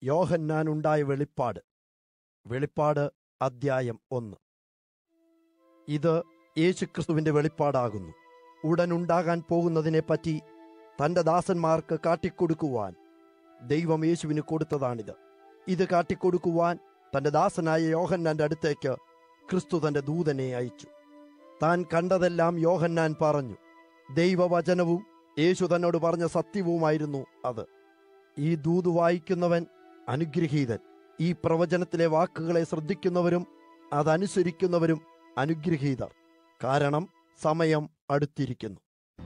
യോഹന്നാനുണ്ടായ വെളിപ്പാട് വെളിപ്പാട് അദ്ധ്യായം ഒന്ന് ഇത് യേശുക്രിസ്തുവിന്റെ വെളിപ്പാടാകുന്നു ഉടനുണ്ടാകാൻ പോകുന്നതിനെപ്പറ്റി തന്റെ ദാസന്മാർക്ക് കാട്ടിക്കൊടുക്കുവാൻ ദൈവം യേശുവിന് കൊടുത്തതാണിത് ഇത് കാട്ടിക്കൊടുക്കുവാൻ തന്റെ ദാസനായ യോഹന്നാന്റെ അടുത്തേക്ക് ക്രിസ്തു തന്റെ ദൂതനെ അയച്ചു താൻ കണ്ടതെല്ലാം യോഹന്നാൻ പറഞ്ഞു ദൈവവചനവും യേശു തന്നോട് പറഞ്ഞ സത്യവുമായിരുന്നു അത് ഈ ദൂത് വായിക്കുന്നവൻ അനുഗ്രഹീതൻ ഈ പ്രവചനത്തിലെ വാക്കുകളെ ശ്രദ്ധിക്കുന്നവരും അതനുസരിക്കുന്നവരും അനുഗ്രഹീതർ കാരണം സമയം അടുത്തിരിക്കുന്നു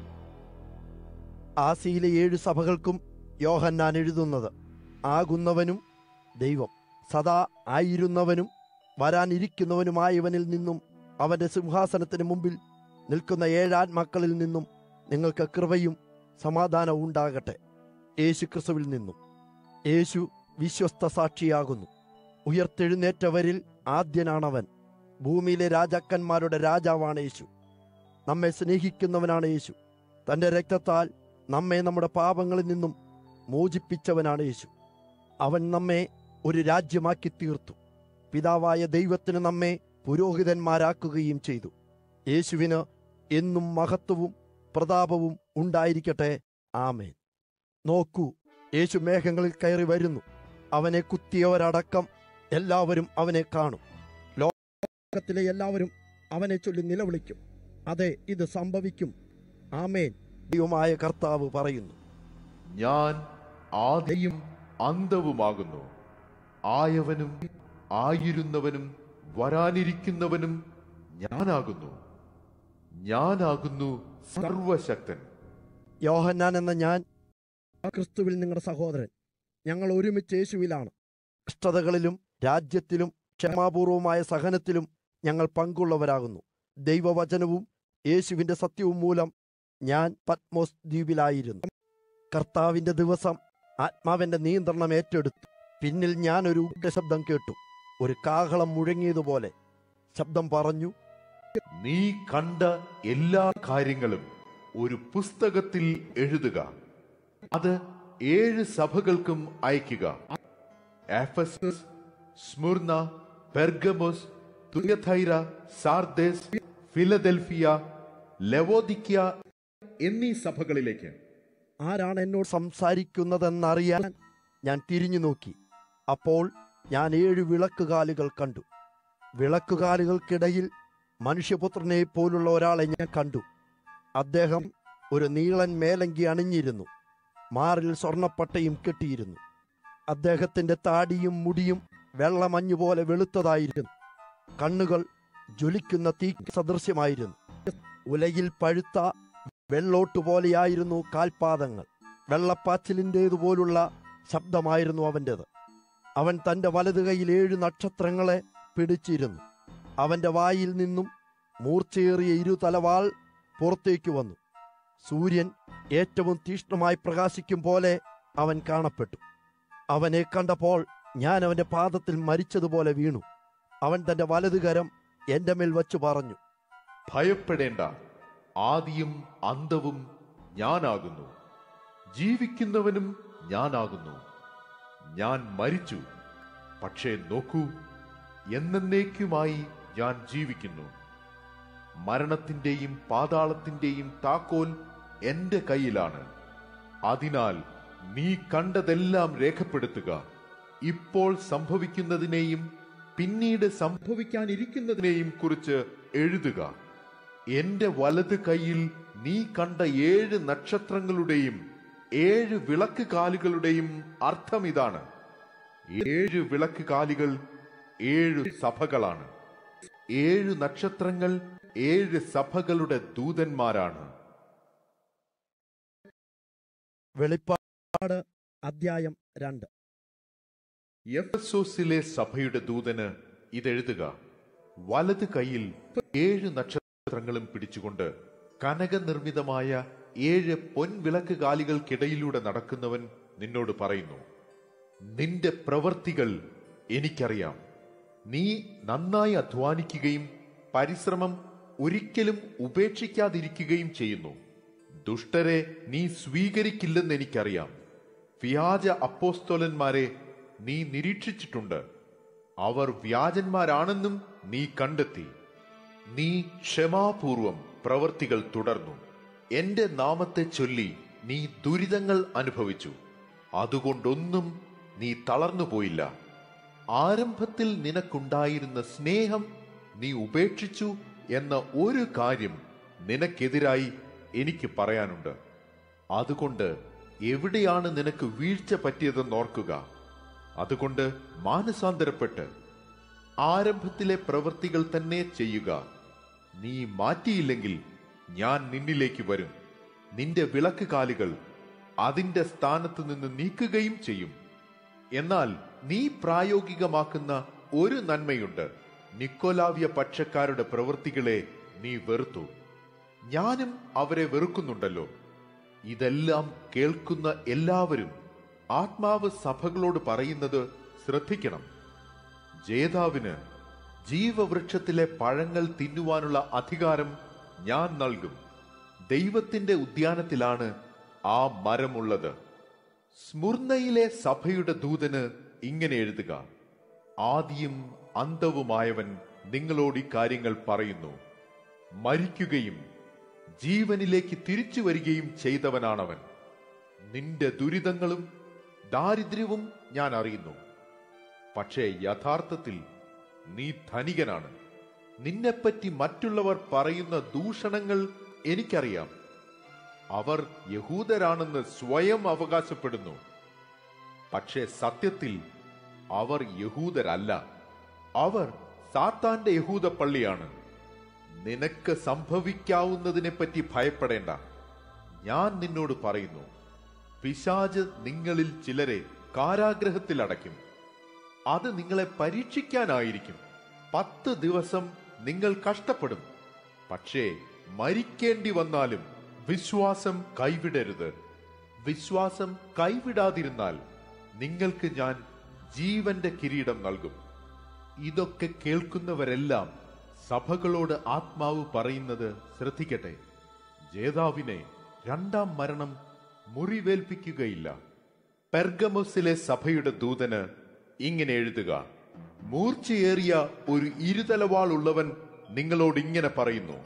ആസിയിലെ ഏഴ് സഭകൾക്കും യോഹന്നാൻ എഴുതുന്നത് ആകുന്നവനും ദൈവം സദാ ആയിരുന്നവനും വരാനിരിക്കുന്നവനുമായവനിൽ നിന്നും അവന്റെ സിംഹാസനത്തിന് മുമ്പിൽ നിൽക്കുന്ന ഏഴാത്മാക്കളിൽ നിന്നും നിങ്ങൾക്ക് കൃപയും സമാധാനവും ഉണ്ടാകട്ടെ യേശു ക്രിസ്തുവിൽ നിന്നും യേശു വിശ്വസ്ത സാക്ഷിയാകുന്നു ഉയർത്തെഴുന്നേറ്റവരിൽ ആദ്യനാണവൻ ഭൂമിയിലെ രാജാക്കന്മാരുടെ രാജാവാണ് യേശു നമ്മെ സ്നേഹിക്കുന്നവനാണ് യേശു തന്റെ രക്തത്താൽ നമ്മെ നമ്മുടെ പാപങ്ങളിൽ നിന്നും മോചിപ്പിച്ചവനാണ് യേശു അവൻ നമ്മെ ഒരു രാജ്യമാക്കി തീർത്തു പിതാവായ ദൈവത്തിന് നമ്മെ പുരോഹിതന്മാരാക്കുകയും ചെയ്തു യേശുവിന് എന്നും മഹത്വവും പ്രതാപവും ഉണ്ടായിരിക്കട്ടെ ആമേൻ നോക്കൂ യേശു മേഘങ്ങളിൽ കയറി വരുന്നു അവനെ കുത്തിയവരടക്കം എല്ലാവരും അവനെ കാണും ലോകത്തിലെ എല്ലാവരും അവനെ ചൊല്ലി നിലവിളിക്കും അതെ ഇത് സംഭവിക്കും ആമേൻ ദൈവമായ കർത്താവ് പറയുന്നു ഞാൻ ആദിയും അന്തവുമാകുന്നു ആയവനും ആയിരുന്നവനും വരാനിരിക്കുന്നവനും ഞാനാകുന്നു ഞാനാകുന്നു സർവശക്തൻ യോഹന്നാൻ എന്ന ഞാൻ ക്രിസ്തുവിൽ നിങ്ങളുടെ സഹോദരൻ ഞങ്ങൾ ഒരുമിച്ച് യേശുവിലാണ് കഷ്ടതകളിലും രാജ്യത്തിലും ക്ഷമാപൂർവമായ സഹനത്തിലും ഞങ്ങൾ പങ്കുള്ളവരാകുന്നു ദൈവവചനവും യേശുവിന്റെ സത്യവും മൂലം ഞാൻ പത്മോസ് ദ്വീപിലായിരുന്നു കർത്താവിന്റെ ദിവസം ആത്മാവിന്റെ നിയന്ത്രണം ഏറ്റെടുത്തു പിന്നിൽ ഞാൻ ഒരു ശബ്ദം കേട്ടു ഒരു കാഹളം മുഴങ്ങിയതുപോലെ ശബ്ദം പറഞ്ഞു നീ കണ്ട എല്ലാ കാര്യങ്ങളും ഒരു പുസ്തകത്തിൽ എഴുതുക അത് ഏഴ് സഭകൾക്കും അയക്കുക Ephesus Smyrna Pergamos Thyatira Sardis Philadelphia Laodicea എന്നീ സഭകളിലേക്ക് ആരാണ് എന്നോട് സംസാരിക്കുന്നതെന്നറിയാൻ ഞാൻ തിരിഞ്ഞു നോക്കി അപ്പോൾ ഞാൻ ഏഴ് വിളക്കുകാലുകൾ കണ്ടു വിളക്കുകാലുകൾക്കിടയിൽ മനുഷ്യപുത്രനെ പോലുള്ള ഒരാളെ ഞാൻ കണ്ടു അദ്ദേഹം ഒരു നീളൻ മേലങ്കി അണിഞ്ഞിരുന്നു മാറിൽ സ്വർണപ്പട്ടയും കെട്ടിയിരുന്നു അദ്ദേഹത്തിന്റെ താടിയും മുടിയും വെള്ളമഞ്ഞു പോലെ വെളുത്തതായിരുന്നു കണ്ണുകൾ ജ്വലിക്കുന്ന തീ സദൃശ്യമായിരുന്നു ഉലയിൽ പഴുത്ത വെള്ളോട്ട് പോലെയായിരുന്നു കാൽപാദങ്ങൾ വെള്ളപ്പാച്ചിലിൻ്റേതുപോലുള്ള ശബ്ദമായിരുന്നു അവൻ്റെത് അവൻ തന്റെ വലതു കൈയിൽ ഏഴ് നക്ഷത്രങ്ങളെ പിടിച്ചിരുന്നു അവന്റെ വായിൽ നിന്നും മൂർച്ചയേറിയ ഇരുതലവാൾ പുറത്തേക്ക് വന്നു സൂര്യൻ ഏറ്റവും തീഷ്ണമായി പ്രകാശിക്കും പോലെ അവൻ കാണപ്പെട്ടു അവനെ കണ്ടപ്പോൾ ഞാൻ അവന്റെ പാദത്തിൽ മരിച്ചതുപോലെ വീണു അവൻ തന്റെ വലതുകരം എന്റെ മേൽ വച്ചു പറഞ്ഞു ഭയപ്പെടേണ്ട ആദിയും അന്തവും ഞാനാകുന്നു ജീവിക്കുന്നവനും ഞാനാകുന്നു ഞാൻ മരിച്ചു പക്ഷേ നോക്കൂ എന്നേക്കുമായി ഞാൻ ജീവിക്കുന്നു മരണത്തിന്റെയും പാതാളത്തിന്റെയും താക്കോൽ എന്റെ കയ്യിലാണ് അതിനാൽ നീ കണ്ടതെല്ലാം രേഖപ്പെടുത്തുക ഇപ്പോൾ സംഭവിക്കുന്നതിനെയും പിന്നീട് സംഭവിക്കാനിരിക്കുന്നതിനെയും കുറിച്ച് എഴുതുക എന്റെ വലത് കൈയിൽ നീ കണ്ട ഏഴ് നക്ഷത്രങ്ങളുടെയും ഏഴ് വിളക്ക് കാലുകളുടെയും അർത്ഥം ഇതാണ് ഏഴ് വിളക്ക് കാലുകൾ ഏഴ് സഭകളാണ് ഏഴ് നക്ഷത്രങ്ങൾ ഏഴ് സഭകളുടെ ദൂതന്മാരാണ് വെളിപ്പാട് അധ്യായം രണ്ട് എഫസോസിലെ സഭയുടെ ദൂതന് ഇതെഴുതുക വലത് കൈയിൽ ഏഴ് നക്ഷത്രങ്ങളും പിടിച്ചുകൊണ്ട് കനകനിർമ്മിതമായ ഏഴ് പൊൻവിളക്ക് കാലികൾക്കിടയിലൂടെ നടക്കുന്നവൻ നിന്നോട് പറയുന്നു നിന്റെ പ്രവർത്തികൾ എനിക്കറിയാം നീ നന്നായി അധ്വാനിക്കുകയും പരിശ്രമം ഒരിക്കലും ഉപേക്ഷിക്കാതിരിക്കുകയും ചെയ്യുന്നു ദുഷ്ടരെ നീ സ്വീകരിക്കില്ലെന്ന് എനിക്കറിയാം വ്യാജ അപ്പോസ്തോലന്മാരെ നീ നിരീക്ഷിച്ചിട്ടുണ്ട് അവർ വ്യാജന്മാരാണെന്നും നീ കണ്ടെത്തി നീ ക്ഷമാപൂർവം പ്രവർത്തികൾ തുടർന്നു എന്റെ നാമത്തെ ചൊല്ലി നീ ദുരിതങ്ങൾ അനുഭവിച്ചു അതുകൊണ്ടൊന്നും നീ തളർന്നുപോയില്ല ആരംഭത്തിൽ നിനക്കുണ്ടായിരുന്ന സ്നേഹം നീ ഉപേക്ഷിച്ചു എന്ന ഒരു കാര്യം നിനക്കെതിരായി എനിക്ക് പറയാനുണ്ട് അതുകൊണ്ട് എവിടെയാണ് നിനക്ക് വീഴ്ച പറ്റിയതെന്ന് ഓർക്കുക അതുകൊണ്ട് മാനസാന്തരപ്പെട്ട് ആരംഭത്തിലെ പ്രവൃത്തികൾ തന്നെ ചെയ്യുക നീ മാറ്റിയില്ലെങ്കിൽ ഞാൻ നിന്നിലേക്ക് വരും നിന്റെ വിളക്ക് കാലുകൾ അതിന്റെ സ്ഥാനത്ത് നിന്ന് നീക്കുകയും ചെയ്യും എന്നാൽ നീ പ്രായോഗികമാക്കുന്ന ഒരു നന്മയുണ്ട് നിക്കോലാവ്യ പക്ഷക്കാരുടെ പ്രവൃത്തികളെ നീ വെറുത്തു ഞാനും അവരെ വെറുക്കുന്നുണ്ടല്ലോ ഇതെല്ലാം കേൾക്കുന്ന എല്ലാവരും ആത്മാവ് സഭകളോട് പറയുന്നത് ശ്രദ്ധിക്കണം ജേതാവിന് ജീവവൃക്ഷത്തിലെ പഴങ്ങൾ തിന്നുവാനുള്ള അധികാരം ഞാൻ നൽകും ദൈവത്തിന്റെ ഉദ്യാനത്തിലാണ് ആ മരമുള്ളത് സ്മുർണയിലെ സഭയുടെ ദൂതന് ഇങ്ങനെ എഴുതുക ആദിയും അന്തവുമായവൻ നിങ്ങളോട് ഈ കാര്യങ്ങൾ പറയുന്നു മരിക്കുകയും ജീവനിലേക്ക് തിരിച്ചു വരികയും ചെയ്തവനാണവൻ നിന്റെ ദുരിതങ്ങളും ദാരിദ്ര്യവും ഞാൻ അറിയുന്നു പക്ഷേ യഥാർത്ഥത്തിൽ നീ ധനികനാണ് നിന്നെപ്പറ്റി മറ്റുള്ളവർ പറയുന്ന ദൂഷണങ്ങൾ എനിക്കറിയാം അവർ യഹൂദരാണെന്ന് സ്വയം അവകാശപ്പെടുന്നു പക്ഷേ സത്യത്തിൽ അവർ യഹൂദരല്ല അവർ സാത്താന്റെ യഹൂദ പള്ളിയാണ് നിനക്ക് സംഭവിക്കാവുന്നതിനെപ്പറ്റി ഭയപ്പെടേണ്ട ഞാൻ നിന്നോട് പറയുന്നു പിശാജ് നിങ്ങളിൽ ചിലരെ കാരാഗ്രഹത്തിൽ അടയ്ക്കും അത് നിങ്ങളെ പരീക്ഷിക്കാനായിരിക്കും പത്ത് ദിവസം നിങ്ങൾ കഷ്ടപ്പെടും പക്ഷേ മരിക്കേണ്ടി വന്നാലും വിശ്വാസം കൈവിടരുത് വിശ്വാസം കൈവിടാതിരുന്നാൽ നിങ്ങൾക്ക് ഞാൻ ജീവന്റെ കിരീടം നൽകും ഇതൊക്കെ കേൾക്കുന്നവരെല്ലാം സഭകളോട് ആത്മാവ് പറയുന്നത് ശ്രദ്ധിക്കട്ടെ ജേതാവിനെ രണ്ടാം മരണം മുറിവേൽപ്പിക്കുകയില്ല പെർഗമോസിലെ സഭയുടെ ദൂതന് ഇങ്ങനെ എഴുതുക മൂർച്ചയേറിയ ഒരു ഇരുതലവാൾ ഉള്ളവൻ നിങ്ങളോട് ഇങ്ങനെ പറയുന്നു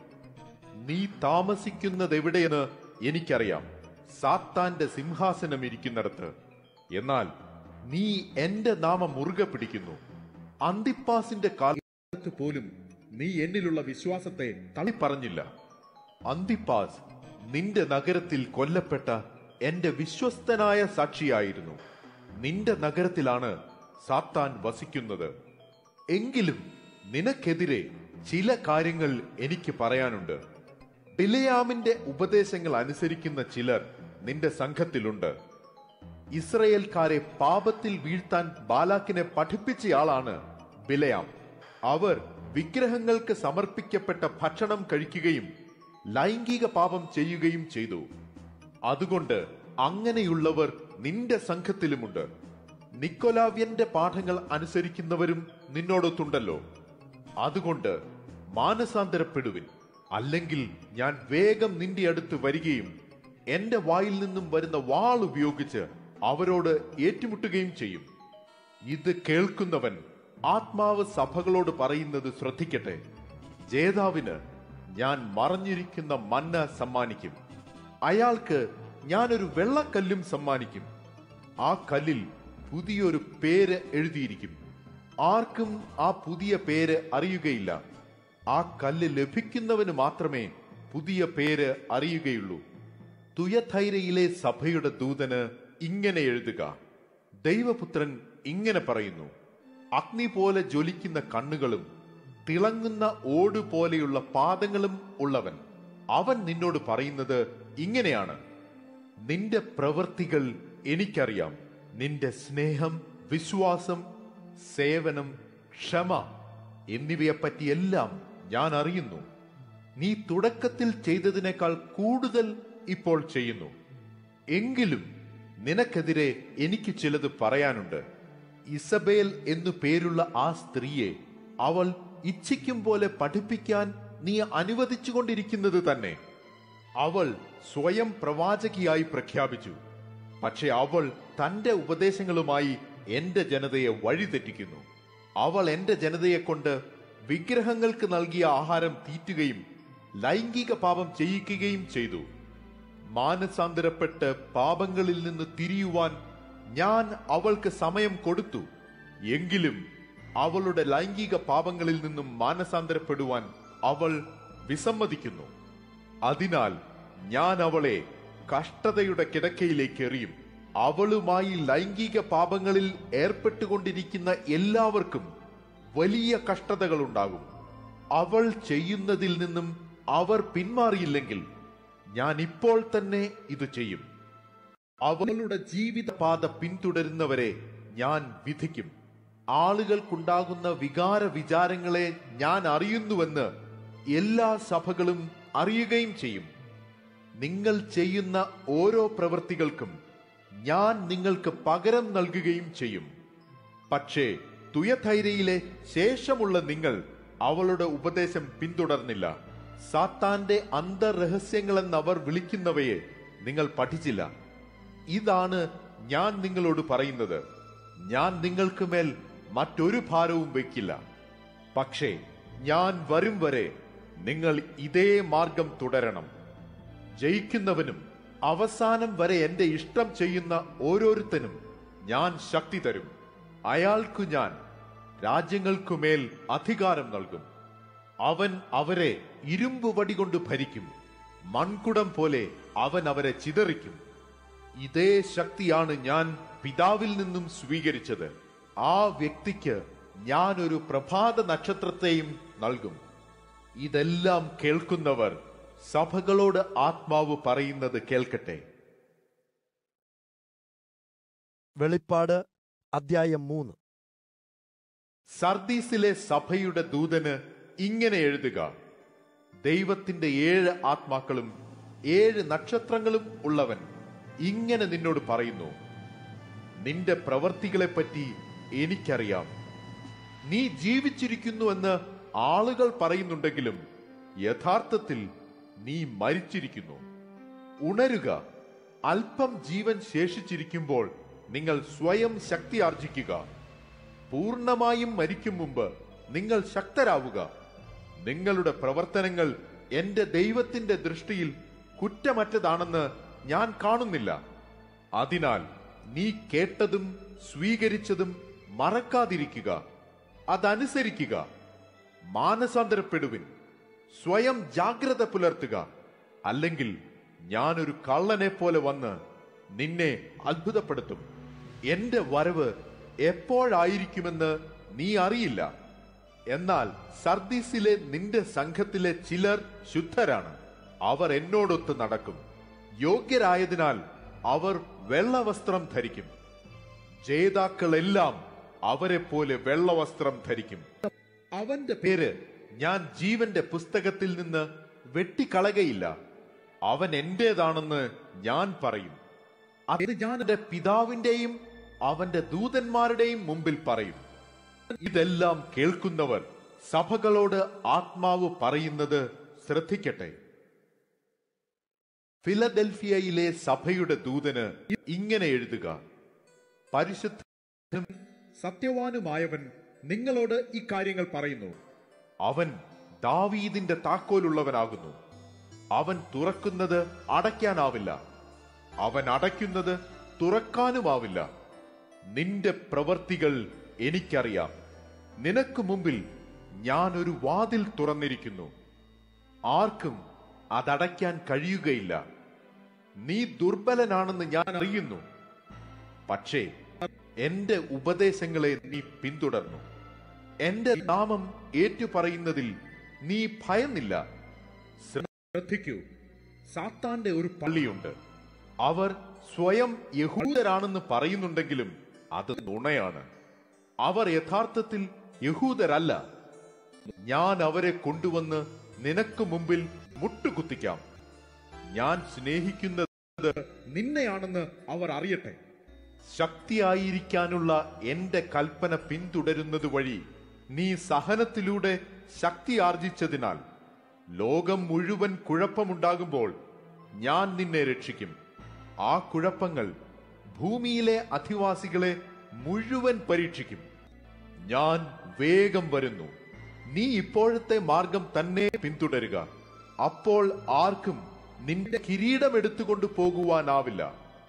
നീ താമസിക്കുന്നത് എവിടെയെന്ന് എനിക്കറിയാം സാത്താന്റെ സിംഹാസനം ഇരിക്കുന്നിടത്ത് എന്നാൽ നീ എന്റെ നാമം മുറുകെ പിടിക്കുന്നു അന്തിപ്പാസിന്റെ കാലത്ത് പോലും നീ എന്നിലുള്ള വിശ്വാസത്തെ തള്ളിപ്പറഞ്ഞില്ല അന്തിപ്പാസ് നിന്റെ നഗരത്തിൽ കൊല്ലപ്പെട്ട എന്റെ വിശ്വസ്തനായ സാക്ഷിയായിരുന്നു നിന്റെ നഗരത്തിലാണ് സാത്താൻ വസിക്കുന്നത് എങ്കിലും നിനക്കെതിരെ ചില കാര്യങ്ങൾ എനിക്ക് പറയാനുണ്ട് ബിലയാമിന്റെ ഉപദേശങ്ങൾ അനുസരിക്കുന്ന ചിലർ നിന്റെ സംഘത്തിലുണ്ട് ഇസ്രയേൽക്കാരെ പാപത്തിൽ വീഴ്ത്താൻ ബാലാക്കിനെ പഠിപ്പിച്ചയാളാണ് ബിലയാം അവർ വിഗ്രഹങ്ങൾക്ക് സമർപ്പിക്കപ്പെട്ട ഭക്ഷണം കഴിക്കുകയും ലൈംഗിക പാപം ചെയ്യുകയും ചെയ്തു അതുകൊണ്ട് അങ്ങനെയുള്ളവർ നിന്റെ സംഘത്തിലുമുണ്ട് നിക്കോലാവ്യന്റെ പാഠങ്ങൾ അനുസരിക്കുന്നവരും നിന്നോടൊത്തുണ്ടല്ലോ അതുകൊണ്ട് മാനസാന്തരപ്പെടുവിൻ അല്ലെങ്കിൽ ഞാൻ വേഗം നിന്റെ അടുത്ത് വരികയും എന്റെ വായിൽ നിന്നും വരുന്ന വാൾ ഉപയോഗിച്ച് അവരോട് ഏറ്റുമുട്ടുകയും ചെയ്യും ഇത് കേൾക്കുന്നവൻ ആത്മാവ് സഭകളോട് പറയുന്നത് ശ്രദ്ധിക്കട്ടെ ജേതാവിന് ഞാൻ മറഞ്ഞിരിക്കുന്ന മന്ന സമ്മാനിക്കും അയാൾക്ക് ഞാനൊരു വെള്ളക്കല്ലും സമ്മാനിക്കും ആ കല്ലിൽ പുതിയൊരു പേര് എഴുതിയിരിക്കും ആർക്കും ആ പുതിയ പേര് അറിയുകയില്ല ആ കല്ല് ലഭിക്കുന്നവന് മാത്രമേ പുതിയ പേര് അറിയുകയുള്ളൂ തുയഥൈരയിലെ സഭയുടെ ദൂതന് ഇങ്ങനെ എഴുതുക ദൈവപുത്രൻ ഇങ്ങനെ പറയുന്നു അഗ്നി പോലെ ജ്വലിക്കുന്ന കണ്ണുകളും തിളങ്ങുന്ന ഓട് പോലെയുള്ള പാദങ്ങളും ഉള്ളവൻ അവൻ നിന്നോട് പറയുന്നത് ഇങ്ങനെയാണ് നിന്റെ പ്രവൃത്തികൾ എനിക്കറിയാം നിന്റെ സ്നേഹം വിശ്വാസം സേവനം ക്ഷമ എന്നിവയെപ്പറ്റിയെല്ലാം ഞാൻ അറിയുന്നു നീ തുടക്കത്തിൽ ചെയ്തതിനേക്കാൾ കൂടുതൽ ഇപ്പോൾ ചെയ്യുന്നു എങ്കിലും നിനക്കെതിരെ എനിക്ക് ചിലത് പറയാനുണ്ട് ഇസബേൽ എന്നു പേരുള്ള ആ സ്ത്രീയെ അവൾ ഇച്ഛിക്കും പോലെ പഠിപ്പിക്കാൻ നീ അനുവദിച്ചുകൊണ്ടിരിക്കുന്നത് തന്നെ അവൾ സ്വയം പ്രവാചകിയായി പ്രഖ്യാപിച്ചു പക്ഷെ അവൾ തന്റെ ഉപദേശങ്ങളുമായി എന്റെ ജനതയെ വഴിതെറ്റിക്കുന്നു അവൾ എന്റെ ജനതയെ കൊണ്ട് വിഗ്രഹങ്ങൾക്ക് നൽകിയ ആഹാരം തീറ്റുകയും ലൈംഗിക പാപം ചെയ്യിക്കുകയും ചെയ്തു മാനസാന്തരപ്പെട്ട് പാപങ്ങളിൽ നിന്ന് തിരിയുവാൻ ഞാൻ അവൾക്ക് സമയം കൊടുത്തു എങ്കിലും അവളുടെ ലൈംഗിക പാപങ്ങളിൽ നിന്നും മാനസാന്തരപ്പെടുവാൻ അവൾ വിസമ്മതിക്കുന്നു അതിനാൽ ഞാൻ അവളെ കഷ്ടതയുടെ കിടക്കയിലേക്ക് എറിയും അവളുമായി ലൈംഗിക പാപങ്ങളിൽ ഏർപ്പെട്ടുകൊണ്ടിരിക്കുന്ന എല്ലാവർക്കും വലിയ കഷ്ടതകളുണ്ടാകും അവൾ ചെയ്യുന്നതിൽ നിന്നും അവർ പിന്മാറിയില്ലെങ്കിൽ ഞാൻ ഇപ്പോൾ തന്നെ ഇത് ചെയ്യും അവളുടെ ജീവിതപാത പിന്തുടരുന്നവരെ ഞാൻ വിധിക്കും ആളുകൾക്കുണ്ടാകുന്ന വികാര വിചാരങ്ങളെ ഞാൻ അറിയുന്നുവെന്ന് എല്ലാ സഭകളും അറിയുകയും ചെയ്യും നിങ്ങൾ ചെയ്യുന്ന ഓരോ പ്രവൃത്തികൾക്കും ഞാൻ നിങ്ങൾക്ക് പകരം നൽകുകയും ചെയ്യും പക്ഷേ തുയഥൈരയിലെ ശേഷമുള്ള നിങ്ങൾ അവളുടെ ഉപദേശം പിന്തുടർന്നില്ല സാത്താന്റെ അന്തർരഹസ്യങ്ങളെന്ന് അവർ വിളിക്കുന്നവയെ നിങ്ങൾ പഠിച്ചില്ല ഇതാണ് ഞാൻ നിങ്ങളോട് പറയുന്നത് ഞാൻ നിങ്ങൾക്ക് മേൽ മറ്റൊരു ഭാരവും വയ്ക്കില്ല പക്ഷേ ഞാൻ വരും വരെ നിങ്ങൾ ഇതേ മാർഗം തുടരണം ജയിക്കുന്നവനും അവസാനം വരെ എന്റെ ഇഷ്ടം ചെയ്യുന്ന ഓരോരുത്തനും ഞാൻ ശക്തി തരും അയാൾക്കു ഞാൻ രാജ്യങ്ങൾക്കുമേൽ അധികാരം നൽകും അവൻ അവരെ ഇരുമ്പ് വടി കൊണ്ട് ഭരിക്കും മൺകുടം പോലെ അവൻ അവരെ ചിതറിക്കും ഇതേ ശക്തിയാണ് ഞാൻ പിതാവിൽ നിന്നും സ്വീകരിച്ചത് ആ വ്യക്തിക്ക് ഞാൻ ഒരു പ്രഭാത നക്ഷത്രത്തെയും നൽകും ഇതെല്ലാം കേൾക്കുന്നവർ സഭകളോട് ആത്മാവ് പറയുന്നത് കേൾക്കട്ടെ വെളിപ്പാട് അദ്ധ്യായം മൂന്ന് സർദീസിലെ സഭയുടെ ദൂതന് ഇങ്ങനെ എഴുതുക ദൈവത്തിന്റെ ഏഴ് ആത്മാക്കളും ഏഴ് നക്ഷത്രങ്ങളും ഉള്ളവൻ ഇങ്ങനെ നിന്നോട് പറയുന്നു നിന്റെ പ്രവർത്തികളെപ്പറ്റി എനിക്കറിയാം നീ ജീവിച്ചിരിക്കുന്നുവെന്ന് ആളുകൾ പറയുന്നുണ്ടെങ്കിലും യഥാർത്ഥത്തിൽ നീ മരിച്ചിരിക്കുന്നു ഉണരുക അല്പം ജീവൻ ശേഷിച്ചിരിക്കുമ്പോൾ നിങ്ങൾ സ്വയം ശക്തി ആർജിക്കുക പൂർണ്ണമായും മരിക്കും മുമ്പ് നിങ്ങൾ ശക്തരാവുക നിങ്ങളുടെ പ്രവർത്തനങ്ങൾ എന്റെ ദൈവത്തിന്റെ ദൃഷ്ടിയിൽ കുറ്റമറ്റതാണെന്ന് ഞാൻ കാണുന്നില്ല അതിനാൽ നീ കേട്ടതും സ്വീകരിച്ചതും മറക്കാതിരിക്കുക അതനുസരിക്കുക മാനസാന്തരപ്പെടുവിൻ സ്വയം ജാഗ്രത പുലർത്തുക അല്ലെങ്കിൽ ഞാനൊരു കള്ളനെ പോലെ വന്ന് നിന്നെ അത്ഭുതപ്പെടുത്തും എന്റെ വരവ് എപ്പോഴായിരിക്കുമെന്ന് നീ അറിയില്ല എന്നാൽ സർദീസിലെ നിന്റെ സംഘത്തിലെ ചിലർ ശുദ്ധരാണ് അവർ എന്നോടൊത്ത് നടക്കും യോഗ്യരായതിനാൽ അവർ വെള്ളവസ്ത്രം ധരിക്കും ജേതാക്കളെല്ലാം അവരെ പോലെ വെള്ളവസ്ത്രം ധരിക്കും അവന്റെ പേര് ഞാൻ ജീവന്റെ പുസ്തകത്തിൽ നിന്ന് വെട്ടിക്കളകയില്ല അവൻ എന്റേതാണെന്ന് ഞാൻ പറയും അത് ഞാൻ എന്റെ പിതാവിന്റെയും അവന്റെ ദൂതന്മാരുടെയും മുമ്പിൽ പറയും ഇതെല്ലാം കേൾക്കുന്നവർ സഭകളോട് ആത്മാവ് പറയുന്നത് ശ്രദ്ധിക്കട്ടെ ഫിലഡൽഫിയയിലെ സഭയുടെ ദൂതന് ഇങ്ങനെ എഴുതുക പരിശുദ്ധ സത്യവാനുമായവൻ നിങ്ങളോട് ഇക്കാര്യങ്ങൾ പറയുന്നു അവൻ ദാവീദിന്റെ താക്കോലുള്ളവനാകുന്നു അവൻ തുറക്കുന്നത് അടയ്ക്കാനാവില്ല അവൻ അടയ്ക്കുന്നത് തുറക്കാനുമാവില്ല നിന്റെ പ്രവർത്തികൾ എനിക്കറിയാം നിനക്ക് മുമ്പിൽ ഞാൻ ഒരു വാതിൽ തുറന്നിരിക്കുന്നു ആർക്കും അതടയ്ക്കാൻ കഴിയുകയില്ല നീ ദുർബലനാണെന്ന് ഞാൻ അറിയുന്നു പക്ഷേ എന്റെ ഉപദേശങ്ങളെ നീ പിന്തുടർന്നു എന്റെ നാമം ഏറ്റുപറയുന്നതിൽ നീ ഭയന്നില്ല ശ്രദ്ധിക്കൂ സാത്താന്റെ ഒരു പള്ളി പള്ളിയുണ്ട് അവർ സ്വയം യഹൂദരാണെന്ന് പറയുന്നുണ്ടെങ്കിലും അത് നുണയാണ് അവർ യഥാർത്ഥത്തിൽ യഹൂദരല്ല ഞാൻ അവരെ കൊണ്ടുവന്ന് നിനക്ക് മുമ്പിൽ മുട്ടുകുത്തിക്കാം ഞാൻ സ്നേഹിക്കുന്നത് നിന്നെയാണെന്ന് അവർ അറിയട്ടെ ശക്തിയായിരിക്കാനുള്ള എന്റെ കൽപ്പന പിന്തുടരുന്നത് വഴി നീ സഹനത്തിലൂടെ ശക്തി ആർജിച്ചതിനാൽ ലോകം മുഴുവൻ കുഴപ്പമുണ്ടാകുമ്പോൾ ഞാൻ നിന്നെ രക്ഷിക്കും ആ കുഴപ്പങ്ങൾ ഭൂമിയിലെ അധിവാസികളെ മുഴുവൻ പരീക്ഷിക്കും ഞാൻ വേഗം വരുന്നു നീ ഇപ്പോഴത്തെ മാർഗം തന്നെ പിന്തുടരുക അപ്പോൾ ആർക്കും നിന്റെ കിരീടം എടുത്തുകൊണ്ട് പോകുവാനാവില്ല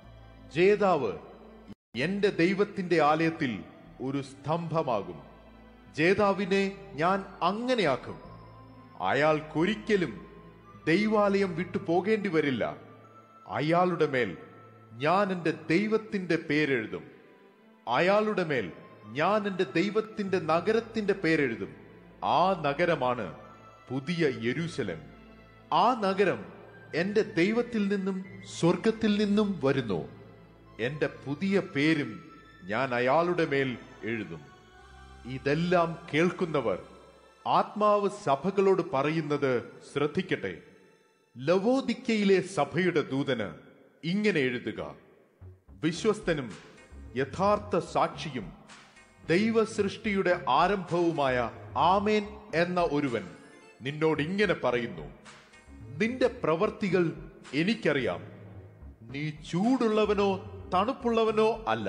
ജേതാവ് എന്റെ ദൈവത്തിന്റെ ആലയത്തിൽ ഒരു സ്തംഭമാകും ജേതാവിനെ ഞാൻ അങ്ങനെയാക്കും അയാൾക്കൊരിക്കലും ദൈവാലയം വിട്ടു പോകേണ്ടി വരില്ല അയാളുടെ മേൽ ഞാൻ എന്റെ ദൈവത്തിന്റെ പേരെഴുതും അയാളുടെ മേൽ ഞാൻ എന്റെ ദൈവത്തിന്റെ നഗരത്തിന്റെ പേരെഴുതും ആ നഗരമാണ് പുതിയ യെരൂശലം ആ നഗരം എന്റെ ദൈവത്തിൽ നിന്നും സ്വർഗത്തിൽ നിന്നും വരുന്നു എന്റെ പുതിയ പേരും ഞാൻ അയാളുടെ മേൽ എഴുതും ഇതെല്ലാം കേൾക്കുന്നവർ ആത്മാവ് സഭകളോട് പറയുന്നത് ശ്രദ്ധിക്കട്ടെ ലവോദിക്കയിലെ സഭയുടെ ദൂതന് ഇങ്ങനെ എഴുതുക വിശ്വസ്തനും യഥാർത്ഥ സാക്ഷിയും ദൈവസൃഷ്ടിയുടെ ആരംഭവുമായ ആമേൻ എന്ന ഒരുവൻ നിന്നോട് ഇങ്ങനെ പറയുന്നു നിന്റെ പ്രവർത്തികൾ എനിക്കറിയാം നീ ചൂടുള്ളവനോ തണുപ്പുള്ളവനോ അല്ല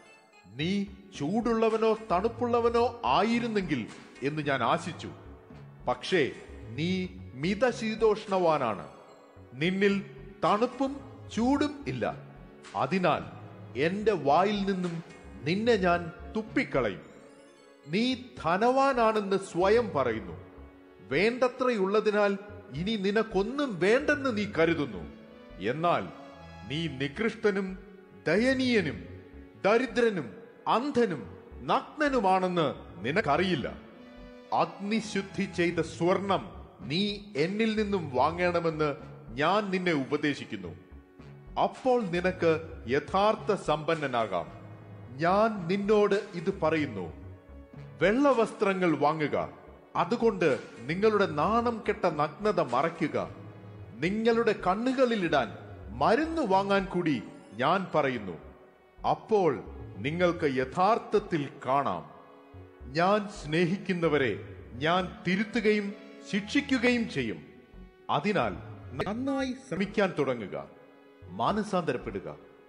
നീ ചൂടുള്ളവനോ തണുപ്പുള്ളവനോ ആയിരുന്നെങ്കിൽ എന്ന് ഞാൻ ആശിച്ചു പക്ഷേ നീ മിതശീതോഷ്ണവാനാണ് നിന്നിൽ തണുപ്പും ചൂടും ഇല്ല അതിനാൽ എന്റെ വായിൽ നിന്നും നിന്നെ ഞാൻ തുപ്പിക്കളയും നീ ധനവാനാണെന്ന് സ്വയം പറയുന്നു വേണ്ടത്രയുള്ളതിനാൽ ഇനി നിനക്കൊന്നും വേണ്ടെന്ന് നീ കരുതുന്നു എന്നാൽ നീ നികൃഷ്ടനും ദയനീയനും ദരിദ്രനും അന്ധനും നഗ്നനുമാണെന്ന് നിനക്കറിയില്ല അഗ്നിശുദ്ധി ചെയ്ത സ്വർണം നീ എന്നിൽ നിന്നും വാങ്ങണമെന്ന് ഞാൻ നിന്നെ ഉപദേശിക്കുന്നു അപ്പോൾ നിനക്ക് യഥാർത്ഥ സമ്പന്നനാകാം ഞാൻ നിന്നോട് ഇത് പറയുന്നു വെള്ളവസ്ത്രങ്ങൾ വാങ്ങുക അതുകൊണ്ട് നിങ്ങളുടെ നാണം കെട്ട നഗ്നത മറയ്ക്കുക നിങ്ങളുടെ കണ്ണുകളിലിടാൻ മരുന്ന് വാങ്ങാൻ കൂടി ഞാൻ പറയുന്നു അപ്പോൾ നിങ്ങൾക്ക് യഥാർത്ഥത്തിൽ കാണാം ഞാൻ സ്നേഹിക്കുന്നവരെ ഞാൻ തിരുത്തുകയും ശിക്ഷിക്കുകയും ചെയ്യും അതിനാൽ നന്നായി ശ്രമി- ശ്രമിക്കാൻ തുടങ്ങുക മാനസാന്തരപ്പെടുക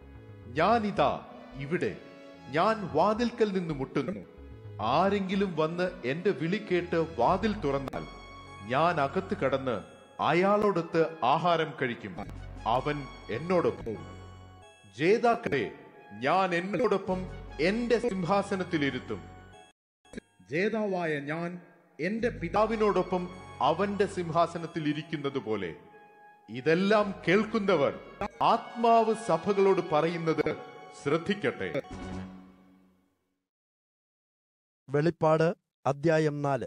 ഞാനിതാ ഇവിടെ ഞാൻ വാതിൽക്കൽ നിന്ന് മുട്ടുന്നു ആരെങ്കിലും വന്ന് എന്റെ വിളി കേട്ട് വാതിൽ തുറന്നാൽ ഞാൻ അകത്ത് കടന്ന് അയാളോടൊത്ത് ആഹാരം കഴിക്കും അവൻ എന്നോടൊപ്പം ജേതാക്കളെ ഞാൻ എന്നോടൊപ്പം എന്റെ സിംഹാസനത്തിലിരുത്തും ജേതാവായ ഞാൻ എന്റെ പിതാ പിതാവിനോടൊപ്പം അവന്റെ സിംഹാസനത്തിൽ ഇരിക്കുന്നത് പോലെ ഇതെല്ലാം കേൾക്കുന്നവർ ആത്മാവ് സഭകളോട് പറയുന്നത് ശ്രദ്ധിക്കട്ടെ വെളിപ്പാട് അദ്ധ്യായം നാല്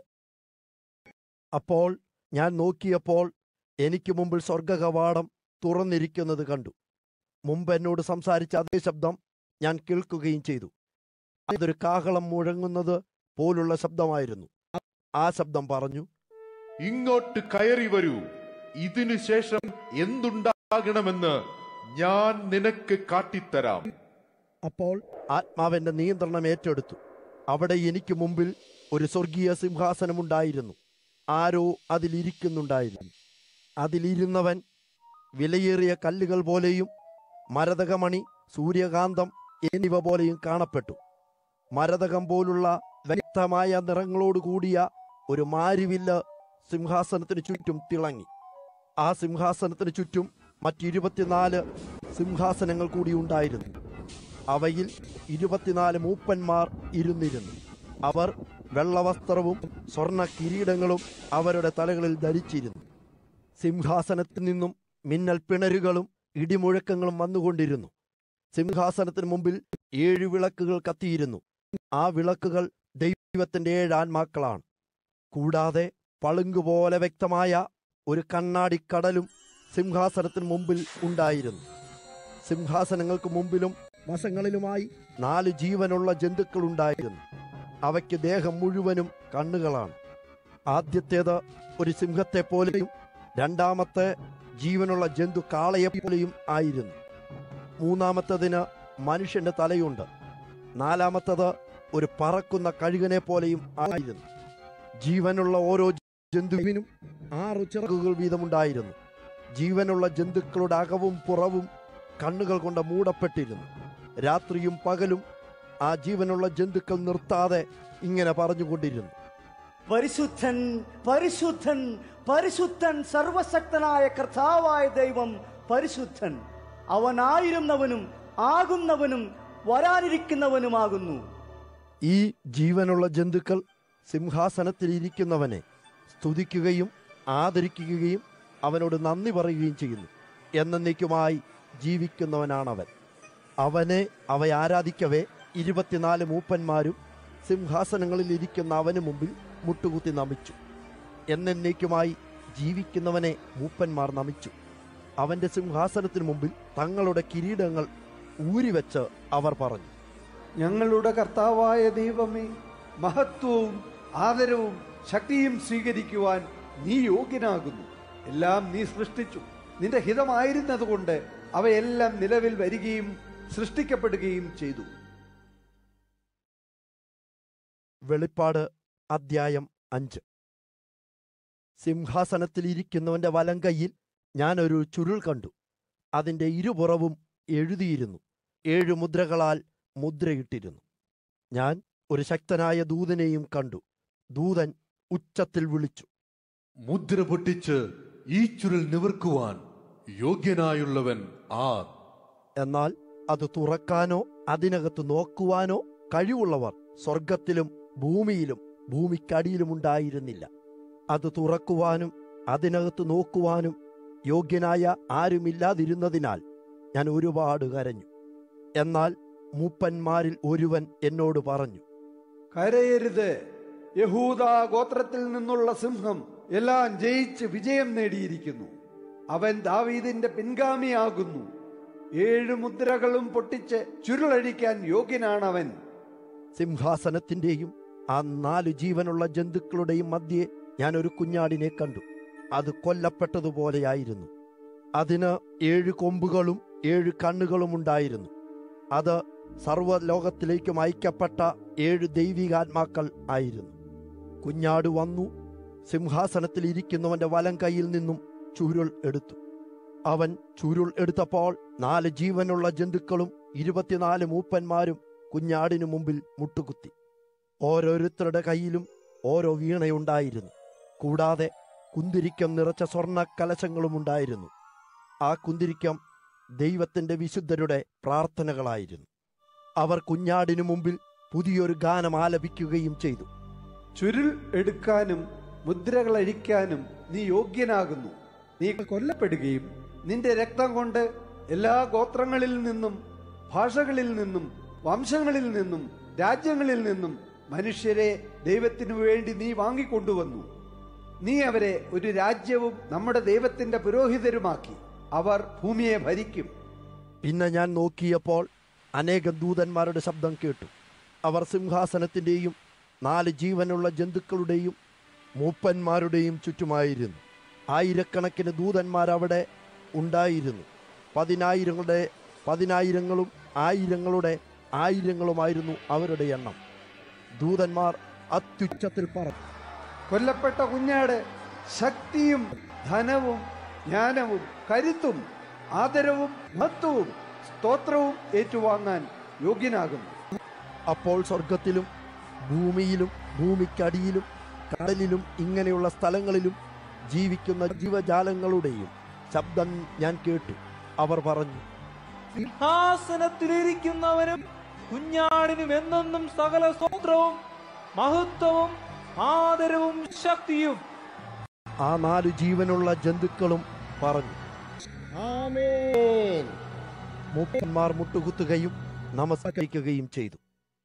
അപ്പോൾ ഞാൻ നോക്കിയപ്പോൾ എനിക്ക് മുമ്പിൽ സ്വർഗകവാടം തുറന്നിരിക്കുന്നത് കണ്ടു മുമ്പ് എന്നോട് സംസാരിച്ച അതേ ശബ്ദം ഞാൻ കേൾക്കുകയും ചെയ്തു അതൊരു കാഹളം മുഴങ്ങുന്നത് പോലുള്ള ശബ്ദമായിരുന്നു ആ ശബ്ദം പറഞ്ഞു ഇങ്ങോട്ട് കയറി വരൂ ഇതിനു ശേഷം എന്തുണ്ടാകണമെന്ന് ഞാൻ നിനക്ക് കാട്ടിത്തരാം അപ്പോൾ ആത്മാവിന്റെ നിയന്ത്രണം ഏറ്റെടുത്തു അവിടെ എനിക്ക് മുമ്പിൽ ഒരു സ്വർഗീയ സിംഹാസനമുണ്ടായിരുന്നു ആരോ അതിലിരിക്കുന്നുണ്ടായിരുന്നു അതിലിരുന്നവൻ വിലയേറിയ കല്ലുകൾ പോലെയും മരതകമണി സൂര്യകാന്തം എന്നിവ പോലെയും കാണപ്പെട്ടു മരതകം പോലുള്ള വ്യക്തമായ നിറങ്ങളോട് കൂടിയ ഒരു മാരിവില്ല് സിംഹാസനത്തിന് ചുറ്റും തിളങ്ങി ആ സിംഹാസനത്തിന് ചുറ്റും മറ്റിരുപത്തിനാല് സിംഹാസനങ്ങൾ കൂടി ഉണ്ടായിരുന്നു അവയിൽ ഇരുപത്തിനാല് മൂപ്പന്മാർ ഇരുന്നിരുന്നു അവർ വെള്ളവസ്ത്രവും സ്വർണ്ണ കിരീടങ്ങളും അവരുടെ തലകളിൽ ധരിച്ചിരുന്നു സിംഹാസനത്തിൽ നിന്നും മിന്നൽ പിണരുകളും ഇടിമുഴക്കങ്ങളും വന്നുകൊണ്ടിരുന്നു സിംഹാസനത്തിന് മുമ്പിൽ ഏഴ് വിളക്കുകൾ കത്തിയിരുന്നു ആ വിളക്കുകൾ ദൈവത്തിന്റെ ഏഴ് ആത്മാക്കളാണ് കൂടാതെ പളുങ്കുപോലെ വ്യക്തമായ ഒരു കണ്ണാടിക്കടലും സിംഹാസനത്തിന് മുമ്പിൽ ഉണ്ടായിരുന്നു സിംഹാസനങ്ങൾക്ക് മുമ്പിലും വശങ്ങളിലുമായി നാല് ജീവനുള്ള ജന്തുക്കൾ ഉണ്ടായിരുന്നു അവയ്ക്ക് ദേഹം മുഴുവനും കണ്ണുകളാണ് ആദ്യത്തേത് ഒരു സിംഹത്തെ പോലെയും രണ്ടാമത്തെ ജീവനുള്ള ജന്തു കാളയെപ്പോലെയും ആയിരുന്നു മൂന്നാമത്തതിന് മനുഷ്യന്റെ തലയുണ്ട് നാലാമത്തത് ഒരു പറക്കുന്ന കഴുകനെ പോലെയും ആയിരുന്നു ജീവനുള്ള ഓരോ ജന്തുവിനും ആറു ചിറകുകൾ വീതമുണ്ടായിരുന്നു ജീവനുള്ള ജന്തുക്കളുടെ അകവും പുറവും കണ്ണുകൾ കൊണ്ട് മൂടപ്പെട്ടിരുന്നു രാത്രിയും പകലും ആ ജീവനുള്ള ജന്തുക്കൾ നിർത്താതെ ഇങ്ങനെ പറഞ്ഞുകൊണ്ടിരുന്നു പരിശുദ്ധൻ പരിശുദ്ധൻ പരിശുദ്ധൻ സർവശക്തനായ കർത്താവായ ദൈവം പരിശുദ്ധൻ അവനായിരുന്നവനും ആകുന്നവനും വരാനിരിക്കുന്നവനുമാകുന്നു ഈ ജീവനുള്ള ജന്തുക്കൾ സിംഹാസനത്തിൽ ഇരിക്കുന്നവനെ സ്തുതിക്കുകയും ആദരിക്കുകയും അവനോട് നന്ദി പറയുകയും ചെയ്യുന്നു എന്നേക്കുമായി ജീവിക്കുന്നവനാണവൻ അവനെ അവ ആരാധിക്കവേ ഇരുപത്തിനാല് മൂപ്പന്മാരും സിംഹാസനങ്ങളിൽ ഇരിക്കുന്ന അവന് മുമ്പിൽ മുട്ടുകുത്തി നമിച്ചു എന്നേക്കുമായി ജീവിക്കുന്നവനെ മൂപ്പന്മാർ നമിച്ചു അവന്റെ സിംഹാസനത്തിന് മുമ്പിൽ തങ്ങളുടെ കിരീടങ്ങൾ ഊരിവെച്ച് അവർ പറഞ്ഞു ഞങ്ങളുടെ കർത്താവായ ദൈവമേ മഹത്വവും ആദരവും ശക്തിയും സ്വീകരിക്കുവാൻ നീ യോഗ്യനാകുന്നു എല്ലാം നീ സൃഷ്ടിച്ചു നിന്റെ ഹിതമായിരുന്നതുകൊണ്ട് അവയെല്ലാം നിലവിൽ വരികയും സൃഷ്ടിക്കപ്പെടുകയും ചെയ്തു വെളിപ്പാട് അദ്ധ്യായം അഞ്ച് സിംഹാസനത്തിൽ ഇരിക്കുന്നവന്റെ വലം കൈയിൽ ഞാനൊരു ചുരുൾ കണ്ടു അതിന്റെ ഇരുപുറവും എഴുതിയിരുന്നു ഏഴു മുദ്രകളാൽ മുദ്രയിട്ടിരുന്നു ഞാൻ ഒരു ശക്തനായ ദൂതനെയും കണ്ടു ദൂതൻ ഉച്ചത്തിൽ വിളിച്ചു മുദ്ര പൊട്ടിച്ച് ഈ ചുരുൾ നിവർക്കുവാൻ യോഗ്യനായുള്ളവൻ ആർ എന്നാൽ അത് തുറക്കാനോ അതിനകത്ത് നോക്കുവാനോ കഴിവുള്ളവർ സ്വർഗത്തിലും ഭൂമിയിലും ഭൂമിക്കടിയിലുമുണ്ടായിരുന്നില്ല അത് തുറക്കുവാനും അതിനകത്ത് നോക്കുവാനും യോഗ്യനായ ആരുമില്ലാതിരുന്നതിനാൽ ഞാൻ ഒരുപാട് കരഞ്ഞു എന്നാൽ മൂപ്പന്മാരിൽ ഒരുവൻ എന്നോട് പറഞ്ഞു കരയരുത് യഹൂദ ഗോത്രത്തിൽ നിന്നുള്ള സിംഹം എല്ലാം ജയിച്ച് വിജയം നേടിയിരിക്കുന്നു അവൻ ദാവീദിന്റെ പിൻഗാമിയാകുന്നു ഏഴ് മുദ്രകളും പൊട്ടിച്ച് ചുരുളഴിക്കാൻ യോഗ്യനാണവൻ സിംഹാസനത്തിന്റെയും ആ നാലു ജീവനുള്ള ജന്തുക്കളുടെയും മധ്യേ ഞാൻ ഒരു കുഞ്ഞാടിനെ കണ്ടു അത് കൊല്ലപ്പെട്ടതുപോലെയായിരുന്നു അതിന് ഏഴ് കൊമ്പുകളും ഏഴ് കണ്ണുകളും ഉണ്ടായിരുന്നു അത് സർവ്വലോകത്തിലേക്കും അയക്കപ്പെട്ട ഏഴ് ദൈവികാത്മാക്കൾ ആയിരുന്നു കുഞ്ഞാട് വന്നു സിംഹാസനത്തിൽ ഇരിക്കുന്നവന്റെ വലം കൈയിൽ നിന്നും ചുരുൾ എടുത്തു അവൻ ചുരുൾ എടുത്തപ്പോൾ നാല് ജീവനുള്ള ജന്തുക്കളും ഇരുപത്തിനാല് മൂപ്പന്മാരും കുഞ്ഞാടിനു മുമ്പിൽ മുട്ടുകുത്തി ഓരോരുത്തരുടെ കയ്യിലും ഓരോ വീണയുണ്ടായിരുന്നു കൂടാതെ കുന്തിരിക്കം നിറച്ച സ്വർണ്ണ കലശങ്ങളും ഉണ്ടായിരുന്നു ആ കുന്തിരിക്കം ദൈവത്തിന്റെ വിശുദ്ധരുടെ പ്രാർത്ഥനകളായിരുന്നു അവർ കുഞ്ഞാടിനു മുമ്പിൽ പുതിയൊരു ഗാനം ആലപിക്കുകയും ചെയ്തു ചുരുൾ എടുക്കാനും മുദ്രകൾ അഴിക്കാനും നീ യോഗ്യനാകുന്നു നീ കൊല്ലപ്പെടുകയും നിന്റെ രക്തം കൊണ്ട് എല്ലാ ഗോത്രങ്ങളിൽ നിന്നും ഭാഷകളിൽ നിന്നും വംശങ്ങളിൽ നിന്നും രാജ്യങ്ങളിൽ നിന്നും മനുഷ്യരെ ദൈവത്തിനു വേണ്ടി നീ വാങ്ങിക്കൊണ്ടുവന്നു നീ അവരെ ഒരു രാജ്യവും നമ്മുടെ ദൈവത്തിന്റെ പുരോഹിതരുമാക്കി അവർ ഭൂമിയെ ഭരിക്കും പിന്നെ ഞാൻ നോക്കിയപ്പോൾ അനേകം ദൂതന്മാരുടെ ശബ്ദം കേട്ടു അവർ സിംഹാസനത്തിന്റെയും നാല് ജീവനുള്ള ജന്തുക്കളുടെയും മൂപ്പന്മാരുടെയും ചുറ്റുമായിരുന്നു ആയിരക്കണക്കിന് ദൂതന്മാർ അവിടെ ഉണ്ടായിരുന്നു പതിനായിരങ്ങളുടെ പതിനായിരങ്ങളും ആയിരങ്ങളുടെ ആയിരങ്ങളുമായിരുന്നു അവരുടെ എണ്ണം ദൂതന്മാർ അത്യുച്ചത്തിൽ പറഞ്ഞു കൊല്ലപ്പെട്ട കുഞ്ഞാട് ശക്തിയും ധനവും ജ്ഞാനവും കരുത്തും ആദരവും മഹത്വവും സ്തോത്രവും ഏറ്റുവാങ്ങാൻ യോഗ്യനാകുന്നു അപ്പോൾ സ്വർഗത്തിലും ഭൂമിയിലും ഭൂമിക്കടിയിലും കടലിലും ഇങ്ങനെയുള്ള സ്ഥലങ്ങളിലും ജീവിക്കുന്ന ജീവജാലങ്ങളുടെയും ശബ്ദം ഞാൻ കേട്ടു അവർ പറഞ്ഞു സിംഹാസനത്തിലിരിക്കുന്നവനും കുഞ്ഞാടിനും എന്നെന്നും സകല സ്വത്രവും മഹത്വവും ആദരവും ശക്തിയും ആ നാലു ജീവനുള്ള ജന്തുക്കളും പറഞ്ഞു മൂപ്പന്മാർ മുട്ടുകുത്തുകയും നമസ്കരിക്കുകയും ചെയ്തു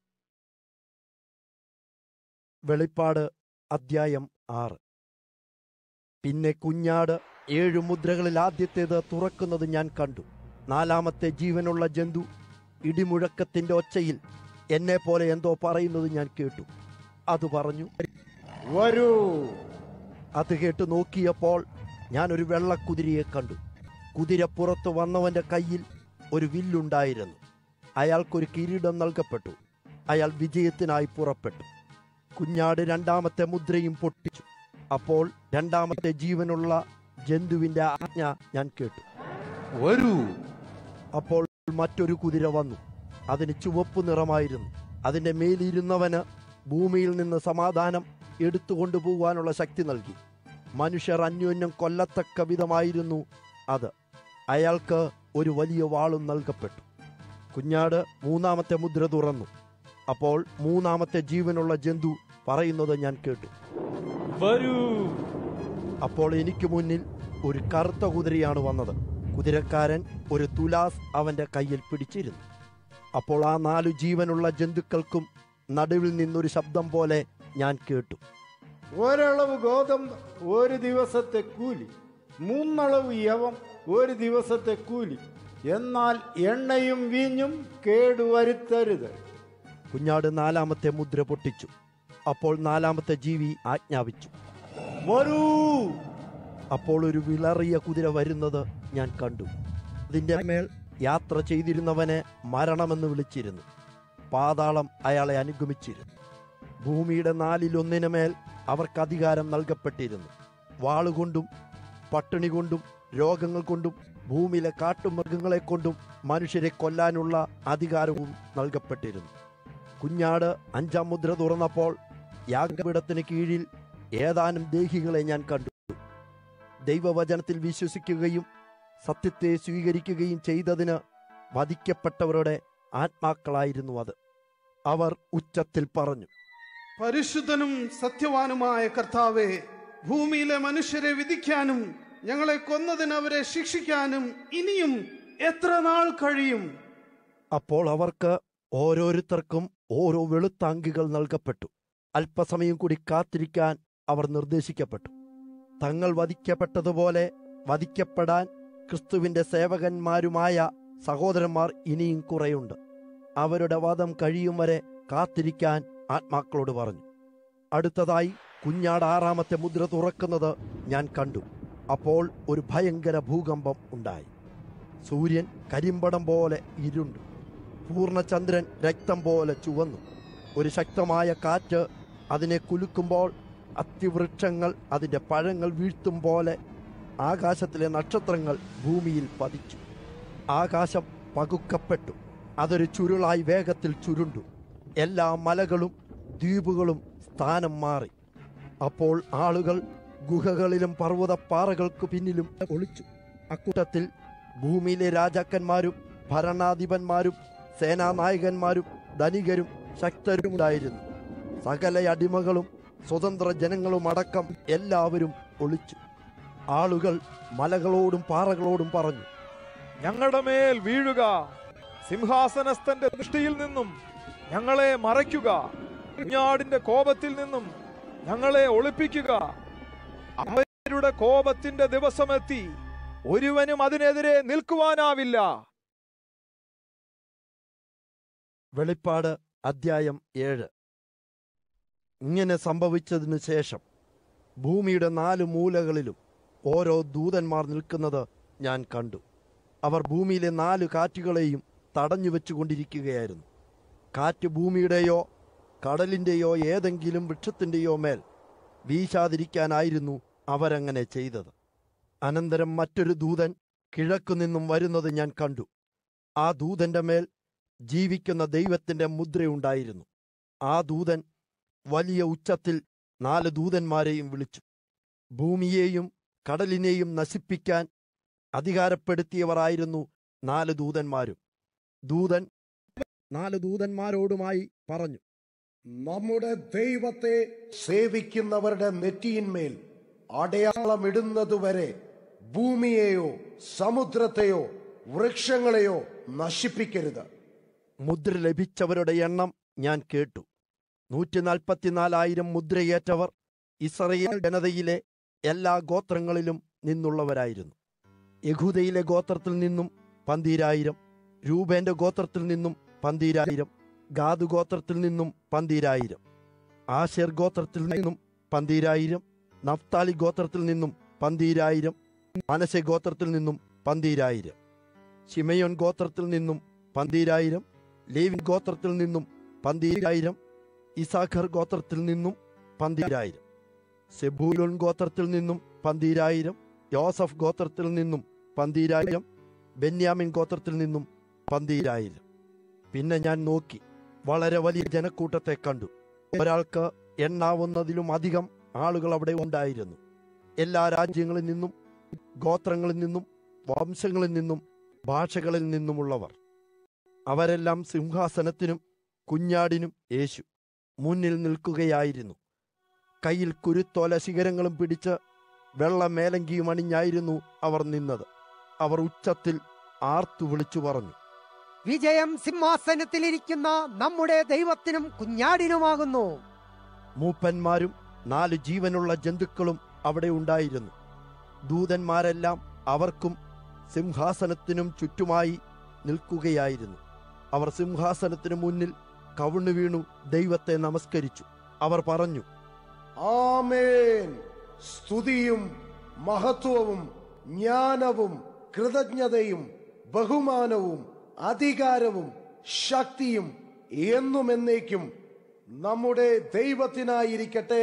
വെളിപ്പാട് അദ്ധ്യായം ആറ് പിന്നെ കുഞ്ഞാട് ഏഴു മുദ്രകളിൽ ആദ്യത്തേത് തുറക്കുന്നത് ഞാൻ കണ്ടു നാലാമത്തെ ജീവനുള്ള ജന്തു ഇടിമുഴക്കത്തിന്റെ ഒച്ചയിൽ എന്നെ പോലെ എന്തോ പറയുന്നത് ഞാൻ കേട്ടു അത് പറഞ്ഞു വരൂ അത് കേട്ട് നോക്കിയപ്പോൾ ഞാൻ ഒരു വെള്ളക്കുതിരയെ കണ്ടു കുതിരപ്പുറത്ത് വന്നവന്റെ കയ്യിൽ ഒരു വില്ലുണ്ടായിരുന്നു അയാൾക്കൊരു കിരീടം നൽകപ്പെട്ടു അയാൾ വിജയത്തിനായി പുറപ്പെട്ടു കുഞ്ഞാട് രണ്ടാമത്തെ മുദ്രയും പൊട്ടിച്ചു അപ്പോൾ രണ്ടാമത്തെ ജീവനുള്ള ജന്തുവിന്റെ ആജ്ഞ ഞാൻ കേട്ടു വരൂ അപ്പോൾ മറ്റൊരു കുതിര വന്നു അതിന് ചുവപ്പ് നിറമായിരുന്നു അതിന്റെ മേലിരുന്നവന് ഭൂമിയിൽ നിന്ന് സമാധാനം എടുത്തുകൊണ്ടുപോകാനുള്ള ശക്തി നൽകി മനുഷ്യർ അന്യോന്യം കൊല്ലത്തക്ക വിധമായിരുന്നു അത് അയാൾക്ക് ഒരു വലിയ വാളും നൽകപ്പെട്ടു കുഞ്ഞാട് മൂന്നാമത്തെ മുദ്ര തുറന്നു അപ്പോൾ മൂന്നാമത്തെ ജീവനുള്ള ജന്തു പറയുന്നത് ഞാൻ കേട്ടു വരൂ അപ്പോൾ എനിക്ക് മുന്നിൽ ഒരു കറുത്ത കുതിരയാണ് വന്നത് കുതിരക്കാരൻ ഒരു തുലാസ് അവന്റെ കയ്യിൽ പിടിച്ചിരുന്നു അപ്പോൾ ആ നാലു ജീവനുള്ള ജന്തുക്കൾക്കും നടുവിൽ നിന്നൊരു ശബ്ദം പോലെ ഞാൻ കേട്ടു ഒരളവ് ഗോതമ്പ് ഒരു ദിവസത്തെ കൂലി മൂന്നളവ് യവം ഒരു ദിവസത്തെ കൂലി എന്നാൽ എണ്ണയും വീഞ്ഞും കേടുവരുത്തരുത് കുഞ്ഞാട് നാലാമത്തെ മുദ്ര പൊട്ടിച്ചു അപ്പോൾ നാലാമത്തെ ജീവി ആജ്ഞാപിച്ചു വരൂ അപ്പോൾ ഒരു വിളറിയ കുതിര വരുന്നത് ഞാൻ കണ്ടു അതിന്റെ മേൽ യാത്ര ചെയ്തിരുന്നവനെ മരണമെന്ന് വിളിച്ചിരുന്നു പാതാളം അയാളെ അനുഗമിച്ചിരുന്നു ഭൂമിയുടെ നാലിലൊന്നിന് മേൽ അവർക്ക് അധികാരം നൽകപ്പെട്ടിരുന്നു വാളുകൊണ്ടും പട്ടിണി കൊണ്ടും രോഗങ്ങൾ കൊണ്ടും ഭൂമിയിലെ കാട്ടുമൃഗങ്ങളെ കൊണ്ടും മനുഷ്യരെ കൊല്ലാനുള്ള അധികാരവും നൽകപ്പെട്ടിരുന്നു കുഞ്ഞാട് അഞ്ചാം മുദ്ര തുറന്നപ്പോൾ യാഗപീഠത്തിന് കീഴിൽ ഏതാനും ദേഹികളെ ഞാൻ കണ്ടു ദൈവവചനത്തിൽ വിശ്വസിക്കുകയും സത്യത്തെ സ്വീകരിക്കുകയും ചെയ്തതിന് വധിക്കപ്പെട്ടവരുടെ ആത്മാക്കളായിരുന്നു അത് അവർ ഉച്ചത്തിൽ പറഞ്ഞു പരിശുദ്ധനും സത്യവാനുമായ കർത്താവെ ഭൂമിയിലെ മനുഷ്യരെ വിധിക്കാനും ഞങ്ങളെ കൊന്നതിന് അവരെ ശിക്ഷിക്കാനും ഇനിയും എത്ര നാൾ കഴിയും അപ്പോൾ അവർക്ക് ഓരോരുത്തർക്കും ഓരോ വെളുത്ത അങ്കികൾ നൽകപ്പെട്ടു അല്പസമയം കൂടി കാത്തിരിക്കാൻ അവർ നിർദ്ദേശിക്കപ്പെട്ടു തങ്ങൾ വധിക്കപ്പെട്ടതുപോലെ വധിക്കപ്പെടാൻ ക്രിസ്തുവിന്റെ സേവകന്മാരുമായ സഹോദരന്മാർ ഇനിയും കുറെയുണ്ട് അവരുടെ വധം കഴിയും വരെ കാത്തിരിക്കാൻ ആത്മാക്കളോട് പറഞ്ഞു അടുത്തതായി കുഞ്ഞാട് ആറാമത്തെ മുദ്ര തുറക്കുന്നത് ഞാൻ കണ്ടു അപ്പോൾ ഒരു ഭയങ്കര ഭൂകമ്പം ഉണ്ടായി സൂര്യൻ കരിമ്പടം പോലെ ഇരുണ്ടു പൂർണ്ണചന്ദ്രൻ രക്തം പോലെ ചുവന്നു ഒരു ശക്തമായ കാറ്റ് അതിനെ കുലുക്കുമ്പോൾ അത്തിവൃക്ഷങ്ങൾ അതിൻ്റെ പഴങ്ങൾ വീഴ്ത്തും പോലെ ആകാശത്തിലെ നക്ഷത്രങ്ങൾ ഭൂമിയിൽ പതിച്ചു ആകാശം പകുക്കപ്പെട്ടു അതൊരു ചുരുളായി വേഗത്തിൽ ചുരുണ്ടു എല്ലാ മലകളും ദ്വീപുകളും സ്ഥാനം മാറി അപ്പോൾ ആളുകൾ ഗുഹകളിലും പർവ്വതപ്പാറകൾക്ക് പിന്നിലും ഒളിച്ചു അക്കൂട്ടത്തിൽ ഭൂമിയിലെ രാജാക്കന്മാരും ഭരണാധിപന്മാരും സേനാനായകന്മാരും ധനികരും ശക്തരും ഉണ്ടായിരുന്നു സകല അടിമകളും സ്വതന്ത്ര ജനങ്ങളും അടക്കം എല്ലാവരും ഒളിച്ചു ആളുകൾ മലകളോടും പാറകളോടും പറഞ്ഞു ഞങ്ങളുടെ മേൽ വീഴുക സിംഹാസനസ്ഥന്റെ ദൃഷ്ടിയിൽ നിന്നും ഞങ്ങളെ മറയ്ക്കുക കുഞ്ഞാടിന്റെ കോപത്തിൽ നിന്നും ഞങ്ങളെ ഒളിപ്പിക്കുക അവരുടെ കോപത്തിന്റെ ദിവസമെത്തി ഒരുവനും അതിനെതിരെ നിൽക്കുവാനാവില്ല വെളിപ്പാട് അദ്ധ്യായം ഏഴ് ഇങ്ങനെ സംഭവിച്ചതിനു ശേഷം ഭൂമിയുടെ നാല് മൂലകളിലും ഓരോ ദൂതന്മാർ നിൽക്കുന്നത് ഞാൻ കണ്ടു അവർ ഭൂമിയിലെ നാല് കാറ്റുകളെയും തടഞ്ഞു വെച്ചുകൊണ്ടിരിക്കുകയായിരുന്നു കാറ്റ് ഭൂമിയുടെയോ കടലിൻ്റെയോ ഏതെങ്കിലും വൃക്ഷത്തിൻ്റെയോ മേൽ വീശാതിരിക്കാനായിരുന്നു അവരങ്ങനെ ചെയ്തത് അനന്തരം മറ്റൊരു ദൂതൻ കിഴക്കുനിന്നും വരുന്നത് ഞാൻ കണ്ടു ആ ദൂതന്റെ മേൽ ജീവിക്കുന്ന ദൈവത്തിന്റെ മുദ്രയുണ്ടായിരുന്നു ആ ദൂതൻ വലിയ ഉച്ചത്തിൽ നാല് ദൂതന്മാരെയും വിളിച്ചു ഭൂമിയെയും കടലിനെയും നശിപ്പിക്കാൻ അധികാരപ്പെടുത്തിയവരായിരുന്നു നാല് ദൂതന്മാരും ദൂതൻ നാല് ദൂതന്മാരോടുമായി പറഞ്ഞു നമ്മുടെ ദൈവത്തെ സേവിക്കുന്നവരുടെ നെറ്റിയിന്മേൽ അടയാളമിടുന്നതുവരെ ഭൂമിയെയോ സമുദ്രത്തെയോ വൃക്ഷങ്ങളെയോ നശിപ്പിക്കരുത് മുദ്ര ലഭിച്ചവരുടെ എണ്ണം ഞാൻ കേട്ടു നൂറ്റി നാൽപ്പത്തിനാലായിരം മുദ്രയേറ്റവർ ഇസ്രയേൽ ജനതയിലെ എല്ലാ ഗോത്രങ്ങളിലും നിന്നുള്ളവരായിരുന്നു യഹൂദയിലെ ഗോത്രത്തിൽ നിന്നും പന്തീരായിരം രൂപേന്റെ ഗോത്രത്തിൽ നിന്നും പന്തീരായിരം ഗാദു ഗോത്രത്തിൽ നിന്നും പന്തീരായിരം ആശേർ ഗോത്രത്തിൽ നിന്നും പന്തീരായിരം നഫ്താലി ഗോത്രത്തിൽ നിന്നും പന്തീരായിരം മനശെ ഗോത്രത്തിൽ നിന്നും പന്തീരായിരം ശിമയോൻ ഗോത്രത്തിൽ നിന്നും പന്തീരായിരം ലേവിൻ ഗോത്രത്തിൽ നിന്നും പന്തീരായിരം ഇസാഖർ ഗോത്രത്തിൽ നിന്നും പന്തീരായിരം സെബൂലോൻ ഗോത്രത്തിൽ നിന്നും പന്തീരായിരം യോസഫ് ഗോത്രത്തിൽ നിന്നും പന്തീരായിരം ബെന്യാമിൻ ഗോത്രത്തിൽ നിന്നും പന്തീരായിരം പിന്നെ ഞാൻ നോക്കി വളരെ വലിയ ജനക്കൂട്ടത്തെ കണ്ടു ഒരാൾക്ക് എണ്ണാവുന്നതിലും അധികം ആളുകൾ അവിടെ ഉണ്ടായിരുന്നു എല്ലാ രാജ്യങ്ങളിൽ നിന്നും ഗോത്രങ്ങളിൽ നിന്നും വംശങ്ങളിൽ നിന്നും ഭാഷകളിൽ നിന്നുമുള്ളവർ അവരെല്ലാം സിംഹാസനത്തിനും കുഞ്ഞാടിനും യേശു മുന്നിൽ നിൽക്കുകയായിരുന്നു കയ്യിൽ കുരുത്തോല ശിഖരങ്ങളും പിടിച്ച് വെള്ള മേലങ്കിയും അണിഞ്ഞായിരുന്നു അവർ നിന്നത് അവർ ഉച്ചത്തിൽ ആർത്തു വിളിച്ചു പറഞ്ഞു വിജയം സിംഹാസനത്തിലിരിക്കുന്ന നമ്മുടെ ദൈവത്തിനും കുഞ്ഞാടിനുമാകുന്നു മൂപ്പന്മാരും നാല് ജീവനുള്ള ജന്തുക്കളും അവിടെ ഉണ്ടായിരുന്നു ദൂതന്മാരെല്ലാം അവർക്കും സിംഹാസനത്തിനും ചുറ്റുമായി നിൽക്കുകയായിരുന്നു അവർ സിംഹാസനത്തിനു മുന്നിൽ കവിണ്ണു വീണു ദൈവത്തെ നമസ്കരിച്ചു അവർ പറഞ്ഞു ആമേൻ സ്തുതിയും മഹത്വവും ജ്ഞാനവും കൃതജ്ഞതയും ബഹുമാനവും അധികാരവും ശക്തിയും എന്നും എന്നേക്കും നമ്മുടെ ദൈവത്തിനായിരിക്കട്ടെ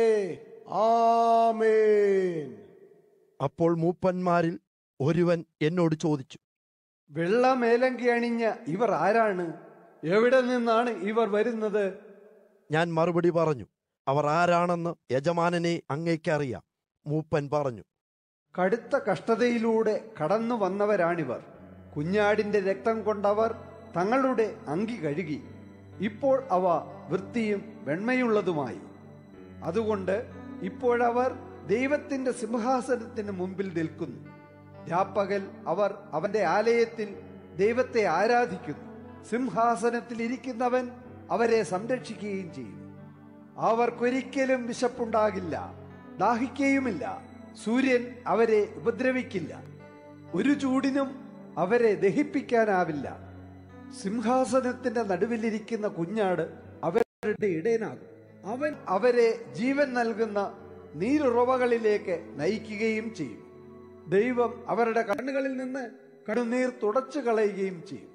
ആമേൻ അപ്പോൾ മൂപ്പന്മാരിൽ ഒരുവൻ എന്നോട് ചോദിച്ചു വെള്ള മേലങ്കി അണിഞ്ഞ ഇവർ ആരാണ് എവിടെ നിന്നാണ് ഇവർ വരുന്നത് ഞാൻ മറുപടി പറഞ്ഞു അവർ ആരാണെന്ന് യജമാനനെ അങ്ങേക്കറിയാം മൂപ്പൻ പറഞ്ഞു കടുത്ത കഷ്ടതയിലൂടെ കടന്നു വന്നവരാണിവർ കുഞ്ഞാടിന്റെ രക്തം കൊണ്ടവർ തങ്ങളുടെ അങ്കി കഴുകി ഇപ്പോൾ അവ വൃത്തിയും വെണ്മയുള്ളതുമായി അതുകൊണ്ട് ഇപ്പോഴവർ ദൈവത്തിന്റെ സിംഹാസനത്തിന് മുമ്പിൽ നിൽക്കുന്നു രാപ്പകൽ അവർ അവന്റെ ആലയത്തിൽ ദൈവത്തെ ആരാധിക്കുന്നു സിംഹാസനത്തിൽ ഇരിക്കുന്നവൻ അവരെ സംരക്ഷിക്കുകയും ചെയ്യും അവർക്കൊരിക്കലും വിശപ്പുണ്ടാകില്ല ദാഹിക്കുകയുമില്ല സൂര്യൻ അവരെ ഉപദ്രവിക്കില്ല ഒരു ചൂടിനും അവരെ ദഹിപ്പിക്കാനാവില്ല സിംഹാസനത്തിന്റെ നടുവിലിരിക്കുന്ന കുഞ്ഞാട് അവരുടെ ഇടയനാകും അവൻ അവരെ ജീവൻ നൽകുന്ന നീരുറവകളിലേക്ക് നയിക്കുകയും ചെയ്യും ദൈവം അവരുടെ കണ്ണുകളിൽ നിന്ന് കണ്ണുനീർ തുടച്ചു കളയുകയും ചെയ്യും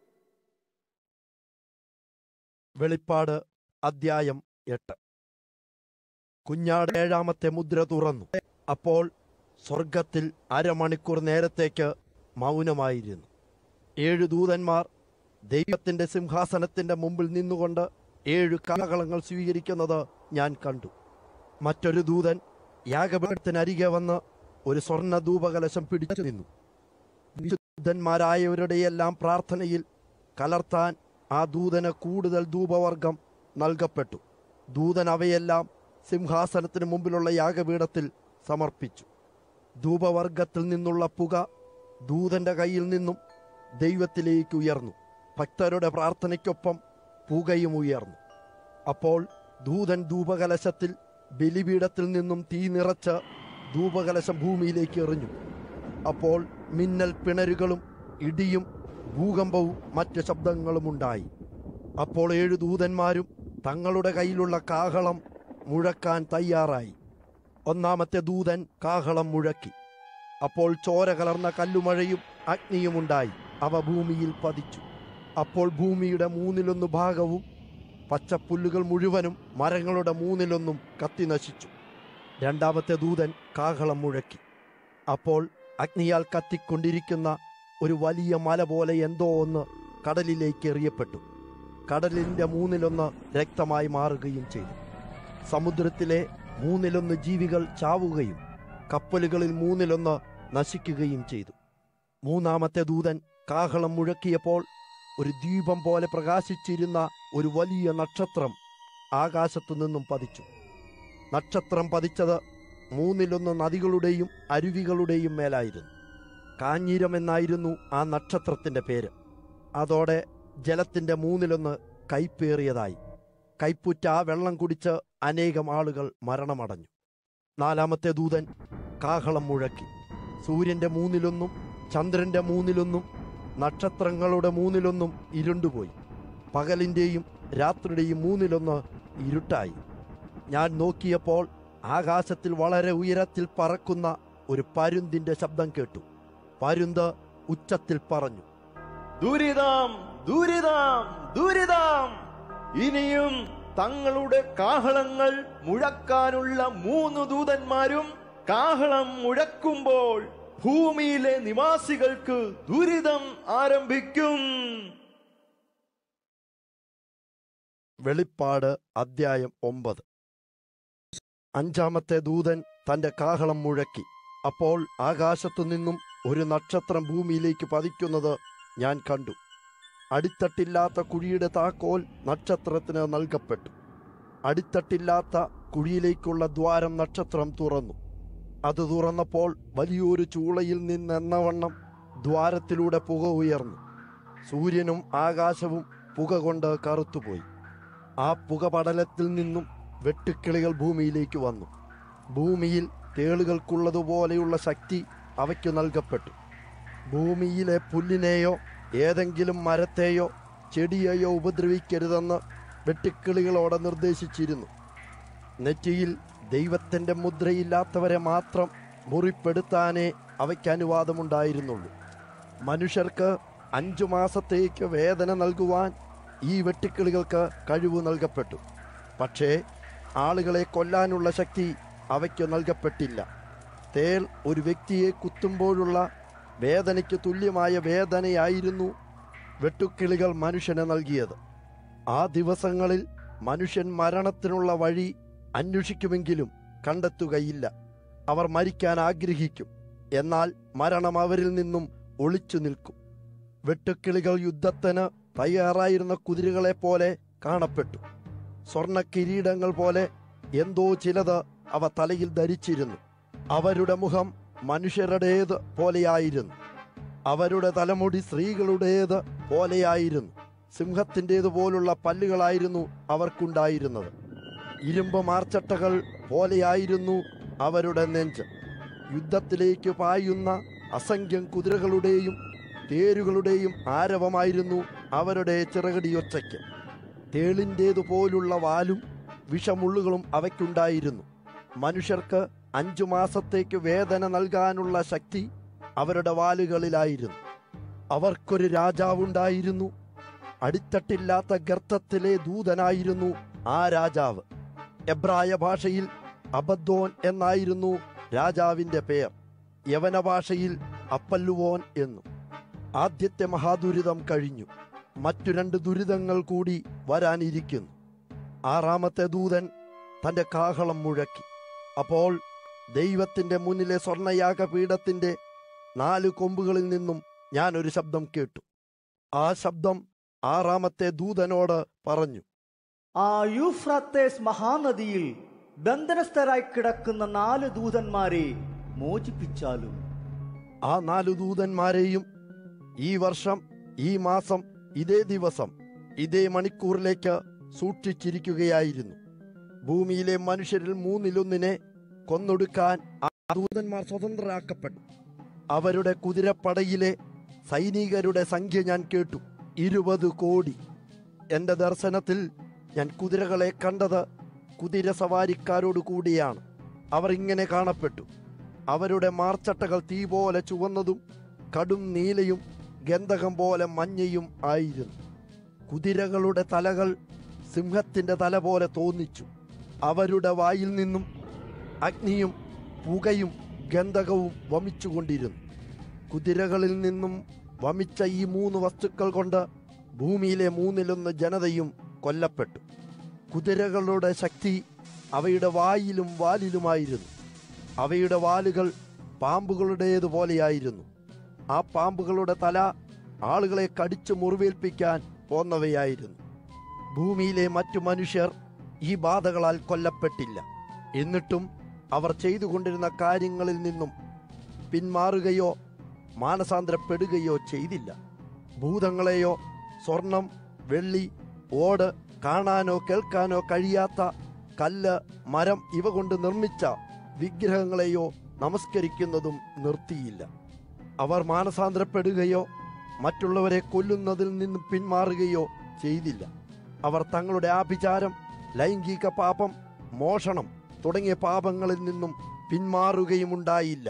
വെളിപ്പാട് അദ്ധ്യായം എട്ട് കുഞ്ഞാട് ഏഴാമത്തെ മുദ്ര തുറന്നു അപ്പോൾ സ്വർഗത്തിൽ അരമണിക്കൂർ നേരത്തേക്ക് മൗനമായിരുന്നു ഏഴു ദൂതന്മാർ ദൈവത്തിന്റെ സിംഹാസനത്തിന്റെ മുമ്പിൽ നിന്നുകൊണ്ട് ഏഴു കാകളങ്ങൾ സ്വീകരിക്കുന്നത് ഞാൻ കണ്ടു മറ്റൊരു ദൂതൻ യാഗപീഠത്തിനരികെ വന്ന് ഒരു സ്വർണ്ണ ധൂപകലശം പിടിച്ചു നിന്നു വിശുദ്ധന്മാരായവരുടെയെല്ലാം പ്രാർത്ഥനയിൽ കലർത്താൻ ആ ദൂതന് കൂടുതൽ ധൂപവർഗം നൽകപ്പെട്ടു ദൂതൻ അവയെല്ലാം സിംഹാസനത്തിന് മുമ്പിലുള്ള യാഗപീഠത്തിൽ സമർപ്പിച്ചു ധൂപവർഗത്തിൽ നിന്നുള്ള പുക ദൂതന്റെ കയ്യിൽ നിന്നും ദൈവത്തിലേക്ക് ഉയർന്നു ഭക്തരുടെ പ്രാർത്ഥനയ്ക്കൊപ്പം പുകയും ഉയർന്നു അപ്പോൾ ദൂതൻ ധൂപകലശത്തിൽ ബലിപീഠത്തിൽ നിന്നും തീ നിറച്ച് ധൂപകലശം ഭൂമിയിലേക്ക് എറിഞ്ഞു അപ്പോൾ മിന്നൽ പിണരുകളും ഇടിയും ഭൂകമ്പവും മറ്റ് ശബ്ദങ്ങളും ഉണ്ടായി അപ്പോൾ ഏഴു ദൂതന്മാരും തങ്ങളുടെ കയ്യിലുള്ള കാഹളം മുഴക്കാൻ തയ്യാറായി ഒന്നാമത്തെ ദൂതൻ കാഹളം മുഴക്കി അപ്പോൾ ചോര കലർന്ന കല്ലുമഴയും അഗ്നിയും ഉണ്ടായി അവ ഭൂമിയിൽ പതിച്ചു അപ്പോൾ ഭൂമിയുടെ മൂന്നിലൊന്ന് ഭാഗവും പച്ചപ്പുല്ലുകൾ മുഴുവനും മരങ്ങളുടെ മൂന്നിലൊന്നും കത്തി നശിച്ചു രണ്ടാമത്തെ ദൂതൻ കാഹളം മുഴക്കി അപ്പോൾ അഗ്നിയാൽ കത്തിക്കൊണ്ടിരിക്കുന്ന ഒരു വലിയ മല പോലെ എന്തോ ഒന്ന് കടലിലേക്ക് എറിയപ്പെട്ടു കടലിന്റെ മൂന്നിലൊന്ന് രക്തമായി മാറുകയും ചെയ്തു സമുദ്രത്തിലെ മൂന്നിലൊന്ന് ജീവികൾ ചാവുകയും കപ്പലുകളിൽ മൂന്നിലൊന്ന് നശിക്കുകയും ചെയ്തു മൂന്നാമത്തെ ദൂതൻ കാഹളം മുഴക്കിയപ്പോൾ ഒരു ദീപം പോലെ പ്രകാശിച്ചിരുന്ന ഒരു വലിയ നക്ഷത്രം ആകാശത്തു നിന്നും പതിച്ചു നക്ഷത്രം പതിച്ചത് മൂന്നിലൊന്ന് നദികളുടെയും അരുവികളുടെയും മേലായിരുന്നു കാഞ്ഞിരം എന്നായിരുന്നു ആ നക്ഷത്രത്തിന്റെ പേര് അതോടെ ജലത്തിന്റെ മൂന്നിലൊന്ന് കൈപ്പേറിയതായി കൈപ്പുറ്റ ആ വെള്ളം കുടിച്ച് അനേകം ആളുകൾ മരണമടഞ്ഞു നാലാമത്തെ ദൂതൻ കാഹളം മുഴക്കി സൂര്യന്റെ മൂന്നിലൊന്നും ചന്ദ്രന്റെ മൂന്നിലൊന്നും നക്ഷത്രങ്ങളുടെ മൂന്നിലൊന്നും ഇരുണ്ടുപോയി പകലിന്റെയും രാത്രിയുടെയും മൂന്നിലൊന്ന് ഇരുട്ടായി ഞാൻ നോക്കിയപ്പോൾ ആകാശത്തിൽ വളരെ ഉയരത്തിൽ പറക്കുന്ന ഒരു പരുന്തിന്റെ ശബ്ദം കേട്ടു പരുന്ത് ഉച്ചത്തിൽ പറഞ്ഞു ദുരിതം ദുരിതം ദുരിതം ഇനിയും തങ്ങളുടെ കാഹളങ്ങൾ മുഴക്കാനുള്ള മൂന്ന് ദൂതന്മാരും കാഹളം മുഴക്കുമ്പോൾ ഭൂമിയിലെ നിവാസികൾക്ക് ദുരിതം ആരംഭിക്കും വെളിപ്പാട് അദ്ധ്യായം ഒമ്പത് അഞ്ചാമത്തെ ദൂതൻ തന്റെ കാഹളം മുഴക്കി അപ്പോൾ ആകാശത്തു നിന്നും ഒരു നക്ഷത്രം ഭൂമിയിലേക്ക് പതിക്കുന്നത് ഞാൻ കണ്ടു അടിത്തട്ടില്ലാത്ത കുഴിയുടെ താക്കോൽ നക്ഷത്രത്തിന് നൽകപ്പെട്ടു അടിത്തട്ടില്ലാത്ത കുഴിയിലേക്കുള്ള ദ്വാരം നക്ഷത്രം തുറന്നു അത് തുറന്നപ്പോൾ വലിയൊരു ചൂളയിൽ നിന്നെന്നവണ്ണം ദ്വാരത്തിലൂടെ പുക ഉയർന്നു സൂര്യനും ആകാശവും പുക കൊണ്ട് കറുത്തുപോയി ആ പുകപടലത്തിൽ നിന്നും വെട്ടുക്കിളികൾ ഭൂമിയിലേക്ക് വന്നു ഭൂമിയിൽ തേളുകൾക്കുള്ളതുപോലെയുള്ള ശക്തി അവയ്ക്കു നൽകപ്പെട്ടു ഭൂമിയിലെ പുല്ലിനെയോ ഏതെങ്കിലും മരത്തെയോ ചെടിയെയോ ഉപദ്രവിക്കരുതെന്ന് വെട്ടുക്കിളികളോട് നിർദ്ദേശിച്ചിരുന്നു നെറ്റിയിൽ ദൈവത്തിന്റെ മുദ്രയില്ലാത്തവരെ മാത്രം മുറിപ്പെടുത്താനേ അവയ്ക്ക് അനുവാദമുണ്ടായിരുന്നുള്ളൂ മനുഷ്യർക്ക് അഞ്ചു മാസത്തേക്ക് വേദന നൽകുവാൻ ഈ വെട്ടുക്കിളികൾക്ക് കഴിവ് നൽകപ്പെട്ടു പക്ഷേ ആളുകളെ കൊല്ലാനുള്ള ശക്തി അവയ്ക്ക് നൽകപ്പെട്ടില്ല തേൾ ഒരു വ്യക്തിയെ കുത്തുമ്പോഴുള്ള വേദനയ്ക്ക് തുല്യമായ വേദനയായിരുന്നു വെട്ടുക്കിളികൾ മനുഷ്യന് നൽകിയത് ആ ദിവസങ്ങളിൽ മനുഷ്യൻ മരണത്തിനുള്ള വഴി അന്വേഷിക്കുമെങ്കിലും കണ്ടെത്തുകയില്ല അവർ മരിക്കാൻ ആഗ്രഹിക്കും എന്നാൽ മരണം അവരിൽ നിന്നും ഒളിച്ചു നിൽക്കും വെട്ടുക്കിളികൾ യുദ്ധത്തിന് തയ്യാറായിരുന്ന കുതിരകളെ പോലെ കാണപ്പെട്ടു സ്വർണ്ണ കിരീടങ്ങൾ പോലെ എന്തോ ചിലത് അവ തലയിൽ ധരിച്ചിരുന്നു അവരുടെ മുഖം മനുഷ്യരുടേത് പോലെയായിരുന്നു അവരുടെ തലമുടി സ്ത്രീകളുടേത് പോലെയായിരുന്നു സിംഹത്തിൻ്റേത് പോലുള്ള പല്ലുകളായിരുന്നു അവർക്കുണ്ടായിരുന്നത് ഇരുമ്പ് മാർച്ചട്ടകൾ പോലെയായിരുന്നു അവരുടെ നെഞ്ച് യുദ്ധത്തിലേക്ക് പായുന്ന അസംഖ്യം കുതിരകളുടെയും തേരുകളുടെയും ആരവമായിരുന്നു അവരുടെ ചിറകടിയൊച്ചയ്ക്ക് തേളിൻ്റേതുപോലുള്ള വാലും വിഷമുള്ളുകളും അവയ്ക്കുണ്ടായിരുന്നു മനുഷ്യർക്ക് അഞ്ചു മാസത്തേക്ക് വേദന നൽകാനുള്ള ശക്തി അവരുടെ വാലുകളിലായിരുന്നു അവർക്കൊരു രാജാവുണ്ടായിരുന്നു അടിത്തട്ടില്ലാത്ത ഗർത്തത്തിലെ ദൂതനായിരുന്നു ആ രാജാവ് എബ്രായ ഭാഷയിൽ അബദ്ദോൻ എന്നായിരുന്നു രാജാവിന്റെ പേർ യവന ഭാഷയിൽ അപ്പല്ലുവോൻ എന്നും ആദ്യത്തെ മഹാദുരിതം കഴിഞ്ഞു മറ്റു രണ്ട് ദുരിതങ്ങൾ കൂടി വരാനിരിക്കുന്നു ആറാമത്തെ ദൂതൻ തന്റെ കാഹളം മുഴക്കി അപ്പോൾ ദൈവത്തിന്റെ മുന്നിലെ സ്വർണയാഗപീഠത്തിന്റെ നാല് കൊമ്പുകളിൽ നിന്നും ഞാൻ ഒരു ശബ്ദം കേട്ടു ആ ശബ്ദം ആറാമത്തെ ദൂതനോട് പറഞ്ഞു ആ യൂഫ്രാത്തേസ് മഹാനദിയിൽ ബന്ധനസ്ഥരായി കിടക്കുന്ന നാല് ദൂതന്മാരെ മോചിപ്പിച്ചാലും ആ നാലു ദൂതന്മാരെയും ഈ വർഷം ഈ മാസം ഇതേ ദിവസം ഇതേ മണിക്കൂറിലേക്ക് സൂക്ഷിച്ചിരിക്കുകയായിരുന്നു ഭൂമിയിലെ മനുഷ്യരിൽ മൂന്നിലൊന്നിനെ കൊന്നൊടുക്കാൻ ആ ദൂതന്മാർ സ്വതന്ത്രരാക്കപ്പെട്ടു അവരുടെ കുതിരപ്പടയിലെ സൈനികരുടെ സംഖ്യ ഞാൻ കേട്ടു ഇരുപത് കോടി എന്റെ ദർശനത്തിൽ ഞാൻ കുതിരകളെ കണ്ടത് കുതിര സവാരിക്കാരോട് കൂടിയാണ് അവർ ഇങ്ങനെ കാണപ്പെട്ടു അവരുടെ മാർച്ചട്ടകൾ തീ പോലെ ചുവന്നതും കടും നീലയും ഗന്ധകം പോലെ മഞ്ഞയും ആയിരുന്നു കുതിരകളുടെ തലകൾ സിംഹത്തിന്റെ തല പോലെ തോന്നിച്ചു അവരുടെ വായിൽ നിന്നും അഗ്നിയും പുകയും ഗന്ധകവും വമിച്ചുകൊണ്ടിരുന്നു കുതിരകളിൽ നിന്നും വമിച്ച ഈ മൂന്ന് വസ്തുക്കൾ കൊണ്ട് ഭൂമിയിലെ മൂന്നിലൊന്ന് ജനതയും കൊല്ലപ്പെട്ടു കുതിരകളുടെ ശക്തി അവയുടെ വായിലും വാലിലുമായിരുന്നു അവയുടെ വാലുകൾ പാമ്പുകളുടേതുപോലെയായിരുന്നു ആ പാമ്പുകളുടെ തല ആളുകളെ കടിച്ചു മുറിവേൽപ്പിക്കാൻ പോന്നവയായിരുന്നു ഭൂമിയിലെ മറ്റു മനുഷ്യർ ഈ ബാധകളാൽ കൊല്ലപ്പെട്ടില്ല എന്നിട്ടും അവർ ചെയ്തുകൊണ്ടിരുന്ന കാര്യങ്ങളിൽ നിന്നും പിന്മാറുകയോ മാനസാന്തരപ്പെടുകയോ ചെയ്തില്ല ഭൂതങ്ങളെയോ സ്വർണം വെള്ളി ഓട് കാണാനോ കേൾക്കാനോ കഴിയാത്ത കല്ല് മരം ഇവ കൊണ്ട് നിർമ്മിച്ച വിഗ്രഹങ്ങളെയോ നമസ്കരിക്കുന്നതും നിർത്തിയില്ല അവർ മാനസാന്തരപ്പെടുകയോ മറ്റുള്ളവരെ കൊല്ലുന്നതിൽ നിന്ന് പിന്മാറുകയോ ചെയ്തില്ല അവർ തങ്ങളുടെ ആഭിചാരം ലൈംഗിക പാപം മോഷണം തുടങ്ങിയ പാപങ്ങളിൽ നിന്നും പിന്മാറുകയുമുണ്ടായില്ല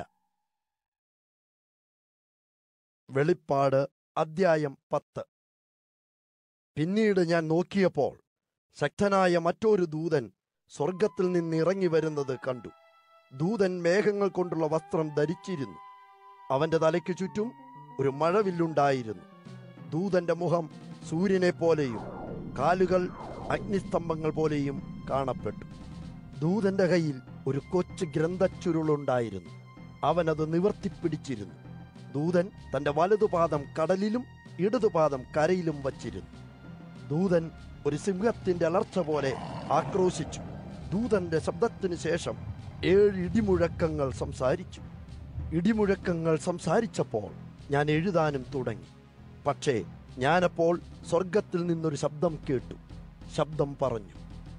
വെളിപ്പാട് അദ്ധ്യായം പത്ത് പിന്നീട് ഞാൻ നോക്കിയപ്പോൾ ശക്തനായ മറ്റൊരു ദൂതൻ സ്വർഗത്തിൽ നിന്ന് ഇറങ്ങി വരുന്നത് കണ്ടു ദൂതൻ മേഘങ്ങൾ കൊണ്ടുള്ള വസ്ത്രം ധരിച്ചിരുന്നു അവന്റെ തലയ്ക്ക് ചുറ്റും ഒരു മഴവില്ലുണ്ടായിരുന്നു ദൂതന്റെ മുഖം സൂര്യനെ പോലെയും കാലുകൾ അഗ്നിസ്തംഭങ്ങൾ പോലെയും കാണപ്പെട്ടു ദൂതന്റെ കയ്യിൽ ഒരു കൊച്ചു ഗ്രന്ഥച്ചുരുളുണ്ടായിരുന്നു അവനത് നിവർത്തിപ്പിടിച്ചിരുന്നു ദൂതൻ തന്റെ വലതുപാദം കടലിലും ഇടതുപാദം കരയിലും വച്ചിരുന്നു ദൂതൻ ഒരു സിംഹത്തിന്റെ അലർച്ച പോലെ ആക്രോശിച്ചു ദൂതന്റെ ശബ്ദത്തിനു ശേഷം ഏഴ് ഇടിമുഴക്കങ്ങൾ സംസാരിച്ചു ഇടിമുഴക്കങ്ങൾ സംസാരിച്ചപ്പോൾ ഞാൻ എഴുതാനും തുടങ്ങി പക്ഷേ ഞാനപ്പോൾ സ്വർഗത്തിൽ നിന്നൊരു ശബ്ദം കേട്ടു ശബ്ദം പറഞ്ഞു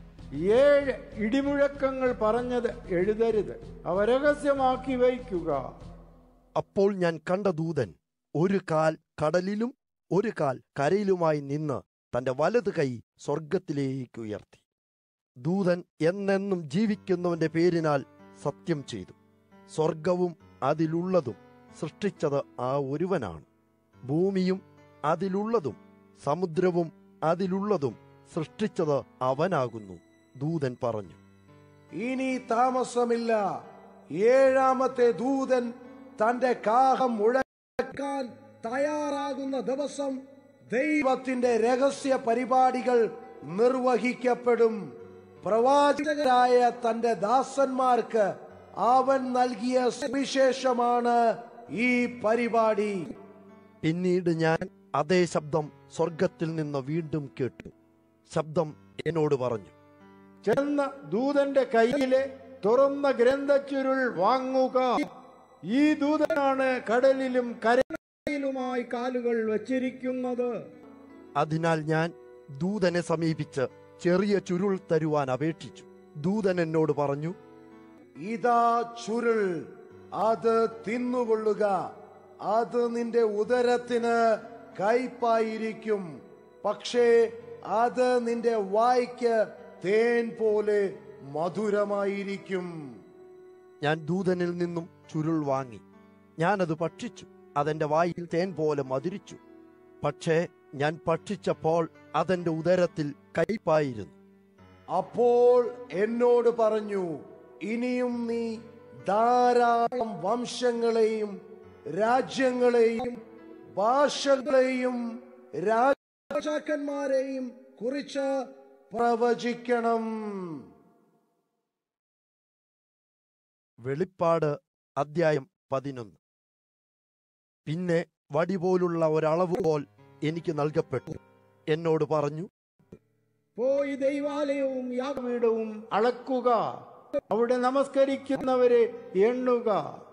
ഏഴ് ഇടിമുഴക്കങ്ങൾ പറഞ്ഞത് എഴുതരുത് അവ രഹസ്യമാക്കി വയ്ക്കുക അപ്പോൾ ഞാൻ കണ്ട ദൂതൻ ഒരു കാൽ കടലിലും ഒരു കാൽ കരയിലുമായി നിന്ന് തന്റെ വലത് കൈ സ്വർഗത്തിലേക്ക് ഉയർത്തി ദൂതൻ എന്നെന്നും ജീവിക്കുന്നവന്റെ പേരിനാൽ സത്യം ചെയ്തു സ്വർഗവും അതിലുള്ളതും സൃഷ്ടിച്ചത് ആ ഒരുവനാണ് ഭൂമിയും അതിലുള്ളതും സമുദ്രവും അതിലുള്ളതും സൃഷ്ടിച്ചത് അവനാകുന്നു ദൂതൻ പറഞ്ഞു ഇനി താമസമില്ല ഏഴാമത്തെ ദൂതൻ തന്റെ കാഹം മുഴക്കാൻ തയ്യാറാകുന്ന ദിവസം ദൈവത്തിന്റെ രഹസ്യ പരിപാടികൾ നിർവഹിക്കപ്പെടും പ്രവാചകരായ തന്റെ ദാസന്മാർക്ക് അവൻ നൽകിയ സുവിശേഷമാണ് ഈ പരിപാടി പിന്നീട് ഞാൻ അതേ ശബ്ദം സ്വർഗത്തിൽ നിന്ന് വീണ്ടും കേട്ടു ശബ്ദം എന്നോട് പറഞ്ഞു ചെന്ന് ദൂതന്റെ കയ്യിലെ തുറന്ന ഗ്രന്ഥച്ചുരുൾ വാങ്ങുക ഈ ദൂതനാണ് കടലിലും കരയിലുമായി കാലുകൾ വച്ചിരിക്കുന്നത് അതിനാൽ ഞാൻ ദൂതനെ സമീപിച്ച് ചെറിയ ചുരുൾ തരുവാൻ അപേക്ഷിച്ചു ദൂതൻ എന്നോട് പറഞ്ഞു ഇതാ ചുരുൾ അത് തിന്നുകൊള്ളുക അത് നിന്റെ ഉദരത്തിന് കയ്പായിരിക്കും പക്ഷേ അത് നിന്റെ വായ്ക്ക് തേൻ പോലെ മധുരമായിരിക്കും ഞാൻ ദൂതനിൽ നിന്നും ചുരുൾ വാങ്ങി ഞാനത് ഭക്ഷിച്ചു അതെന്റെ വായിൽ തേൻ പോലെ മധുരിച്ചു പക്ഷേ ഞാൻ ഭക്ഷിച്ചപ്പോൾ അതെന്റെ ഉദരത്തിൽ കയ്പായിരുന്നു അപ്പോൾ എന്നോട് പറഞ്ഞു ഇനിയും നീ ധാരാളം വംശങ്ങളെയും രാജ്യങ്ങളെയും ഭാഷകളെയും രാജാക്കന്മാരെയും കുറിച്ച് പ്രവചിക്കണം വെളിപ്പാട് അദ്ധ്യായം പതിനൊന്ന് പിന്നെ വടി പോലുള്ള ഒരളവ് പോൽ എനിക്ക് നൽകപ്പെട്ടു എന്നോട് പറഞ്ഞു പോയി ദൈവാലയവും യാഗപീഠവും അളക്കുക അവിടെ നമസ്കരിക്കുന്നവരെ എണ്ണുക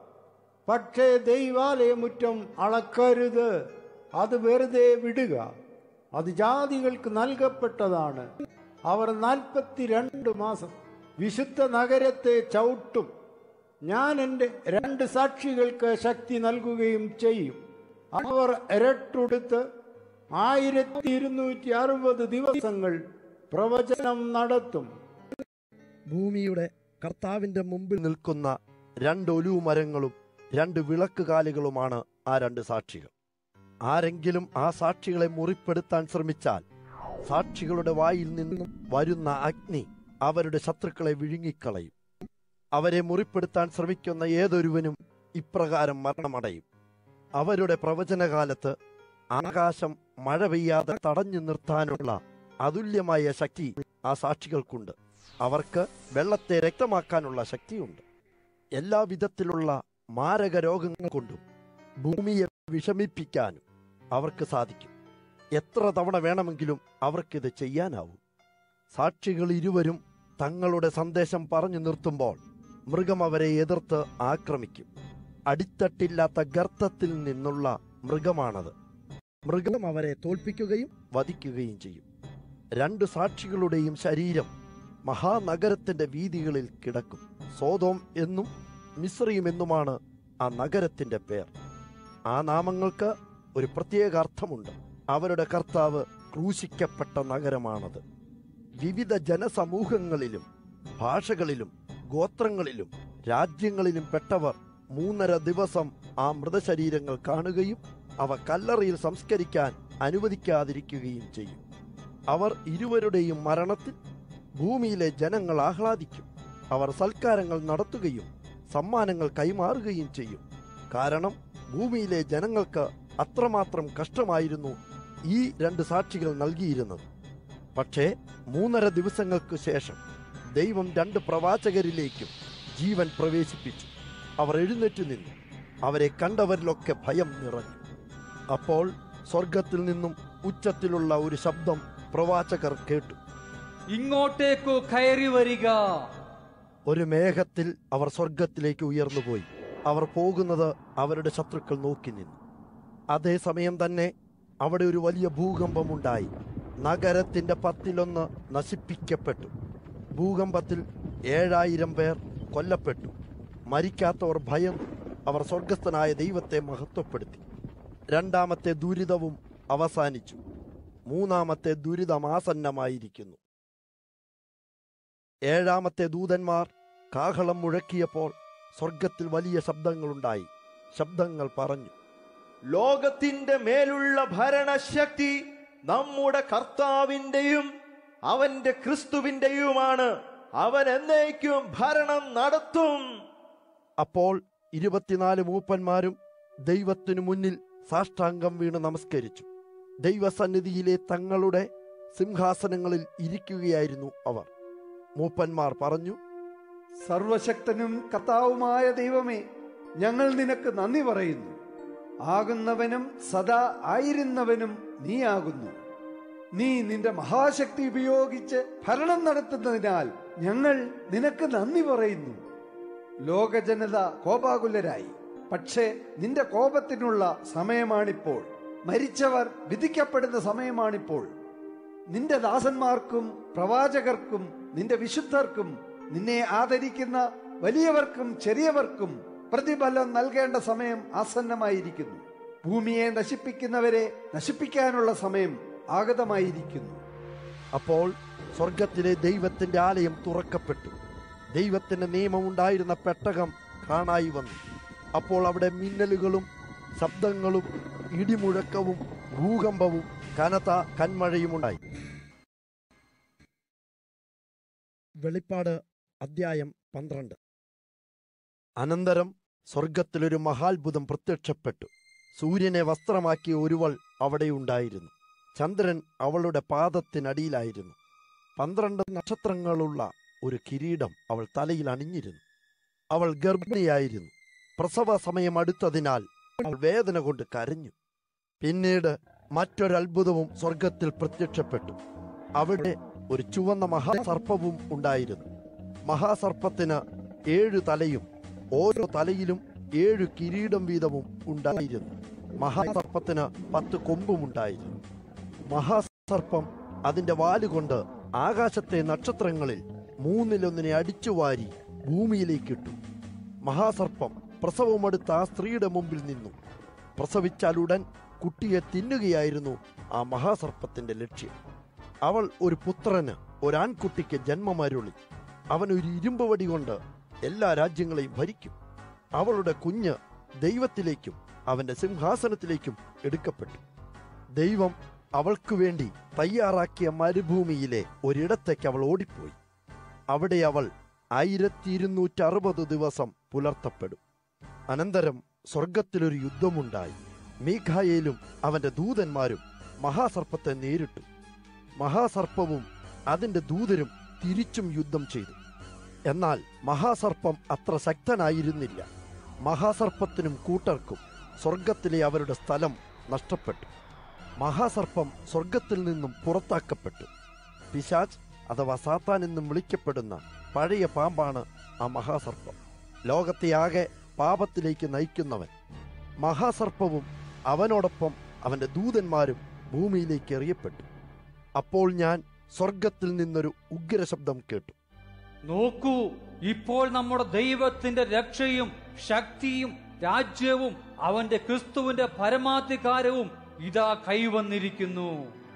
പക്ഷേ ദൈവാലയമുറ്റം അളക്കരുത് അത് വെറുതെ വിടുക അത് ജാതികൾക്ക് നൽകപ്പെട്ടതാണ് അവർ നാൽപ്പത്തിരണ്ട് മാസം വിശുദ്ധ നഗരത്തെ ചവിട്ടും ഞാൻ എൻ്റെ രണ്ട് സാക്ഷികൾക്ക് ശക്തി നൽകുകയും ചെയ്യും അവർ ഇരട്ടുടുത്ത് ആയിരത്തി ഇരുന്നൂറ്റി അറുപത് ദിവസങ്ങൾ പ്രവചനം നടത്തും ഭൂമിയുടെ കർത്താവിന്റെ മുമ്പിൽ നിൽക്കുന്ന രണ്ട് ഒലിവു മരങ്ങളും രണ്ട് വിളക്കുകാലുകളുമാണ് ആ രണ്ട് സാക്ഷികൾ ആരെങ്കിലും ആ സാക്ഷികളെ മുറിപ്പെടുത്താൻ ശ്രമിച്ചാൽ സാക്ഷികളുടെ വായിൽ നിന്നും വരുന്ന അഗ്നി അവരുടെ ശത്രുക്കളെ വിഴുങ്ങിക്കളയും അവരെ മുറിപ്പെടുത്താൻ ശ്രമിക്കുന്ന ഏതൊരുവനും ഇപ്രകാരം മരണമടയും അവരുടെ പ്രവചനകാലത്ത് ആകാശം മഴ പെയ്യാതെ തടഞ്ഞു നിർത്താനുള്ള അതുല്യമായ ശക്തി ആ സാക്ഷികൾക്കുണ്ട് അവർക്ക് വെള്ളത്തെ രക്തമാക്കാനുള്ള ശക്തിയുണ്ട് എല്ലാ വിധത്തിലുള്ള മാരക രോഗങ്ങൾ കൊണ്ടും ഭൂമിയെ വിഷമിപ്പിക്കാനും അവർക്ക് സാധിക്കും എത്ര തവണ വേണമെങ്കിലും അവർക്കിത് ചെയ്യാനാവും സാക്ഷികൾ ഇരുവരും തങ്ങളുടെ സന്ദേശം പറഞ്ഞു നിർത്തുമ്പോൾ മൃഗം അവരെ എതിർത്ത് ആക്രമിക്കും അടിത്തട്ടില്ലാത്ത ഗർത്തത്തിൽ നിന്നുള്ള മൃഗമാണത് മൃഗം അവരെ തോൽപ്പിക്കുകയും വധിക്കുകയും ചെയ്യും രണ്ട് സാക്ഷികളുടെയും ശരീരം മഹാനഗരത്തിന്റെ വീതികളിൽ കിടക്കും സോതോം എന്നും മിശ്രയും എന്നുമാണ് ആ നഗരത്തിന്റെ പേർ ആ നാമങ്ങൾക്ക് ഒരു പ്രത്യേക അർത്ഥമുണ്ട് അവരുടെ കർത്താവ് ക്രൂശിക്കപ്പെട്ട നഗരമാണത് വിവിധ ജനസമൂഹങ്ങളിലും ഭാഷകളിലും ഗോത്രങ്ങളിലും രാജ്യങ്ങളിലും പെട്ടവർ മൂന്നര ദിവസം ആ മൃതശരീരങ്ങൾ കാണുകയും അവ കല്ലറയിൽ സംസ്കരിക്കാൻ അനുവദിക്കാതിരിക്കുകയും ചെയ്യും അവർ ഇരുവരുടെയും മരണത്തിൽ ഭൂമിയിലെ ജനങ്ങൾ ആഹ്ലാദിക്കും അവർ സൽക്കാരങ്ങൾ നടത്തുകയും സമ്മാനങ്ങൾ കൈമാറുകയും ചെയ്യും കാരണം ഭൂമിയിലെ ജനങ്ങൾക്ക് അത്രമാത്രം കഷ്ടമായിരുന്നു ഈ രണ്ട് സാക്ഷികൾ നൽകിയിരുന്നത് പക്ഷേ മൂന്നര ദിവസങ്ങൾക്ക് ശേഷം ദൈവം രണ്ട് പ്രവാചകരിലേക്കും ജീവൻ പ്രവേശിപ്പിച്ചു അവർ എഴുന്നേറ്റ് നിന്നു അവരെ കണ്ടവരിലൊക്കെ ഭയം നിറഞ്ഞു അപ്പോൾ സ്വർഗത്തിൽ നിന്നും ഉച്ചത്തിലുള്ള ഒരു ശബ്ദം പ്രവാചകർ കേട്ടു ഇങ്ങോട്ടേക്കു കയറി വരിക ഒരു മേഘത്തിൽ അവർ സ്വർഗത്തിലേക്ക് ഉയർന്നുപോയി അവർ പോകുന്നത് അവരുടെ ശത്രുക്കൾ നോക്കി നിന്നു അതേസമയം തന്നെ അവിടെ ഒരു വലിയ ഭൂകമ്പമുണ്ടായി നഗരത്തിന്റെ പത്തിലൊന്ന് നശിപ്പിക്കപ്പെട്ടു ഭൂകമ്പത്തിൽ ഏഴായിരം പേർ കൊല്ലപ്പെട്ടു മരിക്കാത്തവർ ഭയന്നു അവർ സ്വർഗസ്ഥനായ ദൈവത്തെ മഹത്വപ്പെടുത്തി രണ്ടാമത്തെ ദുരിതവും അവസാനിച്ചു മൂന്നാമത്തെ ദുരിതമാസന്നമായിരിക്കുന്നു ഏഴാമത്തെ ദൂതന്മാർ കാഹളം മുഴക്കിയപ്പോൾ സ്വർഗത്തിൽ വലിയ ശബ്ദങ്ങളുണ്ടായി ശബ്ദങ്ങൾ പറഞ്ഞു ലോകത്തിന്റെ മേലുള്ള ഭരണശക്തി നമ്മുടെ കർത്താവിന്റെയും അവന്റെ ക്രിസ്തുവിന്റെയുമാണ് അവൻ എന്നേക്കും ഭരണം നടത്തും അപ്പോൾ ഇരുപത്തിനാല് മൂപ്പന്മാരും ദൈവത്തിനു മുന്നിൽ സാഷ്ടാംഗം വീണ് നമസ്കരിച്ചു ദൈവസന്നിധിയിലെ തങ്ങളുടെ സിംഹാസനങ്ങളിൽ ഇരിക്കുകയായിരുന്നു അവർ മൂപ്പന്മാർ പറഞ്ഞു സർവശക്തനും കർത്താവുമായ ദൈവമേ ഞങ്ങൾ നിനക്ക് നന്ദി പറയുന്നു ആകുന്നവനും സദാ ആയിരുന്നവനും നീയാകുന്നു നീ നിന്റെ മഹാശക്തി ഉപയോഗിച്ച് ഭരണം നടത്തുന്നതിനാൽ ഞങ്ങൾ നിനക്ക് നന്ദി പറയുന്നു ലോകജനത കോപാകുലരായി പക്ഷേ നിന്റെ കോപത്തിനുള്ള സമയമാണിപ്പോൾ മരിച്ചവർ വിധിക്കപ്പെടുന്ന സമയമാണിപ്പോൾ നിന്റെ ദാസന്മാർക്കും പ്രവാചകർക്കും നിന്റെ വിശുദ്ധർക്കും നിന്നെ ആദരിക്കുന്ന വലിയവർക്കും ചെറിയവർക്കും പ്രതിഫലം നൽകേണ്ട സമയം ആസന്നമായിരിക്കുന്നു ഭൂമിയെ നശിപ്പിക്കുന്നവരെ നശിപ്പിക്കാനുള്ള സമയം ആഗതമായിരിക്കുന്നു അപ്പോൾ സ്വർഗത്തിലെ ദൈവത്തിന്റെ ആലയം തുറക്കപ്പെട്ടു ദൈവത്തിന്റെ നിയമമുണ്ടായിരുന്ന പെട്ടകം കാണായി വന്നു അപ്പോൾ അവിടെ മിന്നലുകളും ശബ്ദങ്ങളും ഇടിമുഴക്കവും ഭൂകമ്പവും കനത്ത കന്മഴയുമുണ്ടായി വെളിപ്പാട് അദ്ധ്യായം പന്ത്രണ്ട് അനന്തരം സ്വർഗത്തിലൊരു മഹാത്ഭുതം പ്രത്യക്ഷപ്പെട്ടു സൂര്യനെ വസ്ത്രമാക്കിയ ഒരുവൾ അവിടെയുണ്ടായിരുന്നു ചന്ദ്രൻ അവളുടെ പാദത്തിനടിയിലായിരുന്നു പന്ത്രണ്ട് നക്ഷത്രങ്ങളുള്ള ഒരു കിരീടം അവൾ തലയിൽ അണിഞ്ഞിരുന്നു അവൾ ഗർഭിണിയായിരുന്നു പ്രസവ സമയം അടുത്തതിനാൽ അവൾ വേദന കൊണ്ട് കരഞ്ഞു പിന്നീട് മറ്റൊരത്ഭുതവും സ്വർഗത്തിൽ പ്രത്യക്ഷപ്പെട്ടു അവിടെ ഒരു ചുവന്ന മഹാസർപ്പവും ഉണ്ടായിരുന്നു മഹാസർപ്പത്തിന് ഏഴു തലയും ഓരോ തലയിലും ഏഴു കിരീടം വീതവും ഉണ്ടായിരുന്നു മഹാസർപ്പത്തിന് പത്ത് കൊമ്പുമുണ്ടായിരുന്നു മഹാസർപ്പം അതിന്റെ വാലുകൊണ്ട് ആകാശത്തെ നക്ഷത്രങ്ങളിൽ മൂന്നിലൊന്നിനെ അടിച്ചുവാരി ഭൂമിയിലേക്കിട്ടു മഹാസർപ്പം പ്രസവമെടുത്ത ആ സ്ത്രീയുടെ മുമ്പിൽ നിന്നു പ്രസവിച്ചാലുടൻ കുട്ടിയെ തിന്നുകയായിരുന്നു ആ മഹാസർപ്പത്തിന്റെ ലക്ഷ്യം അവൾ ഒരു പുത്രന് ഒരാൺകുട്ടിക്ക് ജന്മമരുളി അവൻ ഒരു ഇരുമ്പ് വടി കൊണ്ട് എല്ലാ രാജ്യങ്ങളെയും ഭരിക്കും അവളുടെ കുഞ്ഞ് ദൈവത്തിലേക്കും അവന്റെ സിംഹാസനത്തിലേക്കും എടുക്കപ്പെട്ടു ദൈവം അവൾക്കു വേണ്ടി തയ്യാറാക്കിയ മരുഭൂമിയിലെ ഒരിടത്തേക്ക് അവൾ ഓടിപ്പോയി അവിടെ അവൾ ആയിരത്തി ഇരുന്നൂറ്റി അറുപത് ദിവസം പുലർത്തപ്പെടും അനന്തരം സ്വർഗത്തിലൊരു യുദ്ധമുണ്ടായി മീഖായേലും അവന്റെ ദൂതന്മാരും മഹാസർപ്പത്തെ നേരിട്ടു മഹാസർപ്പവും അതിന്റെ ദൂതരും തിരിച്ചും യുദ്ധം ചെയ്തു എന്നാൽ മഹാസർപ്പം അത്ര ശക്തനായിരുന്നില്ല മഹാസർപ്പത്തിനും കൂട്ടർക്കും സ്വർഗത്തിലെ അവരുടെ സ്ഥലം നഷ്ടപ്പെട്ടു മഹാസർപ്പം സ്വർഗത്തിൽ നിന്നും പുറത്താക്കപ്പെട്ടു പിശാജ് അഥവാ സാത്താൻ എന്നും വിളിക്കപ്പെടുന്ന പഴയ പാമ്പാണ് ആ മഹാസർപ്പം ലോകത്തെയാകെ പാപത്തിലേക്ക് നയിക്കുന്നവൻ മഹാസർപ്പവും അവനോടൊപ്പം അവന്റെ ദൂതന്മാരും ഭൂമിയിലേക്ക് എറിയപ്പെട്ടു അപ്പോൾ ഞാൻ സ്വർഗത്തിൽ നിന്നൊരു ഉഗ്രശബ്ദം കേട്ടു നോക്കൂ ഇപ്പോൾ നമ്മുടെ ദൈവത്തിന്റെ രക്ഷയും ശക്തിയും രാജ്യവും അവന്റെ ക്രിസ്തുവിന്റെ പരമാധികാരവും ഇതാ കൈവന്നിരിക്കുന്നു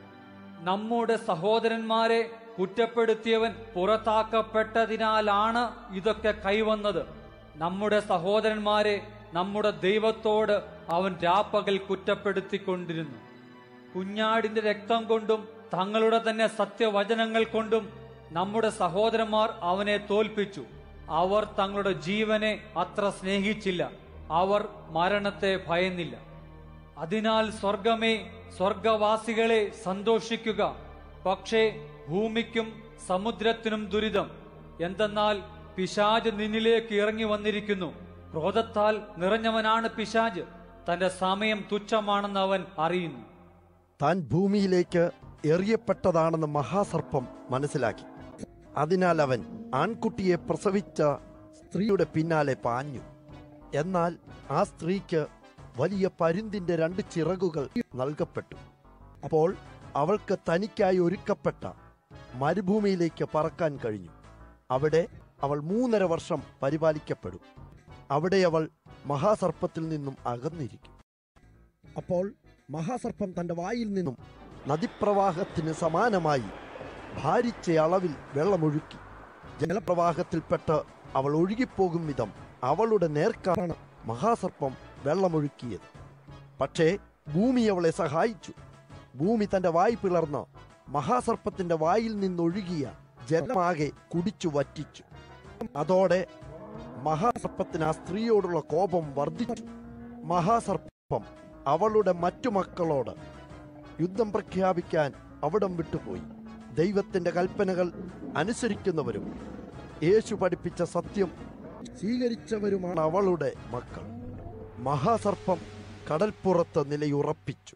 നമ്മുടെ സഹോദരന്മാരെ കുറ്റപ്പെടുത്തിയവൻ പുറത്താക്കപ്പെട്ടതിനാലാണ് ഇതൊക്കെ കൈവന്നത് നമ്മുടെ സഹോദരന്മാരെ നമ്മുടെ ദൈവത്തോട് അവൻ രാപ്പകൽ കുറ്റപ്പെടുത്തിക്കൊണ്ടിരുന്നു കുഞ്ഞാടിന്റെ രക്തം കൊണ്ടും തങ്ങളുടെ തന്നെ സത്യവചനങ്ങൾ കൊണ്ടും നമ്മുടെ സഹോദരന്മാർ അവനെ തോൽപ്പിച്ചു അവർ തങ്ങളുടെ ജീവനെ അത്ര സ്നേഹിച്ചില്ല അവർ മരണത്തെ ഭയന്നില്ല അതിനാൽ സ്വർഗമേ സ്വർഗവാസികളെ സന്തോഷിക്കുക പക്ഷേ ഭൂമിക്കും സമുദ്രത്തിനും ദുരിതം എന്തെന്നാൽ പിശാജ് നിന്നിലേക്ക് ഇറങ്ങി വന്നിരിക്കുന്നു ക്രോധത്താൽ നിറഞ്ഞവനാണ് പിശാജ് തന്റെ സമയം തുച്ഛമാണെന്ന് അവൻ അറിയുന്നു താൻ ഭൂമിയിലേക്ക് എറിയപ്പെട്ടതാണെന്ന് മഹാസർപ്പം മനസ്സിലാക്കി അതിനാൽ അവൻ ആൺകുട്ടിയെ പ്രസവിച്ച സ്ത്രീയുടെ പിന്നാലെ പാഞ്ഞു എന്നാൽ ആ സ്ത്രീക്ക് വലിയ പരുന്തിന്റെ രണ്ട് ചിറകുകൾ നൽകപ്പെട്ടു അപ്പോൾ അവൾക്ക് തനിക്കായി ഒരുക്കപ്പെട്ട മരുഭൂമിയിലേക്ക് പറക്കാൻ കഴിഞ്ഞു അവിടെ അവൾ മൂന്നര വർഷം പരിപാലിക്കപ്പെടും അവിടെ അവൾ മഹാസർപ്പത്തിൽ നിന്നും അകന്നിരിക്കും അപ്പോൾ മഹാസർപ്പം തന്റെ വായിൽ നിന്നും നദിപ്രവാഹത്തിന് സമാനമായി ഭാരിച്ച അളവിൽ വെള്ളമൊഴുക്കി ജലപ്രവാഹത്തിൽപ്പെട്ട് അവൾ ഒഴുകിപ്പോകും വിധം അവളുടെ നേർക്കാണ് മഹാസർപ്പം വെള്ളമൊഴുക്കിയത് പക്ഷേ ഭൂമി അവളെ സഹായിച്ചു ഭൂമി തന്റെ വായ് പിളർന്ന് മഹാസർപ്പത്തിന്റെ വായിൽ നിന്നൊഴുകിയ ജലമാകെ കുടിച്ചു വറ്റിച്ചു അതോടെ മഹാസർപ്പത്തിന് ആ സ്ത്രീയോടുള്ള കോപം വർദ്ധിച്ചു മഹാസർപ്പം അവളുടെ മറ്റു മക്കളോട് യുദ്ധം പ്രഖ്യാപിക്കാൻ അവിടം വിട്ടുപോയി ദൈവത്തിന്റെ കൽപ്പനകൾ അനുസരിക്കുന്നവരും യേശു പഠിപ്പിച്ച സത്യം സ്വീകരിച്ചവരുമാണ് അവളുടെ മക്കൾ മഹാസർപ്പം കടൽപ്പുറത്ത് നിലയുറപ്പിച്ചു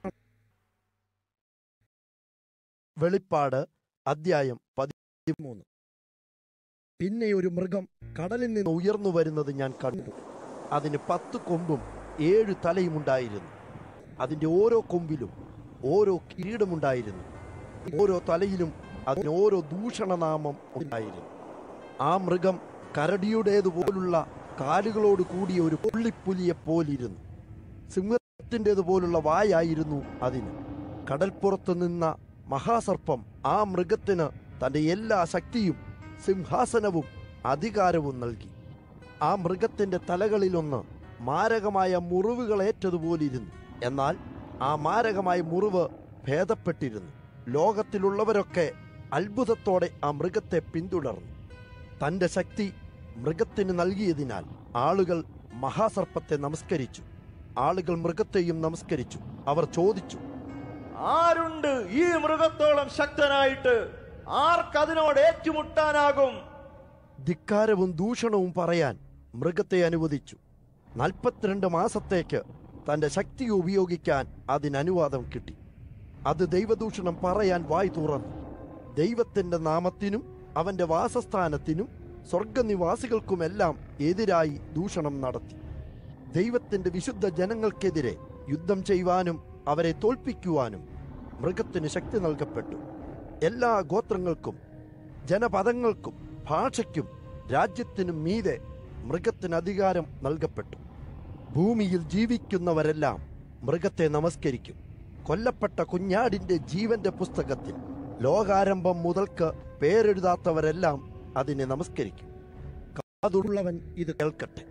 വെളിപ്പാട് അദ്ധ്യായം പതിമൂന്ന് പിന്നെ ഒരു മൃഗം കടലിൽ നിന്ന് ഉയർന്നു വരുന്നത് ഞാൻ കണ്ടു അതിന് പത്ത് കൊമ്പും ഏഴ് തലയുമുണ്ടായിരുന്നു അതിന്റെ ഓരോ കൊമ്പിലും ഓരോ കിരീടമുണ്ടായിരുന്നു ഓരോ തലയിലും അതിന് ഓരോ ദൂഷണനാമം ഉണ്ടായിരുന്നു ആ മൃഗം കരടിയുടേതുപോലുള്ള കാലുകളോട് കൂടിയ ഒരു പുള്ളിപ്പുലിയെ പോലിരുന്നു സിംഹത്തിൻ്റെതുപോലുള്ള വായായിരുന്നു അതിന് കടൽപ്പുറത്ത് നിന്ന മഹാസർപ്പം ആ മൃഗത്തിന് തന്റെ എല്ലാ ശക്തിയും സിംഹാസനവും അധികാരവും നൽകി ആ മൃഗത്തിന്റെ തലകളിലൊന്ന് മാരകമായ മുറിവുകളേറ്റതുപോലിരുന്നു എന്നാൽ ആ മാരകമായ മുറിവ് ഭേദപ്പെട്ടിരുന്നു ലോകത്തിലുള്ളവരൊക്കെ അത്ഭുതത്തോടെ ആ മൃഗത്തെ പിന്തുടർന്നു തന്റെ ശക്തി മൃഗത്തിന് നൽകിയതിനാൽ ആളുകൾ മഹാസർപ്പത്തെ നമസ്കരിച്ചു ആളുകൾ മൃഗത്തെയും നമസ്കരിച്ചു അവർ ചോദിച്ചു ആരുണ്ട് ഈ മൃഗത്തോളം ശക്തനായിട്ട് ആർക്കതിനോട് ഏറ്റുമുട്ടാനാകും ധിക്കാരവും ദൂഷണവും പറയാൻ മൃഗത്തെ അനുവദിച്ചു നാൽപ്പത്തിരണ്ട് മാസത്തേക്ക് തന്റെ ശക്തി ഉപയോഗിക്കാൻ അതിന് അനുവാദം കിട്ടി അത് ദൈവദൂഷണം പറയാൻ വായ് തുറന്നു ദൈവത്തിന്റെ നാമത്തിനും അവന്റെ വാസസ്ഥാനത്തിനും സ്വർഗനിവാസികൾക്കുമെല്ലാം എതിരായി ദൂഷണം നടത്തി ദൈവത്തിന്റെ വിശുദ്ധ ജനങ്ങൾക്കെതിരെ യുദ്ധം ചെയ്യുവാനും അവരെ തോൽപ്പിക്കുവാനും മൃഗത്തിന് ശക്തി നൽകപ്പെട്ടു എല്ലാ ഗോത്രങ്ങൾക്കും ജനപദങ്ങൾക്കും ഭാഷയ്ക്കും രാജ്യത്തിനും മീതെ മൃഗത്തിന് അധികാരം നൽകപ്പെട്ടു ഭൂമിയിൽ ജീവിക്കുന്നവരെല്ലാം മൃഗത്തെ നമസ്കരിക്കും കൊല്ലപ്പെട്ട കുഞ്ഞാടിന്റെ ജീവന്റെ പുസ്തകത്തിൽ ലോകാരംഭം മുതൽക്ക് പേരെഴുതാത്തവരെല്ലാം അതിനെ നമസ്കരിക്കും കാതുള്ളവൻ ഇത് കേൾക്കട്ടെ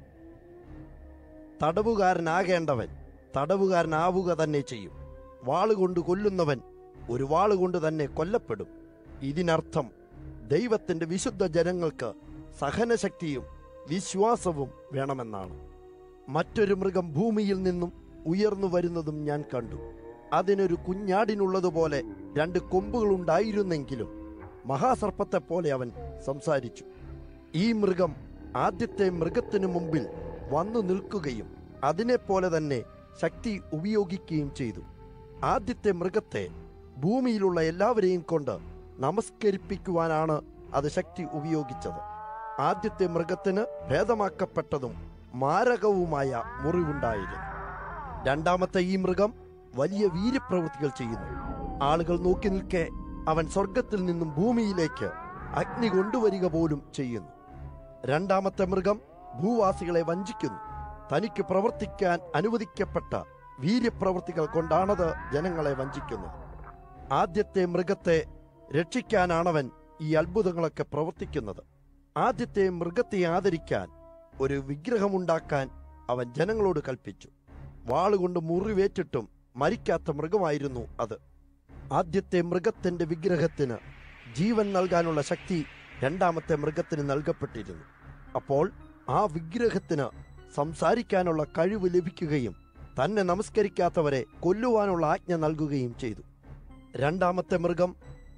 തടവുകാരനാകേണ്ടവൻ തടവുകാരനാവുക തന്നെ ചെയ്യും വാളുകൊണ്ട് കൊല്ലുന്നവൻ ഒരു വാളുകൊണ്ട് തന്നെ കൊല്ലപ്പെടും ഇതിനർത്ഥം ദൈവത്തിന്റെ വിശുദ്ധ ജനങ്ങൾക്ക് സഹനശക്തിയും വിശ്വാസവും വേണമെന്നാണ് മറ്റൊരു മൃഗം ഭൂമിയിൽ നിന്നും ഉയർന്നു വരുന്നതും ഞാൻ കണ്ടു അതിനൊരു കുഞ്ഞാടിനുള്ളതുപോലെ രണ്ട് കൊമ്പുകളുണ്ടായിരുന്നെങ്കിലും മഹാസർപ്പത്തെ പോലെ അവൻ സംസാരിച്ചു ഈ മൃഗം ആദ്യത്തെ മൃഗത്തിനു മുമ്പിൽ വന്നു നിൽക്കുകയും അതിനെപ്പോലെ തന്നെ ശക്തി ഉപയോഗിക്കുകയും ചെയ്തു ആദ്യത്തെ മൃഗത്തെ ഭൂമിയിലുള്ള എല്ലാവരെയും കൊണ്ട് നമസ്കരിപ്പിക്കുവാനാണ് അത് ശക്തി ഉപയോഗിച്ചത് ആദ്യത്തെ മൃഗത്തിന് ഭേദമാക്കപ്പെട്ടതും മാരകവുമായ മുറിവുണ്ടായിരുന്നു രണ്ടാമത്തെ ഈ മൃഗം വലിയ വീര്യപ്രവൃത്തികൾ ചെയ്യുന്നു ആളുകൾ നോക്കി നിൽക്കെ അവൻ സ്വർഗത്തിൽ നിന്നും ഭൂമിയിലേക്ക് അഗ്നി കൊണ്ടുവരിക പോലും ചെയ്യുന്നു രണ്ടാമത്തെ മൃഗം ഭൂവാസികളെ വഞ്ചിക്കുന്നു തനിക്ക് പ്രവർത്തിക്കാൻ അനുവദിക്കപ്പെട്ട വീര്യപ്രവൃത്തികൾ കൊണ്ടാണത് ജനങ്ങളെ വഞ്ചിക്കുന്നത് ആദ്യത്തെ മൃഗത്തെ രക്ഷിക്കാനാണവൻ ഈ അത്ഭുതങ്ങളൊക്കെ പ്രവർത്തിക്കുന്നത് ആദ്യത്തെ മൃഗത്തെ ആദരിക്കാൻ ഒരു വിഗ്രഹമുണ്ടാക്കാൻ അവൻ ജനങ്ങളോട് കൽപ്പിച്ചു വാളുകൊണ്ട് മുറിവേറ്റിട്ടും മരിക്കാത്ത മൃഗമായിരുന്നു അത് ആദ്യത്തെ മൃഗത്തിന്റെ വിഗ്രഹത്തിന് ജീവൻ നൽകാനുള്ള ശക്തി രണ്ടാമത്തെ മൃഗത്തിന് നൽകപ്പെട്ടിരുന്നു അപ്പോൾ ആ വിഗ്രഹത്തിന് സംസാരിക്കാനുള്ള കഴിവ് ലഭിക്കുകയും തന്നെ നമസ്കരിക്കാത്തവരെ കൊല്ലുവാനുള്ള ആജ്ഞ നൽകുകയും ചെയ്തു രണ്ടാമത്തെ മൃഗം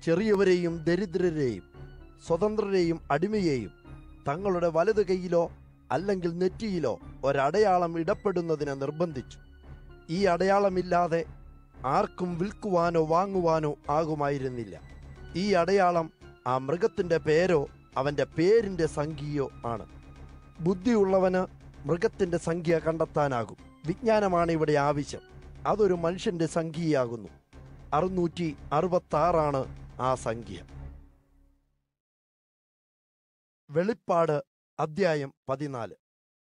ചെറിയവരെയും ദരിദ്രരെയും സ്വതന്ത്രരെയും അടിമയെയും തങ്ങളുടെ വലതു കൈയിലോ അല്ലെങ്കിൽ നെറ്റിയിലോ ഒരടയാളം ഇടപെടുന്നതിന് നിർബന്ധിച്ചു ഈ അടയാളമില്ലാതെ ആർക്കും വിൽക്കുവാനോ വാങ്ങുവാനോ ആകുമായിരുന്നില്ല ഈ അടയാളം ആ മൃഗത്തിന്റെ പേരോ അവന്റെ പേരിന്റെ സംഖ്യയോ ആണ് ബുദ്ധിയുള്ളവന് മൃഗത്തിന്റെ സംഖ്യ കണ്ടെത്താനാകും വിജ്ഞാനമാണ് ഇവിടെ ആവശ്യം അതൊരു മനുഷ്യന്റെ സംഖ്യയാകുന്നു അറുന്നൂറ്റി അറുപത്തി ആറാണ് ആ സംഖ്യ വെളിപ്പാട് അദ്ധ്യായം പതിനാല്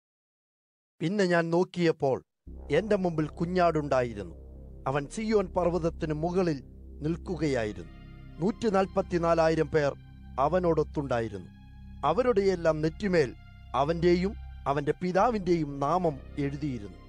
പിന്നെ ഞാൻ നോക്കിയപ്പോൾ എന്റെ മുമ്പിൽ കുഞ്ഞാടുണ്ടായിരുന്നു അവൻ സിയോൻ പർവ്വതത്തിന് മുകളിൽ നിൽക്കുകയായിരുന്നു നൂറ്റി നാൽപ്പത്തിനാലായിരം പേർ അവനോടൊത്തുണ്ടായിരുന്നു അവരുടെയെല്ലാം നെറ്റിമേൽ അവന്റെയും അവന്റെ പിതാവിന്റെയും നാമം എഴുതിയിരുന്നു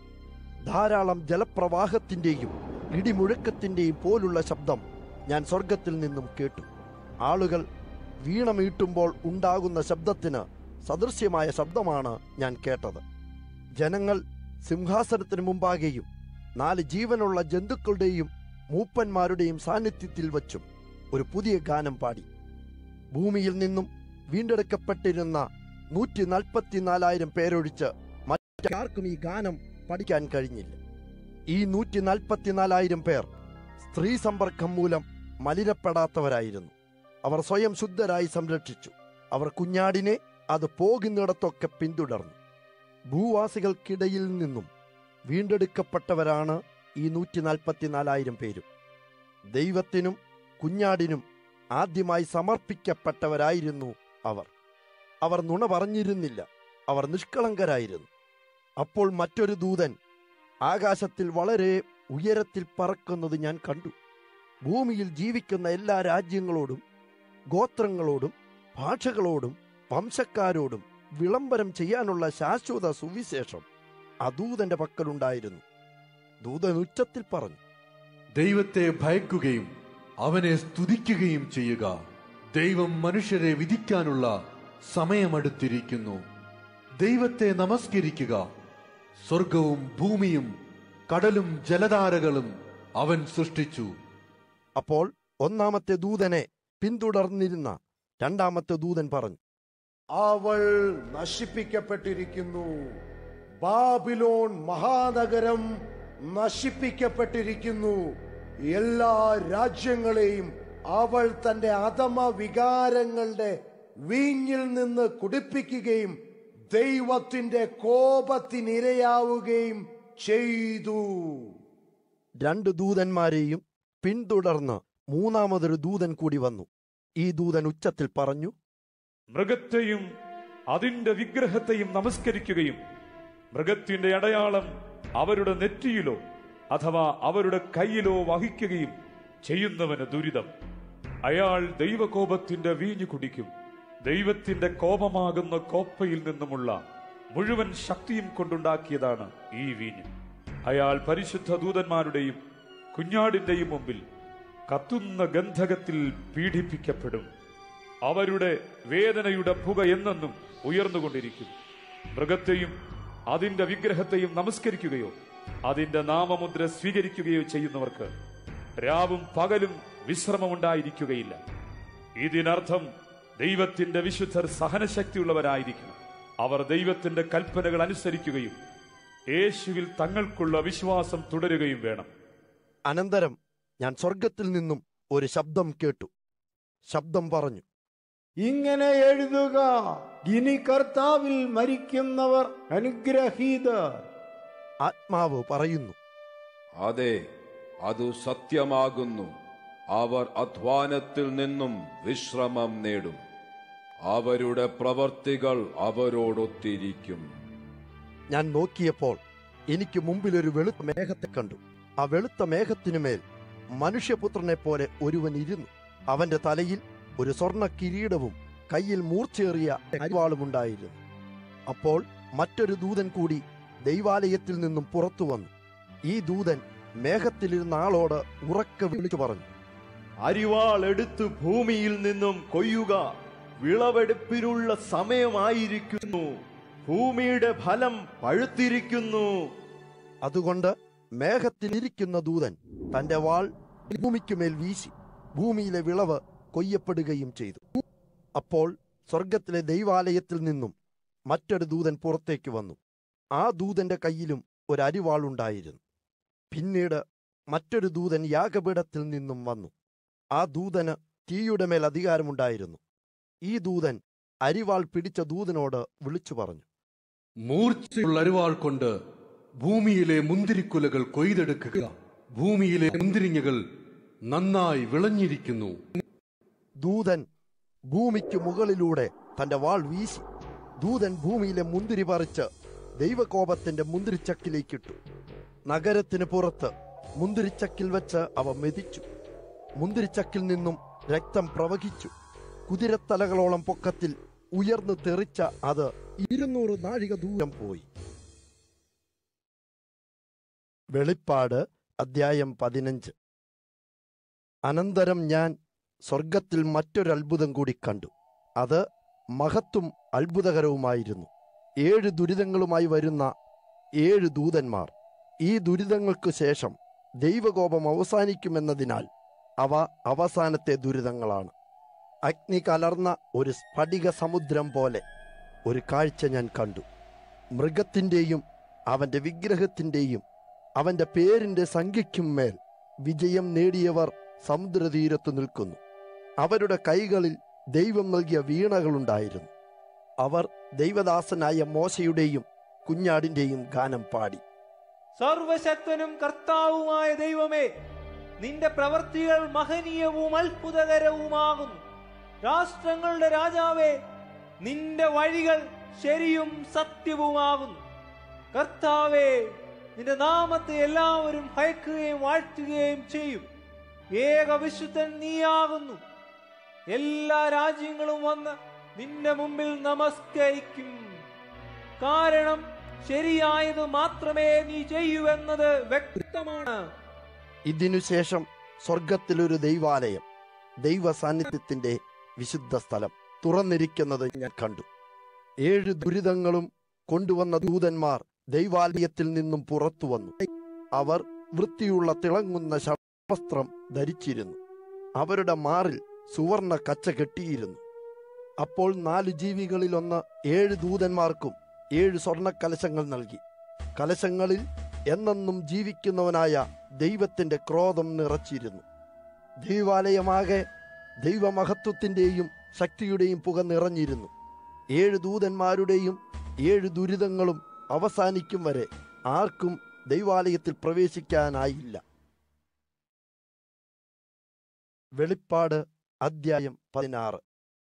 ധാരാളം ജലപ്രവാഹത്തിന്റെയും ഇടിമുഴക്കത്തിന്റെയും പോലുള്ള ശബ്ദം ഞാൻ സ്വർഗത്തിൽ നിന്നും കേട്ടു ആളുകൾ വീണമീട്ടുമ്പോൾ ഉണ്ടാകുന്ന ശബ്ദത്തിന് സദൃശ്യമായ ശബ്ദമാണ് ഞാൻ കേട്ടത് ജനങ്ങൾ സിംഹാസനത്തിന് മുമ്പാകെയും നാല് ജീവനുള്ള ജന്തുക്കളുടെയും മൂപ്പന്മാരുടെയും സാന്നിധ്യത്തിൽ വച്ചും ഒരു പുതിയ ഗാനം പാടി ഭൂമിയിൽ നിന്നും വീണ്ടെടുക്കപ്പെട്ടിരുന്ന നൂറ്റി നാൽപ്പത്തിനാലായിരം പേരൊഴിച്ച് മറ്റാർക്കും ഈ ഗാനം പഠിക്കാൻ കഴിഞ്ഞില്ല ഈ നൂറ്റി നാൽപ്പത്തിനാലായിരം പേർ സ്ത്രീ സമ്പർക്കം മൂലം മലിനപ്പെടാത്തവരായിരുന്നു അവർ സ്വയം ശുദ്ധരായി സംരക്ഷിച്ചു അവർ കുഞ്ഞാടിനെ അത് പോകുന്നിടത്തൊക്കെ പിന്തുടർന്നു ഭൂവാസികൾക്കിടയിൽ നിന്നും വീണ്ടെടുക്കപ്പെട്ടവരാണ് ഈ നൂറ്റി നാൽപ്പത്തിനാലായിരം പേരും ദൈവത്തിനും കുഞ്ഞാടിനും ആദ്യമായി സമർപ്പിക്കപ്പെട്ടവരായിരുന്നു അവർ അവർ നുണ പറഞ്ഞിരുന്നില്ല അവർ നിഷ്കളങ്കരായിരുന്നു അപ്പോൾ മറ്റൊരു ദൂതൻ ആകാശത്തിൽ വളരെ ഉയരത്തിൽ പറക്കുന്നത് ഞാൻ കണ്ടു ഭൂമിയിൽ ജീവിക്കുന്ന എല്ലാ രാജ്യങ്ങളോടും ഗോത്രങ്ങളോടും ഭാഷകളോടും വംശക്കാരോടും വിളംബരം ചെയ്യാനുള്ള ശാശ്വത സുവിശേഷം അദൂതന്റെ പക്കലുണ്ടായിരുന്നു ദൂതൻ ഉച്ചത്തിൽ പറഞ്ഞു ദൈവത്തെ ഭയക്കുകയും അവനെ സ്തുതിക്കുകയും ചെയ്യുക ദൈവം മനുഷ്യരെ വിധിക്കാനുള്ള സമയമടുത്തിരിക്കുന്നു ദൈവത്തെ നമസ്കരിക്കുക സ്വർഗവും ഭൂമിയും കടലും ജലധാരകളും അവൻ സൃഷ്ടിച്ചു അപ്പോൾ ഒന്നാമത്തെ ദൂതനെ പിന്തുടർന്നിരുന്ന രണ്ടാമത്തെ ദൂതൻ പറഞ്ഞു അവൾ നശിപ്പിക്കപ്പെട്ടിരിക്കുന്നു ബാബിലോൺ മഹാനഗരം നശിപ്പിക്കപ്പെട്ടിരിക്കുന്നു എല്ലാ രാജ്യങ്ങളെയും അവൾ തന്റെ അധമ വികാരങ്ങളുടെ വീഞ്ഞിൽ നിന്ന് കുടിപ്പിക്കുകയും ദൈവത്തിന്റെ കോപത്തിനിരയാവുകയും ചെയ്തു രണ്ട് ദൂതന്മാരെയും പിന്തുടർന്ന് മൂന്നാമതൊരു ദൂതൻ കൂടി വന്നു ഈ ദൂതൻ ഉച്ചത്തിൽ പറഞ്ഞു മൃഗത്തെയും അതിന്റെ വിഗ്രഹത്തെയും നമസ്കരിക്കുകയും മൃഗത്തിന്റെ അടയാളം അവരുടെ നെറ്റിയിലോ അഥവാ അവരുടെ കയ്യിലോ വഹിക്കുകയും ചെയ്യുന്നവന് ദുരിതം അയാൾ ദൈവകോപത്തിന്റെ വീഞ്ഞു കുടിക്കും ദൈവത്തിന്റെ കോപമാകുന്ന കോപ്പയിൽ നിന്നുമുള്ള മുഴുവൻ ശക്തിയും കൊണ്ടുണ്ടാക്കിയതാണ് ഈ വീഞ്ഞ് അയാൾ പരിശുദ്ധ ദൂതന്മാരുടെയും കുഞ്ഞാടിന്റെയും മുമ്പിൽ കത്തുന്ന ഗന്ധകത്തിൽ പീഡിപ്പിക്കപ്പെടും അവരുടെ വേദനയുടെ പുക എന്നെന്നും ഉയർന്നുകൊണ്ടിരിക്കും മൃഗത്തെയും അതിന്റെ വിഗ്രഹത്തെയും നമസ്കരിക്കുകയോ അതിന്റെ നാമമുദ്ര സ്വീകരിക്കുകയോ ചെയ്യുന്നവർക്ക് രാവും പകലും വിശ്രമമുണ്ടായിരിക്കുകയില്ല ഇതിനർത്ഥം ദൈവത്തിന്റെ വിശുദ്ധർ സഹനശക്തിയുള്ളവരായിരിക്കണം അവർ ദൈവത്തിന്റെ കൽപ്പനകൾ അനുസരിക്കുകയും യേശുവിൽ തങ്ങൾക്കുള്ള വിശ്വാസം തുടരുകയും വേണം അനന്തരം ഞാൻ സ്വർഗത്തിൽ നിന്നും ഒരു ശബ്ദം കേട്ടു ശബ്ദം പറഞ്ഞു ഇങ്ങനെ എഴുതുക ഇനി കർത്താവിൽ മരിക്കുന്നവർ അനുഗ്രഹീതർ ആത്മാവ് പറയുന്നു അതെ അത് സത്യമാകുന്നു അവർ അധ്വാനത്തിൽ നിന്നും വിശ്രമം നേടും അവരുടെ പ്രവർത്തികൾ അവരോടൊത്തിരിക്കും ഞാൻ നോക്കിയപ്പോൾ എനിക്ക് മുമ്പിൽ ഒരു വെളുത്ത മേഘത്തെ കണ്ടു ആ വെളുത്ത മേഘത്തിനുമേൽ മനുഷ്യപുത്രനെ പോലെ ഒരുവൻ ഇരുന്നു അവന്റെ തലയിൽ ഒരു സ്വർണ്ണ കിരീടവും കയ്യിൽ മൂർച്ചേറിയ അരിവാളുമുണ്ടായിരുന്നു അപ്പോൾ മറ്റൊരു ദൂതൻ കൂടി ദൈവാലയത്തിൽ നിന്നും പുറത്തു വന്നു ഈ ദൂതൻ മേഘത്തിലിരുന്ന ആളോട് ഉറക്കെ വിളിച്ചു പറഞ്ഞു അരിവാൾ എടുത്ത് ഭൂമിയിൽ നിന്നും കൊയ്യുക വിളവെടുപ്പിനുള്ള സമയമായിരിക്കുന്നു ഭൂമിയുടെ ഫലം പഴുത്തിരിക്കുന്നു അതുകൊണ്ട് മേഘത്തിലിരിക്കുന്ന ദൂതൻ തന്റെ വാൾ ഭൂമിക്കുമേൽ വീശി ഭൂമിയിലെ വിളവ് കൊയ്യപ്പെടുകയും ചെയ്തു അപ്പോൾ സ്വർഗത്തിലെ ദൈവാലയത്തിൽ നിന്നും മറ്റൊരു ദൂതൻ പുറത്തേക്ക് വന്നു ആ ദൂതന്റെ കയ്യിലും ഒരു അരിവാളുണ്ടായിരുന്നു പിന്നീട് മറ്റൊരു ദൂതൻ യാഗപീഠത്തിൽ നിന്നും വന്നു ആ ദൂതന് തീയുടെ മേൽ അധികാരമുണ്ടായിരുന്നു ഈ ദൂതൻ അരിവാൾ പിടിച്ച ദൂതനോട് വിളിച്ചു പറഞ്ഞു മൂർച്ചയുള്ള അരുവാൾ കൊണ്ട് ഭൂമിയിലെ മുന്തിരിക്കുലകൾ കൊയ്തെടുക്കുക ഭൂമിയിലെ മുന്തിരിങ്ങകൾ നന്നായി വിളഞ്ഞിരിക്കുന്നു ദൂതൻ ഭൂമിക്ക് മുകളിലൂടെ തന്റെ വാൾ വീശി ദൂതൻ ഭൂമിയിലെ മുന്തിരി പറിച്ച് ദൈവകോപത്തിന്റെ മുന്തിരിച്ചക്കിലേക്കിട്ടു നഗരത്തിന് പുറത്ത് മുന്തിരിച്ചക്കിൽ വെച്ച് അവ മെതിച്ചു മുന്തിരിച്ചക്കിൽ നിന്നും രക്തം പ്രവഹിച്ചു കുതിരത്തലകളോളം പൊക്കത്തിൽ ഉയർന്നു തെറിച്ച അത് ഇരുന്നൂറ് നാഴിക ദൂരം പോയി വെളിപ്പാട് അദ്ധ്യായം പതിനഞ്ച് അനന്തരം ഞാൻ സ്വർഗത്തിൽ മറ്റൊരു അത്ഭുതം കൂടി കണ്ടു അത് മഹത്തും അത്ഭുതകരവുമായിരുന്നു ഏഴ് ദുരിതങ്ങളുമായി വരുന്ന ഏഴ് ദൂതന്മാർ ഈ ദുരിതങ്ങൾക്കു ശേഷം ദൈവകോപം അവസാനിക്കുമെന്നതിനാൽ അവ അവസാനത്തെ ദുരിതങ്ങളാണ് അഗ്നി കലർന്ന ഒരു സ്ഫടിക സമുദ്രം പോലെ ഒരു കാഴ്ച ഞാൻ കണ്ടു മൃഗത്തിൻ്റെയും അവൻ്റെ വിഗ്രഹത്തിൻ്റെയും അവൻ്റെ പേരിൻ്റെ സംഖ്യയ്ക്കും മേൽ വിജയം നേടിയവർ സമുദ്രതീരത്തു നിൽക്കുന്നു അവരുടെ കൈകളിൽ ദൈവം നൽകിയ വീണകളുണ്ടായിരുന്നു അവർ ദൈവദാസനായ മോശയുടെയും കുഞ്ഞാടിന്റെയും ഗാനം പാടി സർവശക്തനും കർത്താവുമായ ദൈവമേ നിന്റെ പ്രവൃത്തികൾ മഹനീയവും അത്ഭുതകരവുമാകുന്നു രാഷ്ട്രങ്ങളുടെ രാജാവേ നിന്റെ വഴികൾ ശരിയും സത്യവുമാകുന്നു കർത്താവേ നിന്റെ നാമത്തെ എല്ലാവരും ഭയക്കുകയും വാഴ്ത്തുകയും ചെയ്യും ഏക വിശുദ്ധൻ നീയാകുന്നു എല്ലാ രാജ്യങ്ങളും വന്ന് നിന്റെ മുമ്പിൽ നമസ്കരിക്കും കാരണം ശരിയായത് മാത്രമേ നീ ചെയ്യൂവെന്നത് വ്യക്തമാണ് ഇതിനുശേഷം സ്വർഗത്തിലൊരു ദൈവാലയം ദൈവ സാന്നിധ്യത്തിന്റെ വിശുദ്ധ സ്ഥലം തുറന്നിരിക്കുന്നത് ഞാൻ കണ്ടു ഏഴ് ദുരിതങ്ങളും കൊണ്ടുവന്ന ദൂതന്മാർ ദൈവാലയത്തിൽ നിന്നും പുറത്തു വന്നു അവർ വൃത്തിയുള്ള തിളങ്ങുന്ന ശവസ്ത്രം ധരിച്ചിരുന്നു അവരുടെ മാറിൽ സുവർണ കച്ച കെട്ടിയിരുന്നു അപ്പോൾ നാല് ജീവികളിലൊന്ന് ഏഴ് ദൂതന്മാർക്കും ഏഴ് സ്വർണ്ണ കലശങ്ങൾ നൽകി കലശങ്ങളിൽ എന്നെന്നും ജീവിക്കുന്നവനായ ദൈവത്തിന്റെ ക്രോധം നിറച്ചിരുന്നു ദൈവാലയമാകെ ദൈവമഹത്വത്തിന്റെയും ശക്തിയുടെയും പുക നിറഞ്ഞിരുന്നു ഏഴ് ദൂതന്മാരുടെയും ഏഴ് ദുരിതങ്ങളും അവസാനിക്കും വരെ ആർക്കും ദൈവാലയത്തിൽ പ്രവേശിക്കാനായില്ല വെളിപ്പാട് അദ്ധ്യായം പതിനാറ്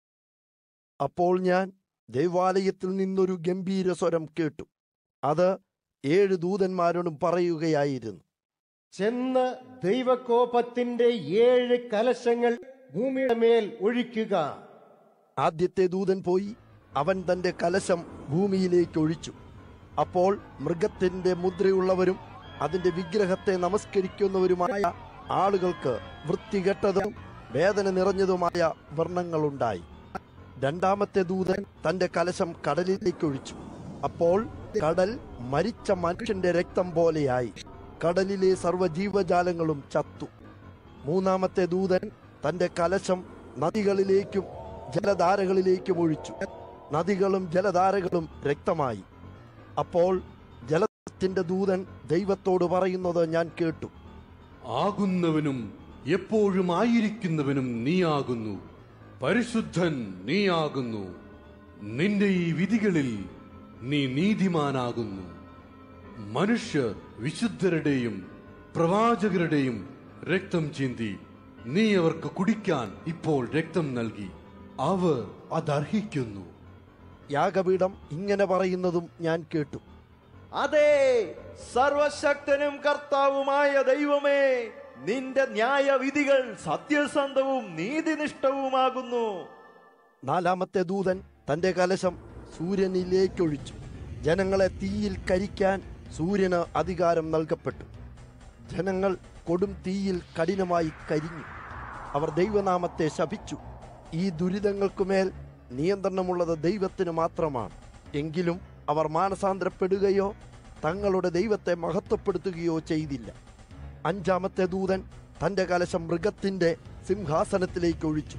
അപ്പോൾ ഞാൻ ദൈവാലയത്തിൽ നിന്നൊരു ഗംഭീര സ്വരം കേട്ടു അത് ഏഴ് ദൂതന്മാരോടും പറയുകയായിരുന്നു ചെന്ന് ദൈവകോപത്തിന്റെ ഏഴ് കലശങ്ങൾ ഭൂമിയുടെ മേൽ ഒഴിക്കുക ആദ്യത്തെ ദൂതൻ പോയി അവൻ തന്റെ കലശം ഭൂമിയിലേക്ക് ഒഴിച്ചു അപ്പോൾ മൃഗത്തിന്റെ മുദ്രയുള്ളവരും അതിന്റെ വിഗ്രഹത്തെ നമസ്കരിക്കുന്നവരുമായ ആളുകൾക്ക് വൃത്തികെട്ടതും വേദന നിറഞ്ഞതുമായ വർണ്ണങ്ങളുണ്ടായി രണ്ടാമത്തെ ദൂതൻ തന്റെ കലശം കടലിലേക്ക് ഒഴിച്ചു അപ്പോൾ കടൽ മരിച്ച മനുഷ്യന്റെ രക്തം പോലെയായി കടലിലെ സർവ്വജീവജാലങ്ങളും ചത്തു മൂന്നാമത്തെ ദൂതൻ തന്റെ കലശം നദികളിലേക്കും ജലധാരകളിലേക്കും ഒഴിച്ചു നദികളും ജലധാരകളും രക്തമായി അപ്പോൾ ജലത്തിന്റെ ദൂതൻ ദൈവത്തോട് പറയുന്നത് ഞാൻ കേട്ടു ആകുന്നവനും എപ്പോഴും ആയിരിക്കുന്നവനും നീയാകുന്നു പരിശുദ്ധൻ നീയാകുന്നു നിന്റെ ഈ വിധികളിൽ നീ നീതിമാനാകുന്നു മനുഷ്യർ വിശുദ്ധരുടെയും പ്രവാചകരുടെയും രക്തം ചിന്തി നീ അവർക്ക് കുടിക്കാൻ ഇപ്പോൾ രക്തം നൽകി അവർ അതർഹിക്കുന്നു യാഗപീഠം ഇങ്ങനെ പറയുന്നതും ഞാൻ കേട്ടു അതെ സർവശക്തനും കർത്താവുമായ ദൈവമേ നിന്റെ ന്യായവിധികൾ സത്യസന്ധവും നീതിനിഷ്ഠവുമാകുന്നു നാലാമത്തെ ദൂതൻ തന്റെ കലശം സൂര്യനിലേക്കൊഴിച്ചു ജനങ്ങളെ തീയിൽ കരിക്കാൻ സൂര്യന് അധികാരം നൽകപ്പെട്ടു ജനങ്ങൾ കൊടും തീയിൽ കഠിനമായി കരിഞ്ഞു അവർ ദൈവനാമത്തെ ശപിച്ചു ഈ ദുരിതങ്ങൾക്കുമേൽ നിയന്ത്രണമുള്ളത് ദൈവത്തിന് മാത്രമാണ് എങ്കിലും അവർ മാനസാന്തരപ്പെടുകയോ തങ്ങളുടെ ദൈവത്തെ മഹത്വപ്പെടുത്തുകയോ ചെയ്തില്ല അഞ്ചാമത്തെ ദൂതൻ തന്റെ കലശം മൃഗത്തിന്റെ സിംഹാസനത്തിലേക്ക് ഒഴിച്ചു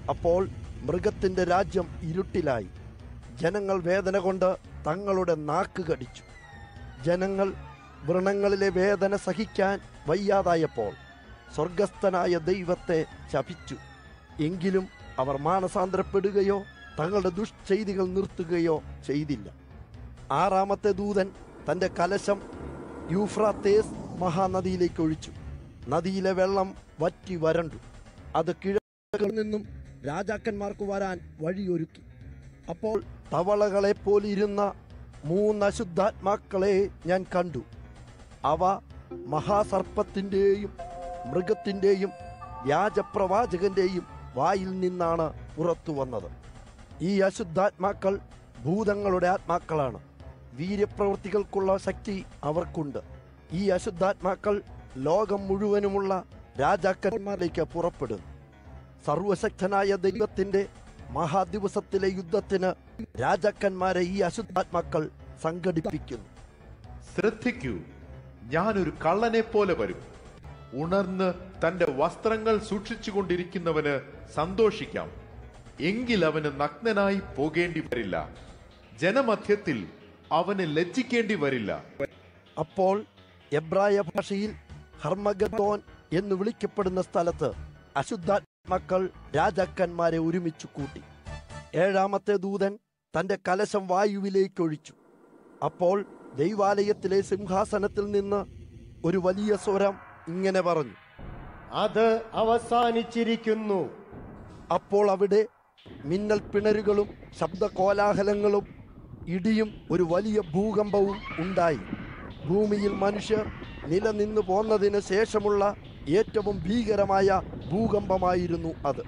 അപ്പോൾ മൃഗത്തിന്റെ രാജ്യം ഇരുട്ടിലായി ജനങ്ങൾ വേദന കൊണ്ട് തങ്ങളുടെ നാക്ക് കടിച്ചു ജനങ്ങൾ വ്രണങ്ങളിലെ വേദന സഹിക്കാൻ വയ്യാതായപ്പോൾ സ്വർഗസ്ഥനായ ദൈവത്തെ ശപിച്ചു എങ്കിലും അവർ മാനസാന്തരപ്പെടുകയോ തങ്ങളുടെ ദുഷ്ചെയ്തികൾ നിർത്തുകയോ ചെയ്തില്ല ആറാമത്തെ ദൂതൻ തന്റെ കലശം യൂഫ്രാത്തേസ് മഹാനദിയിലേക്ക് ഒഴിച്ചു നദിയിലെ വെള്ളം വറ്റി വരണ്ടു അത് കിഴക്കിൽ നിന്നും രാജാക്കന്മാർക്ക് വരാൻ വഴിയൊരുക്കി അപ്പോൾ തവളകളെ പോലിരുന്ന മൂന്ന് അശുദ്ധാത്മാക്കളെ ഞാൻ കണ്ടു അവ മഹാസർപ്പത്തിൻ്റെയും മൃഗത്തിൻ്റെയും വ്യാജപ്രവാചകന്റെയും വായിൽ നിന്നാണ് പുറത്തു വന്നത് ഈ അശുദ്ധാത്മാക്കൾ ഭൂതങ്ങളുടെ ആത്മാക്കളാണ് വീര്യപ്രവൃത്തികൾക്കുള്ള ശക്തി അവർക്കുണ്ട് ഈ അശുദ്ധാത്മാക്കൾ ലോകം മുഴുവനുമുള്ള രാജാക്കന്മാരിലേക്ക് പുറപ്പെടും സർവശക്തനായ ദൈവത്തിന്റെ മഹാദിവസത്തിലെ യുദ്ധത്തിന് രാജാക്കന്മാരെ ഈ അശുദ്ധാത്മാക്കൾ സംഘടിപ്പിക്കുന്നു ശ്രദ്ധിക്കൂ ഞാനൊരു കള്ളനെ പോലെ വരും ഉണർന്ന് തന്റെ വസ്ത്രങ്ങൾ സൂക്ഷിച്ചുകൊണ്ടിരിക്കുന്നവന് സന്തോഷിക്കാം എങ്കിൽ അവന് നഗ്നനായി പോകേണ്ടി വരില്ല ജനമധ്യത്തിൽ അവന് ലജ്ജിക്കേണ്ടി വരില്ല അപ്പോൾ എബ്രായ ഭാഷയിൽ ഹർമഗത്തോൻ എന്ന് വിളിക്കപ്പെടുന്ന സ്ഥലത്ത് അശുദ്ധാത്മാക്കൾ രാജാക്കന്മാരെ ഒരുമിച്ച് കൂട്ടി ഏഴാമത്തെ ദൂതൻ തന്റെ കലശം വായുവിലേക്ക് ഒഴിച്ചു അപ്പോൾ ദൈവാലയത്തിലെ സിംഹാസനത്തിൽ നിന്ന് ഒരു വലിയ സ്വരം ഇങ്ങനെ പറഞ്ഞു അത് അവസാനിച്ചിരിക്കുന്നു അപ്പോൾ അവിടെ മിന്നൽ പിണരുകളും ശബ്ദകോലാഹലങ്ങളും ഇടിയും ഒരു വലിയ ഭൂകമ്പവും ഉണ്ടായി ഭൂമിയിൽ മനുഷ്യർ നിലനിന്നു പോന്നതിന് ശേഷമുള്ള ഏറ്റവും ഭീകരമായ ഭൂകമ്പമായിരുന്നു അത്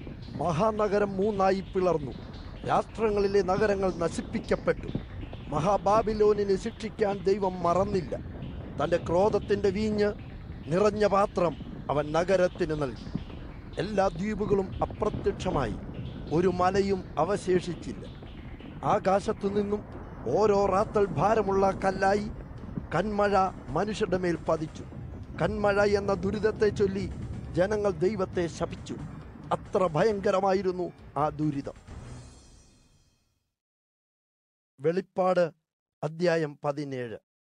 മഹാനഗരം മൂന്നായി പിളർന്നു രാഷ്ട്രങ്ങളിലെ നഗരങ്ങൾ നശിപ്പിക്കപ്പെട്ടു മഹാബാബിലോനിനെ ശിക്ഷിക്കാൻ ദൈവം മറന്നില്ല തന്റെ ക്രോധത്തിന്റെ വീഞ്ഞ് നിറഞ്ഞ പാത്രം അവൻ നഗരത്തിന് നൽകി എല്ലാ ദ്വീപുകളും അപ്രത്യക്ഷമായി ഒരു മലയും അവശേഷിച്ചില്ല ആകാശത്തു നിന്നും ഓരോ റാത്തൽ ഭാരമുള്ള കല്ലായി കന്മഴ മനുഷ്യരുടെ മേൽ പതിച്ചു കന്മഴ എന്ന ദുരിതത്തെ ചൊല്ലി ജനങ്ങൾ ദൈവത്തെ ശപിച്ചു അത്ര ഭയങ്കരമായിരുന്നു ആ ദുരിതം വെളിപ്പാട് അദ്ധ്യായം പതിനേഴ്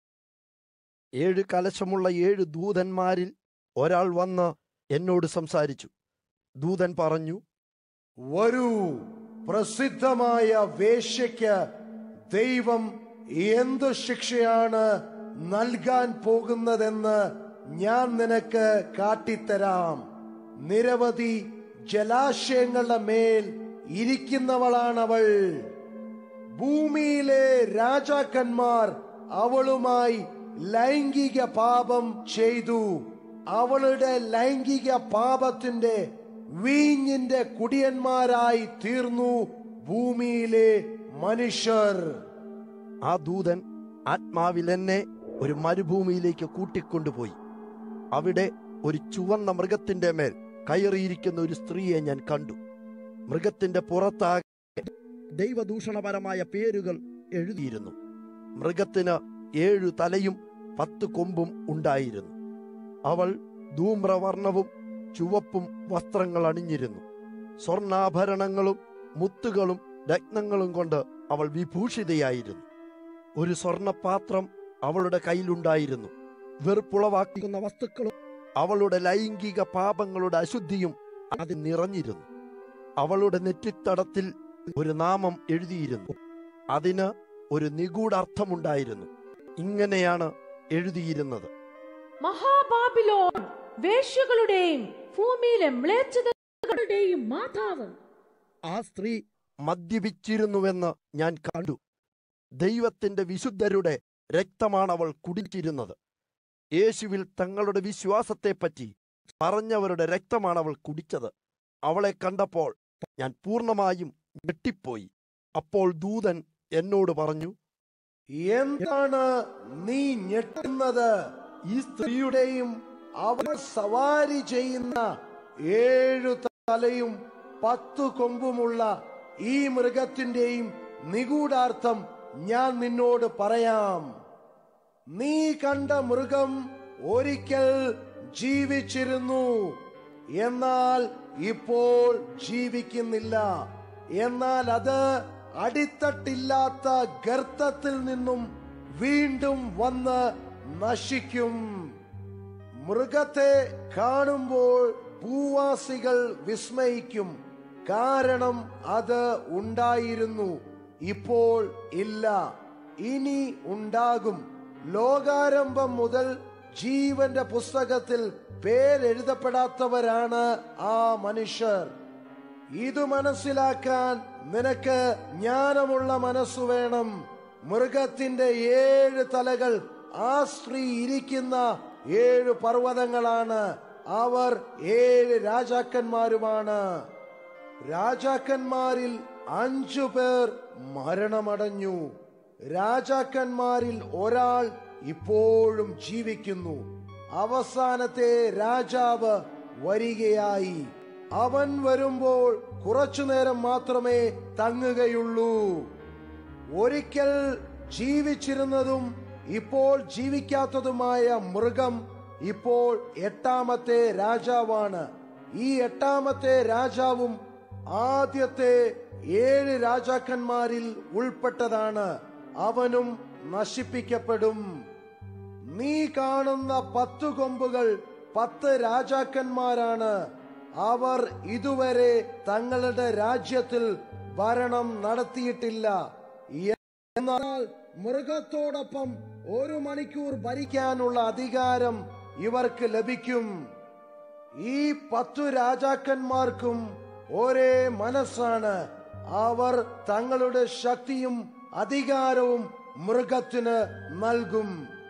ഏഴ് കലശമുള്ള ഏഴ് ദൂതന്മാരിൽ ഒരാൾ വന്ന് എന്നോട് സംസാരിച്ചു ദൂതൻ പറഞ്ഞു വരൂ പ്രസിദ്ധമായ വേശ്യയ്ക്ക് ദൈവം എന്തു ശിക്ഷയാണ് നൽകാൻ പോകുന്നതെന്ന് ഞാൻ നിനക്ക് കാട്ടിത്തരാം നിരവധി ജലാശയങ്ങളുടെ മേൽ ഇരിക്കുന്നവളാണവൾ ഭൂമിയിലെ രാജാക്കന്മാർ അവളുമായി ലൈംഗിക പാപം ചെയ്തു അവളുടെ ലൈംഗിക പാപത്തിന്റെ വീഞ്ഞിന്റെ കുടിയന്മാരായി തീർന്നു ഭൂമിയിലെ മനുഷ്യർ ആ ദൂതൻ ആത്മാവിൽ എന്നെ ഒരു മരുഭൂമിയിലേക്ക് കൂട്ടിക്കൊണ്ടുപോയി അവിടെ ഒരു ചുവന്ന മൃഗത്തിന്റെ മേൽ കയറിയിരിക്കുന്ന ഒരു സ്ത്രീയെ ഞാൻ കണ്ടു മൃഗത്തിന്റെ പുറത്താകെ ദൈവദൂഷണപരമായ പേരുകൾ എഴുതിയിരുന്നു മൃഗത്തിന് ഏഴു തലയും പത്ത് കൊമ്പും ഉണ്ടായിരുന്നു അവൾ ധൂമ്രവർണവും ചുവപ്പും വസ്ത്രങ്ങൾ അണിഞ്ഞിരുന്നു സ്വർണാഭരണങ്ങളും മുത്തുകളും രത്നങ്ങളും കൊണ്ട് അവൾ വിഭൂഷിതയായിരുന്നു ഒരു സ്വർണപാത്രം അവളുടെ കയ്യിലുണ്ടായിരുന്നു വെറുപ്പുളവാക്കുന്ന വസ്തുക്കളും അവളുടെ ലൈംഗിക പാപങ്ങളുടെ അശുദ്ധിയും അതിൽ നിറഞ്ഞിരുന്നു അവളുടെ നെറ്റിത്തടത്തിൽ ഒരു നാമം എഴുതിയിരുന്നു അതിന് ഒരു നിഗൂഢാർത്ഥമുണ്ടായിരുന്നു ഇങ്ങനെയാണ് എഴുതിയിരുന്നത് മഹാബാബിലോൺ വേശ്യകളുടെയും ഭൂമിയിലെ മ്ലേച്ഛതകളുടെയും മാതാവ് ആ സ്ത്രീ മദ്യപിച്ചിരുന്നുവെന്ന് ഞാൻ കണ്ടു ദൈവത്തിന്റെ വിശുദ്ധരുടെ രക്തമാണ് അവൾ കുടിച്ചിരുന്നത് യേശുവിൽ തങ്ങളുടെ വിശ്വാസത്തെപ്പറ്റി പറഞ്ഞവരുടെ രക്തമാണ് അവൾ കുടിച്ചത് അവളെ കണ്ടപ്പോൾ ഞാൻ പൂർണ്ണമായും ഞെട്ടിപ്പോയി അപ്പോൾ ദൂതൻ എന്നോട് പറഞ്ഞു എന്താണ് നീ ഞെട്ടുന്നത് ഈ സ്ത്രീയുടെയും അവർ സവാരി ചെയ്യുന്ന ഏഴു തലയും പത്തു കൊമ്പുമുള്ള ഈ മൃഗത്തിന്റെയും നിഗൂഢാർത്ഥം ഞാൻ നിന്നോട് പറയാം നീ കണ്ട മൃഗം ഒരിക്കൽ ജീവിച്ചിരുന്നു എന്നാൽ ഇപ്പോൾ ജീവിക്കുന്നില്ല എന്നാൽ അത് അടിത്തട്ടില്ലാത്ത ഗർത്തത്തിൽ നിന്നും വീണ്ടും വന്ന് നശിക്കും മൃഗത്തെ കാണുമ്പോൾ ഭൂവാസികൾ വിസ്മയിക്കും കാരണം അത് ഉണ്ടായിരുന്നു ഇപ്പോൾ ഇല്ല ഇനി ഉണ്ടാകും ലോകാരംഭം മുതൽ ജീവന്റെ പുസ്തകത്തിൽ പേരെഴുതപ്പെടാത്തവരാണ് ആ മനുഷ്യർ ഇത് മനസ്സിലാക്കാൻ നിനക്ക് ജ്ഞാനമുള്ള മനസ്സു വേണം മൃഗത്തിന്റെ ഏഴ് തലകൾ ആ സ്ത്രീ ഇരിക്കുന്ന ഏഴ് പർവ്വതങ്ങളാണ് അവർ ഏഴ് രാജാക്കന്മാരുമാണ് രാജാക്കന്മാരിൽ അഞ്ചു പേർ മരണമടഞ്ഞു രാജാക്കന്മാരിൽ ഒരാൾ ഇപ്പോഴും ജീവിക്കുന്നു അവസാനത്തെ രാജാവ് വരികയായി അവൻ വരുമ്പോൾ കുറച്ചു നേരം മാത്രമേ തങ്ങുകയുള്ളൂ ഒരിക്കൽ ജീവിച്ചിരുന്നതും ഇപ്പോൾ ജീവിക്കാത്തതുമായ മൃഗം ഇപ്പോൾ എട്ടാമത്തെ രാജാവാണ് ഈ എട്ടാമത്തെ രാജാവും ആദ്യത്തെ ഏഴ് രാജാക്കന്മാരിൽ ഉൾപ്പെട്ടതാണ് അവനും നശിപ്പിക്കപ്പെടും നീ കാണുന്ന പത്തു കൊമ്പുകൾ പത്ത് രാജാക്കന്മാരാണ് അവർ ഇതുവരെ തങ്ങളുടെ രാജ്യത്തിൽ ഭരണം നടത്തിയിട്ടില്ല എന്നാൽ മൃഗത്തോടൊപ്പം ഒരു മണിക്കൂർ ഭരിക്കാനുള്ള അധികാരം ഇവർക്ക് ലഭിക്കും ഈ പത്തു രാജാക്കന്മാർക്കും ഒരേ മനസ്സാണ് അവർ തങ്ങളുടെ ശക്തിയും അധികാരവും മൃഗത്തിന് നൽകും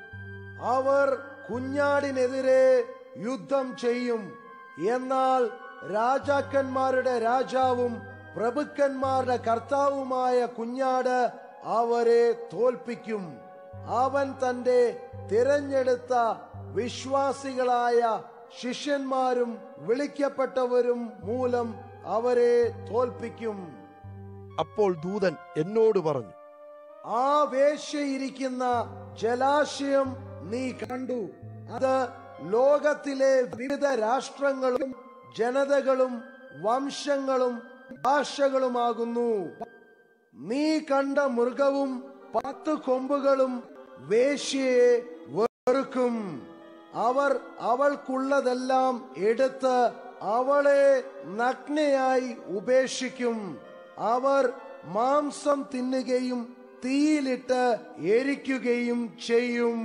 അവർ കുഞ്ഞാടിനെതിരെ യുദ്ധം ചെയ്യും എന്നാൽ രാജാക്കന്മാരുടെ രാജാവും പ്രഭുക്കന്മാരുടെ കർത്താവുമായ കുഞ്ഞാട് അവരെ തോൽപ്പിക്കും അവൻ തന്റെ തിരഞ്ഞെടുത്ത വിശ്വാസികളായ ശിഷ്യന്മാരും വിളിക്കപ്പെട്ടവരും മൂലം അവരെ തോൽപ്പിക്കും അപ്പോൾ ദൂതൻ എന്നോട് പറഞ്ഞു ആ വേശ്യയിരിക്കുന്ന ജലാശയം നീ കണ്ടു അത് ലോകത്തിലെ വിവിധ രാഷ്ട്രങ്ങളും ജനതകളും വംശങ്ങളും ഭാഷകളുമാകുന്നു നീ കണ്ട മൃഗവും പത്ത് കൊമ്പുകളും വേശ്യയെ വെറുക്കും അവർ അവൾക്കുള്ളതെല്ലാം എടുത്ത് അവളെ നഗ്നയായി ഉപേക്ഷിക്കും അവർ മാംസം തിന്നുകയും തീയിലിട്ട് എരിക്കുകയും ചെയ്യും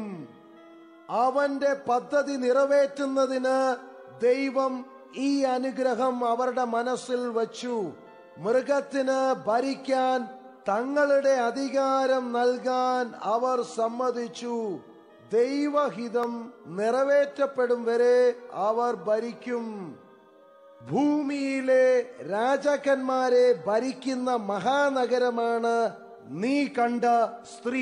അവന്റെ പദ്ധതി നിറവേറ്റുന്നതിന് ദൈവം ഈ അനുഗ്രഹം അവരുടെ മനസ്സിൽ വച്ചു മൃഗത്തിന് ഭരിക്കാൻ തങ്ങളുടെ അധികാരം നൽകാൻ അവർ സമ്മതിച്ചു ദൈവഹിതം നിറവേറ്റപ്പെടും വരെ അവർ ഭരിക്കും ഭൂമിയിലെ രാജാക്കന്മാരെ ഭരിക്കുന്ന മഹാനഗരമാണ് നീ കണ്ട സ്ത്രീ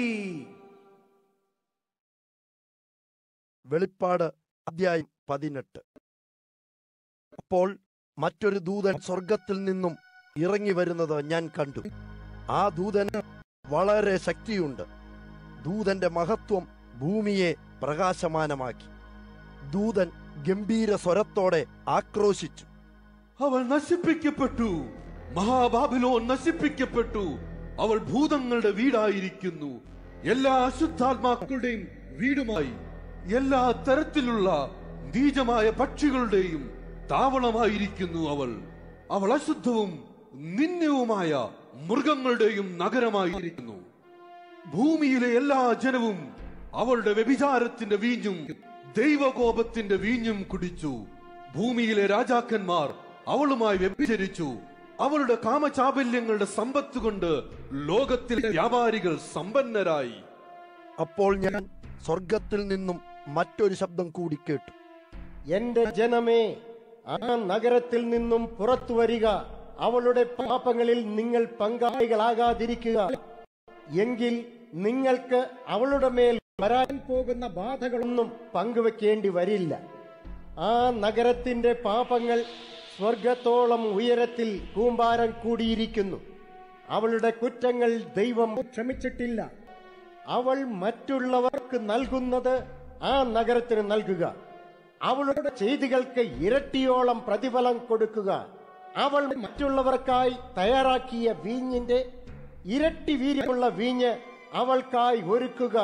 വെളിപ്പാട് അധ്യായം പതിനെട്ട് അപ്പോൾ മറ്റൊരു ദൂതൻ സ്വർഗത്തിൽ നിന്നും ഇറങ്ങി വരുന്നത് ഞാൻ കണ്ടു ആ ദൂതന് വളരെ ശക്തിയുണ്ട് ദൂതന്റെ മഹത്വം ഭൂമിയെ പ്രകാശമാനമാക്കി ദൂതൻ ഗംഭീര സ്വരത്തോടെ ആക്രോശിച്ചു അവൾ നശിപ്പിക്കപ്പെട്ടു മഹാബാബിലോൺ നശിപ്പിക്കപ്പെട്ടു അവൾ ഭൂതങ്ങളുടെ വീടായിരിക്കുന്നു എല്ലാ അശുദ്ധാത്മാക്കളുടെയും വീടുമായി എല്ലാ തരത്തിലുള്ള നീചമായ പക്ഷികളുടെയും താവളമായിരിക്കുന്നു അവൾ അവൾ അശുദ്ധവും നിന്ദ്യവുമായ മൃഗങ്ങളുടെയും നഗരമായിരിക്കുന്നു ഭൂമിയിലെ എല്ലാ ജനവും അവളുടെ വ്യഭിചാരത്തിന്റെ വീഞ്ഞും ദൈവകോപത്തിന്റെ വീഞ്ഞും കുടിച്ചു ഭൂമിയിലെ രാജാക്കന്മാർ അവളുമായി വ്യഭിചരിച്ചു അവളുടെ കാമചാബല്യങ്ങളുടെ സമ്പത്ത് കൊണ്ട് ലോകത്തിലെ വ്യാപാരികൾ സമ്പന്നരായി അപ്പോൾ ഞാൻ സ്വർഗത്തിൽ നിന്നും മറ്റൊരു ശബ്ദം കൂടി കേട്ടു എന്റെ ജനമേ ആ നഗരത്തിൽ നിന്നും പുറത്തു വരിക അവളുടെ പാപങ്ങളിൽ നിങ്ങൾ പങ്കാളികളാകാതിരിക്കുക എങ്കിൽ നിങ്ങൾക്ക് അവളുടെ മേൽ വരാൻ പോകുന്ന ബാധകളൊന്നും പങ്കുവെക്കേണ്ടി വരില്ല ആ നഗരത്തിന്റെ പാപങ്ങൾ സ്വർഗത്തോളം ഉയരത്തിൽ കൂമ്പാരം കൂടിയിരിക്കുന്നു അവളുടെ കുറ്റങ്ങൾ ദൈവം ക്ഷമിച്ചിട്ടില്ല അവൾ മറ്റുള്ളവർക്ക് നൽകുന്നത് ആ നഗരത്തിന് നൽകുക അവളുടെ ചെയ്തികൾക്ക് ഇരട്ടിയോളം പ്രതിഫലം കൊടുക്കുക അവൾ മറ്റുള്ളവർക്കായി തയ്യാറാക്കിയ വീഞ്ഞിന്റെ ഇരട്ടി വീര്യമുള്ള വീഞ്ഞ് അവൾക്കായി ഒരുക്കുക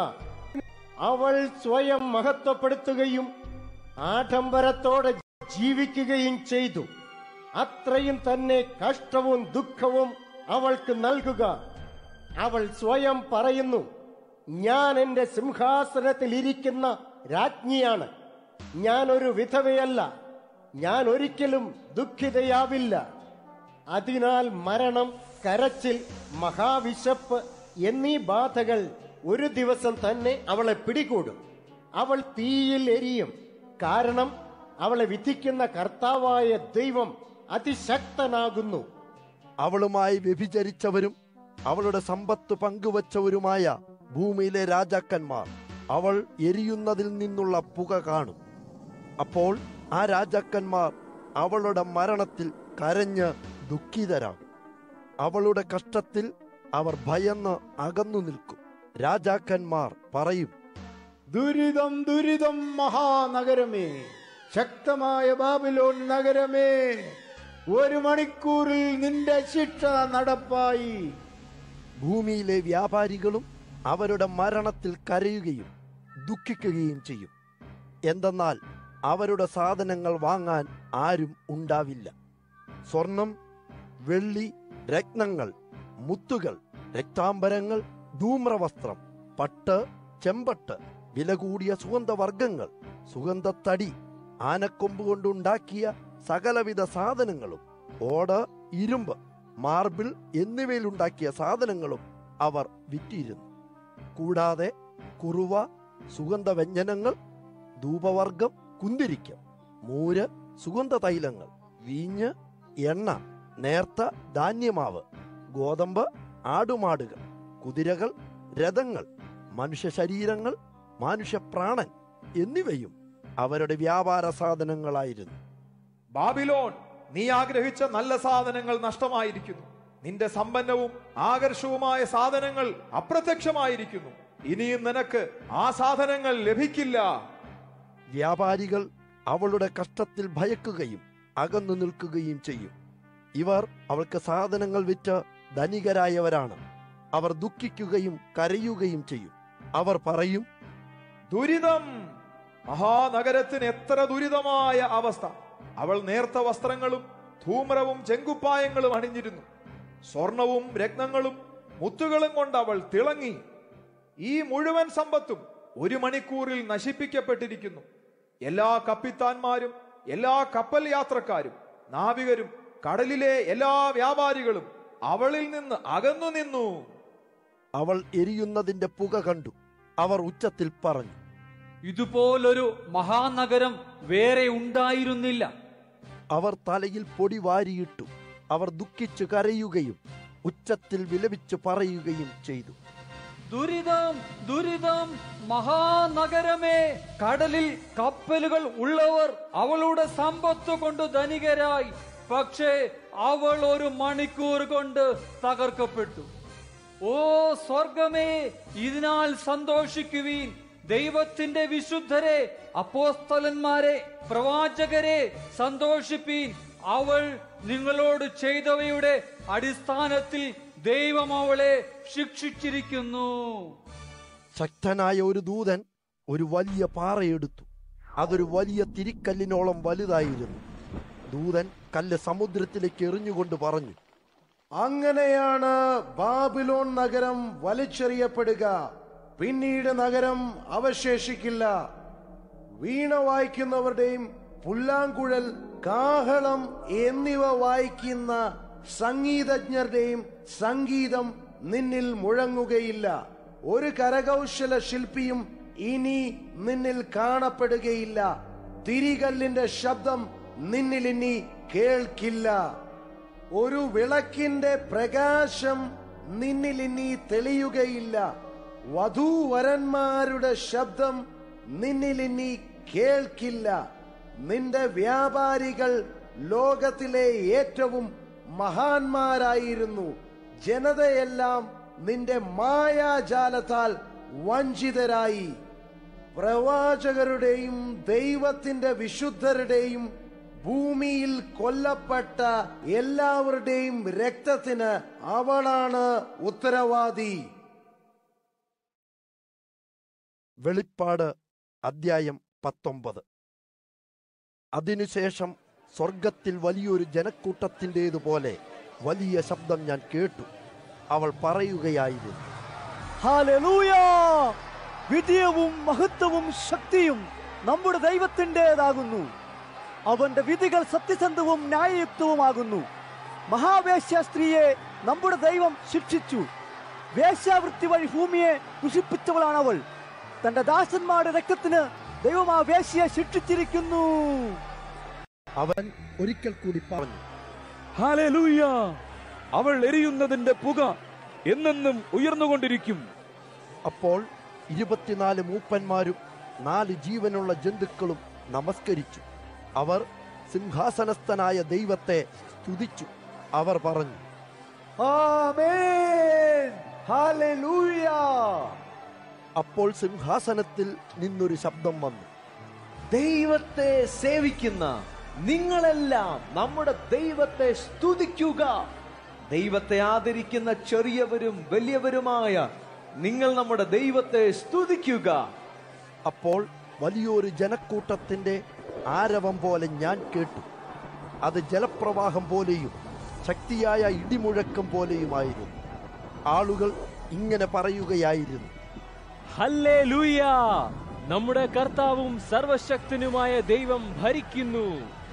അവൾ സ്വയം മഹത്വപ്പെടുത്തുകയും ആഡംബരത്തോടെ ജീവിക്കുകയും ചെയ്തു അത്രയും തന്നെ കഷ്ടവും ദുഃഖവും അവൾക്ക് നൽകുക അവൾ സ്വയം പറയുന്നു ഞാൻ എന്റെ സിംഹാസനത്തിൽ ഇരിക്കുന്ന രാജ്ഞിയാണ് ഞാൻ ഒരു വിധവയല്ല ഞാൻ ഒരിക്കലും ദുഃഖിതയാവില്ല അതിനാൽ മരണം കരച്ചിൽ മഹാവിശപ്പ് എന്നീ ബാധകൾ ഒരു ദിവസം തന്നെ അവളെ പിടികൂടും അവൾ തീയിൽ എരിയും കാരണം അവളെ വിധിക്കുന്ന കർത്താവായ ദൈവം അതിശക്തനാകുന്നു അവളുമായി വ്യഭിചരിച്ചവരും അവളുടെ സമ്പത്ത് പങ്കുവച്ചവരുമായ ഭൂമിയിലെ രാജാക്കന്മാർ അവൾ എരിയുന്നതിൽ നിന്നുള്ള പുക കാണും അപ്പോൾ ആ രാജാക്കന്മാർ അവളുടെ മരണത്തിൽ കരഞ്ഞ് ദുഃഖിതരാകും അവളുടെ കഷ്ടത്തിൽ അവർ ഭയന്ന് അകന്നു നിൽക്കും രാജാക്കന്മാർ പറയും ദുരിതം ദുരിതം മഹാനഗരമേ ശക്തമായ ബാബിലോൺ നഗരമേ ഒരു മണിക്കൂറിൽ നിന്റെ ശിക്ഷ നടപ്പായി ഭൂമിയിലെ വ്യാപാരികളും അവരുടെ മരണത്തിൽ കരയുകയും ദുഃഖിക്കുകയും ചെയ്യും എന്തെന്നാൽ അവരുടെ സാധനങ്ങൾ വാങ്ങാൻ ആരും ഉണ്ടാവില്ല സ്വർണം വെള്ളി രത്നങ്ങൾ മുത്തുകൾ രക്താംബരങ്ങൾ ധൂമ്രവസ്ത്രം പട്ട് ചെമ്പട്ട് വില കൂടിയ സുഗന്ധവർഗങ്ങൾ സുഗന്ധത്തടി ആനക്കൊമ്പ് കൊണ്ടുണ്ടാക്കിയ സകലവിധ സാധനങ്ങളും ഓട് ഇരുമ്പ് മാർബിൾ എന്നിവയിലുണ്ടാക്കിയ സാധനങ്ങളും അവർ വിറ്റിരുന്നു കൂടാതെ കുറുവ സുഗന്ധവ്യഞ്ജനങ്ങൾ ധൂപവർഗം കുന്തിരിക്കം മൂര് സുഗന്ധ തൈലങ്ങൾ വീഞ്ഞ് എണ്ണ നേർത്ത ധാന്യമാവ് ഗോതമ്പ് ആടുമാടുകൾ കുതിരകൾ രഥങ്ങൾ മനുഷ്യ ശരീരങ്ങൾ മനുഷ്യപ്രാണൻ എന്നിവയും അവരുടെ വ്യാപാര സാധനങ്ങളായിരുന്നു ബാബിലോൺ നീ ആഗ്രഹിച്ച നല്ല സാധനങ്ങൾ നഷ്ടമായിരിക്കുന്നു നിന്റെ സമ്പന്നവും ആകർഷവുമായ സാധനങ്ങൾ അപ്രത്യക്ഷമായിരിക്കുന്നു ഇനിയും നിനക്ക് ആ സാധനങ്ങൾ ലഭിക്കില്ല വ്യാപാരികൾ അവളുടെ കഷ്ടത്തിൽ ഭയക്കുകയും അകന്നു നിൽക്കുകയും ചെയ്യും ഇവർ അവൾക്ക് സാധനങ്ങൾ വിറ്റ് ധനികരായവരാണ് അവർ ദുഃഖിക്കുകയും കരയുകയും ചെയ്യും അവർ പറയും ദുരിതം മഹാനഗരത്തിന് എത്ര ദുരിതമായ അവസ്ഥ അവൾ നേർത്ത വസ്ത്രങ്ങളും ധൂമ്രവും ചെങ്കുപ്പായങ്ങളും അണിഞ്ഞിരുന്നു സ്വർണവും രത്നങ്ങളും മുത്തുകളും കൊണ്ട് അവൾ തിളങ്ങി ഈ മുഴുവൻ സമ്പത്തും ഒരു മണിക്കൂറിൽ നശിപ്പിക്കപ്പെട്ടിരിക്കുന്നു എല്ലാ കപ്പിത്താന്മാരും എല്ലാ കപ്പൽ യാത്രക്കാരും നാവികരും കടലിലെ എല്ലാ വ്യാപാരികളും അവളിൽ നിന്ന് അകന്നു നിന്നു അവൾ എരിയുന്നതിന്റെ പുക കണ്ടു അവർ ഉച്ചത്തിൽ പറഞ്ഞു ഇതുപോലൊരു മഹാനഗരം വേറെ ഉണ്ടായിരുന്നില്ല അവർ തലയിൽ പൊടി വാരിയിട്ടു അവർ ദുഃഖിച്ചു കരയുകയും ഉച്ചത്തിൽ വിലപിച്ചു പറയുകയും ചെയ്തു ദുരിതം ദുരിതം മഹാനഗരമേ കടലിൽ കപ്പലുകൾ ഉള്ളവർ അവളുടെ സമ്പത്ത് കൊണ്ട് ധനികരായി പക്ഷേ അവൾ ഒരു മണിക്കൂർ കൊണ്ട് തകർക്കപ്പെട്ടു ഓ സ്വർഗമേ ഇതിനാൽ സന്തോഷിക്കുവീൻ ദൈവത്തിന്റെ വിശുദ്ധരെ അപ്പോസ്തലന്മാരെ പ്രവാചകരെ സന്തോഷിപ്പീൻ അവൾ നിങ്ങളോട് ചെയ്തവയുടെ അടിസ്ഥാനത്തിൽ ദൈവം അവളെ ശിക്ഷിച്ചിരിക്കുന്നു ശക്തനായ ഒരു ദൂതൻ ഒരു വലിയ പാറയെടുത്തു അതൊരു വലിയ തിരിക്കല്ലിനോളം വലുതായിരുന്നു ദൂതൻ കല്ല് സമുദ്രത്തിലേക്ക് എറിഞ്ഞുകൊണ്ട് പറഞ്ഞു അങ്ങനെയാണ് ബാബിലോൺ നഗരം വലിച്ചെറിയപ്പെടുക പിന്നീട് നഗരം അവശേഷിക്കില്ല വീണ വായിക്കുന്നവരുടെയും പുല്ലാങ്കുഴൽ കാഹളം എന്നിവ വായിക്കുന്ന സംഗീതജ്ഞരുടെയും സംഗീതം നിന്നിൽ മുഴങ്ങുകയില്ല ഒരു കരകൗശല ശില്പിയും ഇനി നിന്നിൽ കാണപ്പെടുകയില്ല തിരികല്ലിന്റെ ശബ്ദം നിന്നിൽ ഇനി കേൾക്കില്ല ഒരു വിളക്കിന്റെ പ്രകാശം നിന്നിൽ ഇനി തെളിയുകയില്ല വധൂവരന്മാരുടെ ശബ്ദം നിന്നിൽ ഇനി കേൾക്കില്ല നിന്റെ വ്യാപാരികൾ ലോകത്തിലെ ഏറ്റവും മഹാന്മാരായിരുന്നു ജനതയെല്ലാം നിന്റെ മായാജാലത്താൽ വഞ്ചിതരായി പ്രവാചകരുടെയും ദൈവത്തിന്റെ വിശുദ്ധരുടെയും ഭൂമിയിൽ കൊല്ലപ്പെട്ട എല്ലാവരുടെയും രക്തത്തിന് അവളാണ് ഉത്തരവാദി വെളിപ്പാട് അദ്ധ്യായം പത്തൊമ്പത് അതിനുശേഷം സ്വർഗത്തിൽ വലിയൊരു ജനക്കൂട്ടത്തിൻ്റേതുപോലെ വലിയ ശബ്ദം ഞാൻ കേട്ടു അവൾ പറയുകയായിരുന്നു ഹാലലൂയ വിജയവും മഹത്വവും ശക്തിയും നമ്മുടെ ദൈവത്തിൻ്റെതാകുന്നു അവന്റെ വിധികൾ സത്യസന്ധവും ന്യായയുക്തവുമാകുന്നു മഹാവേശ്യ സ്ത്രീയെ നമ്മുടെ ദൈവം ശിക്ഷിച്ചു വേശ്യാവൃത്തി വഴി ഭൂമിയെ ദുഷിപ്പിച്ചവളാണ് അവൾ തന്റെ ദാസന്മാരുടെ രക്തത്തിന് ദൈവം ആ വേശ്യയെ ശിക്ഷിച്ചിരിക്കുന്നു അവൻ ഒരിക്കൽ കൂടി പറഞ്ഞു ഹാലേലൂയ അവൾ എരിയുന്നതിന്റെ പുക എന്നെന്നും ഉയർന്നുകൊണ്ടിരിക്കും അപ്പോൾ ഇരുപത്തിനാല് മൂപ്പന്മാരും നാല് ജീവനുള്ള ജന്തുക്കളും നമസ്കരിച്ചു അവർ സിംഹാസനസ്ഥനായ ദൈവത്തെ സ്തുതിച്ചു അവർ പറഞ്ഞു ആമേൻ ഹല്ലേലൂയ അപ്പോൾ സിംഹാസനത്തിൽ നിന്നൊരു ശബ്ദം വന്നു ദൈവത്തെ സേവിക്കുന്ന നിങ്ങളെല്ലാം നമ്മുടെ ദൈവത്തെ സ്തുതിക്കുക ദൈവത്തെ ആദരിക്കുന്ന ചെറിയവരും വലിയവരുമായ നിങ്ങൾ നമ്മുടെ ദൈവത്തെ സ്തുതിക്കുക അപ്പോൾ വലിയൊരു ജനക്കൂട്ടത്തിന്റെ ആരവം പോലെ ഞാൻ കേട്ടു അത് ജലപ്രവാഹം പോലെയും ശക്തിയായ ഇടിമുഴക്കം പോലെയുമായിരുന്നു ആളുകൾ ഇങ്ങനെ പറയുകയായിരുന്നു ഹല്ലേലൂയ നമ്മുടെ കർത്താവും സർവശക്തനുമായ ദൈവം ഭരിക്കുന്നു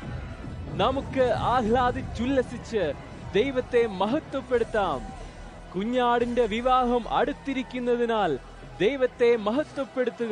നമുക്ക് ആഹ്ലാദിച്ചുല്ലസിച്ച് ദൈവത്തെ മഹത്വപ്പെടുത്താം കുഞ്ഞാടിന്റെ വിവാഹം അടുത്തിരിക്കുന്നതിനാൽ ദൈവത്തെ മഹത്വപ്പെടുത്തുക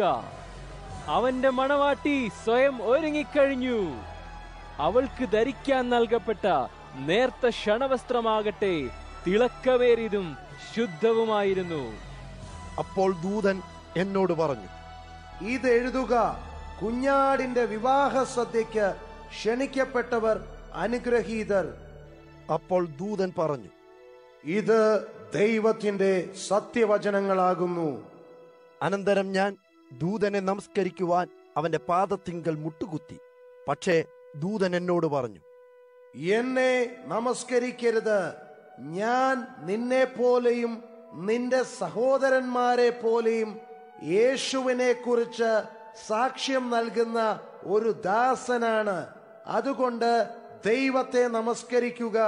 അവന്റെ മണവാട്ടി സ്വയം ഒരുങ്ങിക്കഴിഞ്ഞു അവൾക്ക് ധരിക്കാൻ നൽകപ്പെട്ട നേർത്ത ക്ഷണവസ്ത്രമാകട്ടെ തിളക്കമേറിയതും ശുദ്ധവുമായിരുന്നു അപ്പോൾ ദൂതൻ എന്നോട് പറഞ്ഞു ഇത് എഴുതുക കുഞ്ഞാടിന്റെ വിവാഹ സദ്യക്ക് ക്ഷണിക്കപ്പെട്ടവർ അനുഗ്രഹീതർ അപ്പോൾ ദൂതൻ പറഞ്ഞു ഇത് ദൈവത്തിന്റെ സത്യവചനങ്ങളാകുന്നു അനന്തരം ഞാൻ ദൂതനെ നമസ്കരിക്കുവാൻ അവന്റെ പാദത്തിങ്കൽ മുട്ടുകുത്തി പക്ഷേ ദൂതൻ എന്നോട് പറഞ്ഞു എന്നെ നമസ്കരിക്കരുത് ഞാൻ നിന്നെ പോലെയും നിന്റെ സഹോദരന്മാരെ പോലെയും യേശുവിനെ കുറിച്ച് സാക്ഷ്യം നൽകുന്ന ഒരു ദാസനാണ് അതുകൊണ്ട് ദൈവത്തെ നമസ്കരിക്കുക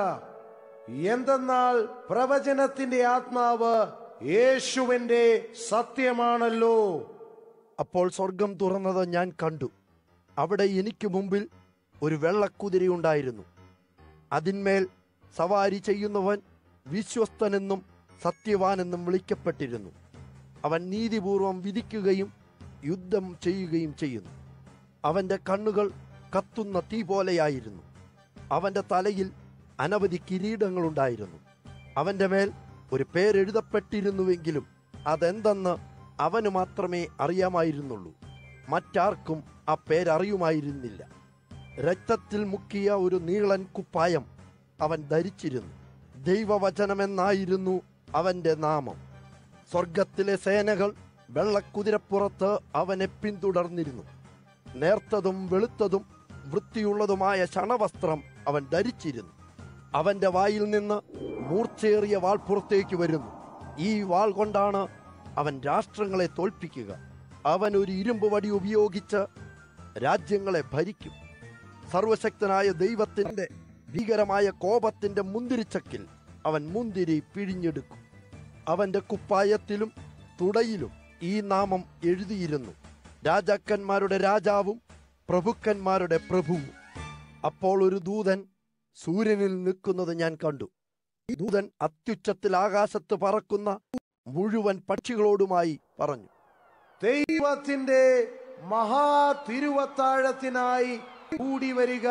എന്തെന്നാൽ പ്രവചനത്തിന്റെ ആത്മാവ് യേശുവിന്റെ സത്യമാണല്ലോ അപ്പോൾ സ്വർഗം തുറന്നത് ഞാൻ കണ്ടു അവിടെ എനിക്ക് മുമ്പിൽ ഒരു വെള്ളക്കുതിരയുണ്ടായിരുന്നു അതിന്മേൽ സവാരി ചെയ്യുന്നവൻ വിശ്വസ്തനെന്നും സത്യവാനെന്നും വിളിക്കപ്പെട്ടിരുന്നു അവൻ നീതിപൂർവം വിധിക്കുകയും യുദ്ധം ചെയ്യുകയും ചെയ്യുന്നു അവന്റെ കണ്ണുകൾ കത്തുന്ന തീ പോലെയായിരുന്നു അവന്റെ തലയിൽ അനവധി കിരീടങ്ങളുണ്ടായിരുന്നു അവന്റെ മേൽ ഒരു പേരെഴുതപ്പെട്ടിരുന്നുവെങ്കിലും അതെന്തെന്ന് അവന് മാത്രമേ അറിയാമായിരുന്നുള്ളൂ മറ്റാർക്കും ആ പേരറിയുമായിരുന്നില്ല രക്തത്തിൽ മുക്കിയ ഒരു നീളൻ കുപ്പായം അവൻ ധരിച്ചിരുന്നു ദൈവവചനമെന്നായിരുന്നു അവന്റെ നാമം സ്വർഗത്തിലെ സേനകൾ വെള്ളക്കുതിരപ്പുറത്ത് അവനെ പിന്തുടർന്നിരുന്നു നേർത്തതും വെളുത്തതും വൃത്തിയുള്ളതുമായ ശണവസ്ത്രം അവൻ ധരിച്ചിരുന്നു അവന്റെ വായിൽ നിന്ന് മൂർച്ചേറിയ വാൾ പുറത്തേക്ക് വരുന്നു ഈ വാൾ കൊണ്ടാണ് അവൻ രാഷ്ട്രങ്ങളെ തോൽപ്പിക്കുക അവൻ ഒരു ഇരുമ്പ് വടി ഉപയോഗിച്ച് രാജ്യങ്ങളെ ഭരിക്കും സർവശക്തനായ ദൈവത്തിന്റെ ഭീകരമായ കോപത്തിന്റെ മുന്തിരിച്ചക്കിൽ അവൻ മുന്തിരി പിഴിഞ്ഞെടുക്കും അവന്റെ കുപ്പായത്തിലും തുടയിലും ഈ നാമം എഴുതിയിരുന്നു രാജാക്കന്മാരുടെ രാജാവും പ്രഭുക്കന്മാരുടെ പ്രഭുവും അപ്പോൾ ഒരു ദൂതൻ സൂര്യനിൽ നിൽക്കുന്നത് ഞാൻ കണ്ടു ദൂതൻ അത്യുച്ചത്തിൽ ആകാശത്ത് പറക്കുന്ന മുഴുവൻ പക്ഷികളോടുമായി പറഞ്ഞു ദൈവത്തിന്റെ മഹാ തിരുവത്താഴത്തിനായി കൂടി വരിക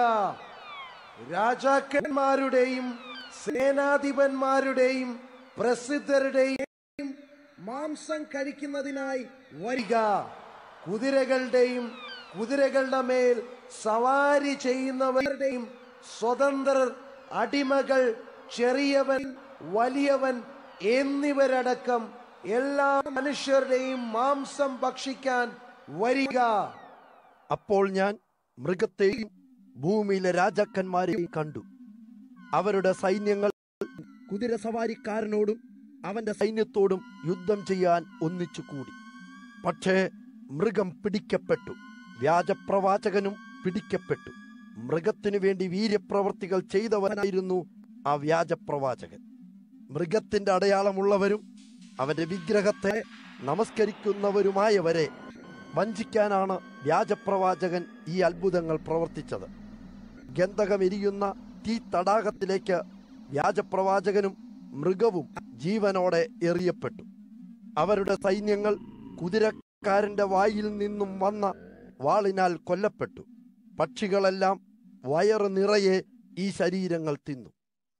രാജാക്കന്മാരുടെയും സേനാധിപന്മാരുടെയും പ്രസിദ്ധരുടെയും മാംസം കഴിക്കുന്നതിനായി വരിക കുതിരകളുടെയും കുതിരകളുടെ മേൽ സവാരി ചെയ്യുന്നവരുടെയും സ്വതന്ത്രർ അടിമകൾ ചെറിയവൻ വലിയവൻ എന്നിവരടക്കം എല്ലാ മനുഷ്യരുടെയും മാംസം ഭക്ഷിക്കാൻ വരിക അപ്പോൾ ഞാൻ മൃഗത്തെയും ഭൂമിയിലെ രാജാക്കന്മാരെയും കണ്ടു അവരുടെ സൈന്യങ്ങൾ കുതിരസവാരിക്കാരനോടും അവന്റെ സൈന്യത്തോടും യുദ്ധം ചെയ്യാൻ ഒന്നിച്ചു കൂടി പക്ഷേ മൃഗം പിടിക്കപ്പെട്ടു വ്യാജപ്രവാചകനും പിടിക്കപ്പെട്ടു മൃഗത്തിനു വേണ്ടി വീര്യപ്രവർത്തികൾ ചെയ്തവനായിരുന്നു ആ വ്യാജപ്രവാചകൻ മൃഗത്തിന്റെ അടയാളമുള്ളവരും അവന്റെ വിഗ്രഹത്തെ നമസ്കരിക്കുന്നവരുമായവരെ വഞ്ചിക്കാനാണ് വ്യാജപ്രവാചകൻ ഈ അത്ഭുതങ്ങൾ പ്രവർത്തിച്ചത് ഗന്ധകമെരിയുന്ന തീ തടാകത്തിലേക്ക് വ്യാജപ്രവാചകനും മൃഗവും ജീവനോടെ എറിയപ്പെട്ടു അവരുടെ സൈന്യങ്ങൾ കുതിരക്കാരന്റെ വായിൽ നിന്നും വന്ന വാളിനാൽ കൊല്ലപ്പെട്ടു പക്ഷികളെല്ലാം വയറ് നിറയെ ഈ ശരീരങ്ങൾ തിന്നു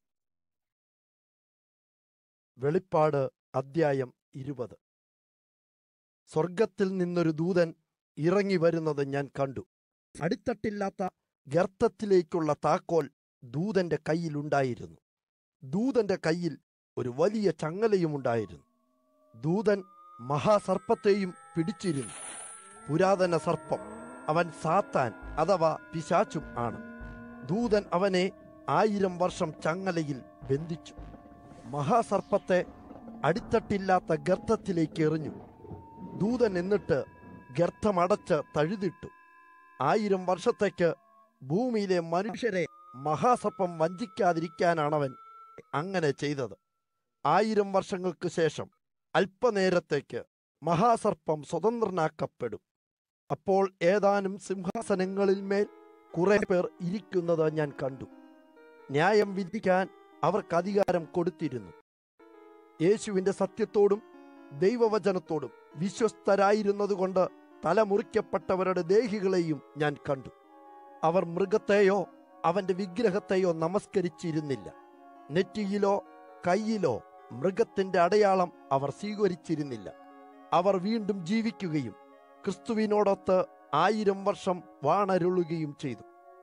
വെളിപ്പാട് അദ്ധ്യായം ഇരുപത് സ്വർഗത്തിൽ നിന്നൊരു ദൂതൻ ഇറങ്ങി വരുന്നത് ഞാൻ കണ്ടു അടിത്തട്ടില്ലാത്ത ഗർത്തത്തിലേക്കുള്ള താക്കോൽ ദൂതന്റെ കയ്യിലുണ്ടായിരുന്നു ദൂതന്റെ കയ്യിൽ ഒരു വലിയ ചങ്ങലയുമുണ്ടായിരുന്നു ദൂതൻ മഹാസർപ്പത്തെയും പിടിച്ചിരുന്നു പുരാതന സർപ്പം അവൻ സാത്താൻ അഥവാ പിശാച്ചും ആണ് ദൂതൻ അവനെ ആയിരം വർഷം ചങ്ങലയിൽ ബന്ധിച്ചു മഹാസർപ്പത്തെ അടിത്തട്ടില്ലാത്ത ഗർത്തത്തിലേക്ക് എറിഞ്ഞു ദൂതൻ എന്നിട്ട് ഗർത്തമടച്ച് തഴുതിട്ടു ആയിരം വർഷത്തേക്ക് ഭൂമിയിലെ മനുഷ്യരെ മഹാസർപ്പം വഞ്ചിക്കാതിരിക്കാനാണവൻ അങ്ങനെ ചെയ്തത് ആയിരം വർഷങ്ങൾക്ക് ശേഷം അല്പനേരത്തേക്ക് മഹാസർപ്പം സ്വതന്ത്രനാക്കപ്പെടും അപ്പോൾ ഏതാനും സിംഹാസനങ്ങളിൽ മേൽ കുറെ പേർ ഇരിക്കുന്നത് ഞാൻ കണ്ടു ന്യായം വിധിക്കാൻ അവർക്ക് അധികാരം കൊടുത്തിരുന്നു യേശുവിന്റെ സത്യത്തോടും ദൈവവചനത്തോടും വിശ്വസ്തരായിരുന്നതുകൊണ്ട് തലമുറിക്കപ്പെട്ടവരുടെ ദേഹികളെയും ഞാൻ കണ്ടു അവർ മൃഗത്തെയോ അവന്റെ വിഗ്രഹത്തെയോ നമസ്കരിച്ചിരുന്നില്ല നെറ്റിയിലോ കയ്യിലോ മൃഗത്തിന്റെ അടയാളം അവർ സ്വീകരിച്ചിരുന്നില്ല അവർ വീണ്ടും ജീവിക്കുകയും ക്രിസ്തുവിനോടൊത്ത് ആയിരം വർഷം വാണരുളുകയും ചെയ്തു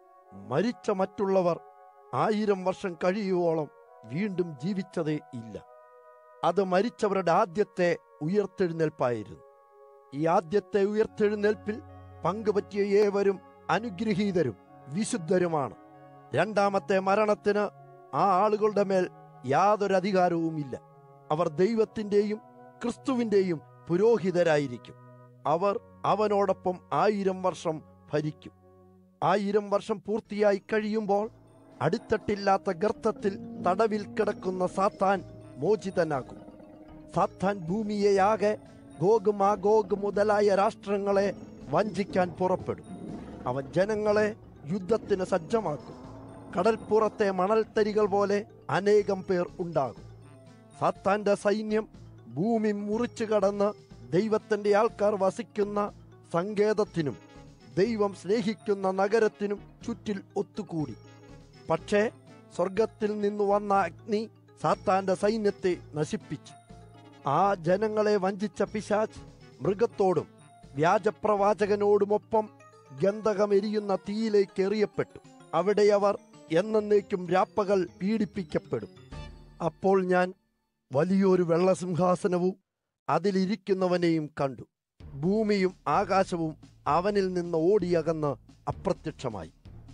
മരിച്ച മറ്റുള്ളവർ ആയിരം വർഷം കഴിയുവോളം വീണ്ടും ജീവിച്ചതേ ഇല്ല അത് മരിച്ചവരുടെ ആദ്യത്തെ ഉയർത്തെഴുന്നേൽപ്പായിരുന്നു ഈ ആദ്യത്തെ ഉയർത്തെഴുന്നേൽപ്പിൽ പങ്കുപറ്റിയ ഏവരും അനുഗ്രഹീതരും വിശുദ്ധരുമാണ് രണ്ടാമത്തെ മരണത്തിന് ആ ആളുകളുടെ മേൽ യാതൊരു അധികാരവുമില്ല അവർ ദൈവത്തിന്റെയും ക്രിസ്തുവിന്റെയും പുരോഹിതരായിരിക്കും അവർ അവനോടൊപ്പം ആയിരം വർഷം ഭരിക്കും ആയിരം വർഷം പൂർത്തിയായി കഴിയുമ്പോൾ അടിത്തട്ടില്ലാത്ത ഗർത്തത്തിൽ തടവിൽ കിടക്കുന്ന സാത്താൻ മോചിതനാകും സാത്താൻ ഭൂമിയെയാകെ ഗോഗ് മാഗോഗ് മുതലായ രാഷ്ട്രങ്ങളെ വഞ്ചിക്കാൻ പുറപ്പെടും അവൻ ജനങ്ങളെ യുദ്ധത്തിന് സജ്ജമാക്കും കടൽപ്പുറത്തെ മണൽത്തരികൾ പോലെ അനേകം പേർ ഉണ്ടാകും സാത്താന്റെ സൈന്യം ഭൂമി മുറിച്ചു കടന്ന് ദൈവത്തിന്റെ ആൾക്കാർ വസിക്കുന്ന സങ്കേതത്തിനും ദൈവം സ്നേഹിക്കുന്ന നഗരത്തിനും ചുറ്റിൽ ഒത്തുകൂടി പക്ഷേ സ്വർഗത്തിൽ നിന്ന് വന്ന അഗ്നി സാത്താന്റെ സൈന്യത്തെ നശിപ്പിച്ചു ആ ജനങ്ങളെ വഞ്ചിച്ച പിശാച്ച് മൃഗത്തോടും വ്യാജപ്രവാചകനോടുമൊപ്പം ഗന്ധകമെരിയുന്ന തീയിലേക്ക് എറിയപ്പെട്ടു അവിടെ അവർ എന്നേക്കും രാപ്പകൽ പീഡിപ്പിക്കപ്പെടും അപ്പോൾ ഞാൻ വലിയൊരു വെള്ളസിംഹാസനവും അതിലിരിക്കുന്നവനെയും കണ്ടു ഭൂമിയും ആകാശവും അവനിൽ നിന്ന് ഓടിയകന്ന് അപ്രത്യക്ഷമായി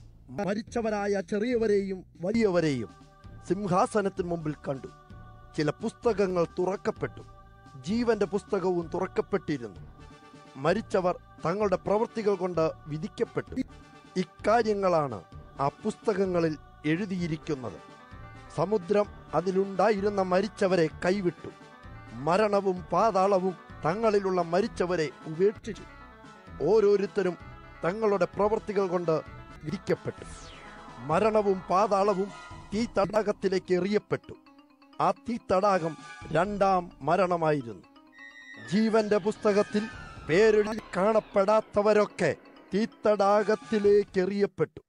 മരിച്ചവരായ ചെറിയവരെയും വലിയവരെയും സിംഹാസനത്തിന് മുമ്പിൽ കണ്ടു ചില പുസ്തകങ്ങൾ തുറക്കപ്പെട്ടു ജീവന്റെ പുസ്തകവും തുറക്കപ്പെട്ടിരുന്നു മരിച്ചവർ തങ്ങളുടെ പ്രവൃത്തികൾ കൊണ്ട് വിധിക്കപ്പെട്ടു ഇക്കാര്യങ്ങളാണ് ആ പുസ്തകങ്ങളിൽ എഴുതിയിരിക്കുന്നത് സമുദ്രം അതിലുണ്ടായിരുന്ന മരിച്ചവരെ കൈവിട്ടു മരണവും പാതാളവും തങ്ങളിലുള്ള മരിച്ചവരെ ഉപേക്ഷിച്ചു ഓരോരുത്തരും തങ്ങളുടെ പ്രവൃത്തികൾ കൊണ്ട് വിധിക്കപ്പെട്ടു മരണവും പാതാളവും തീ തടാകത്തിലേക്ക് എറിയപ്പെട്ടു ആ തീ തടാകം രണ്ടാം മരണമായിരുന്നു ജീവന്റെ പുസ്തകത്തിൽ പേരെഴുതി കാണപ്പെടാത്തവരൊക്കെ തീത്തടാകത്തിലേക്ക് എറിയപ്പെട്ടു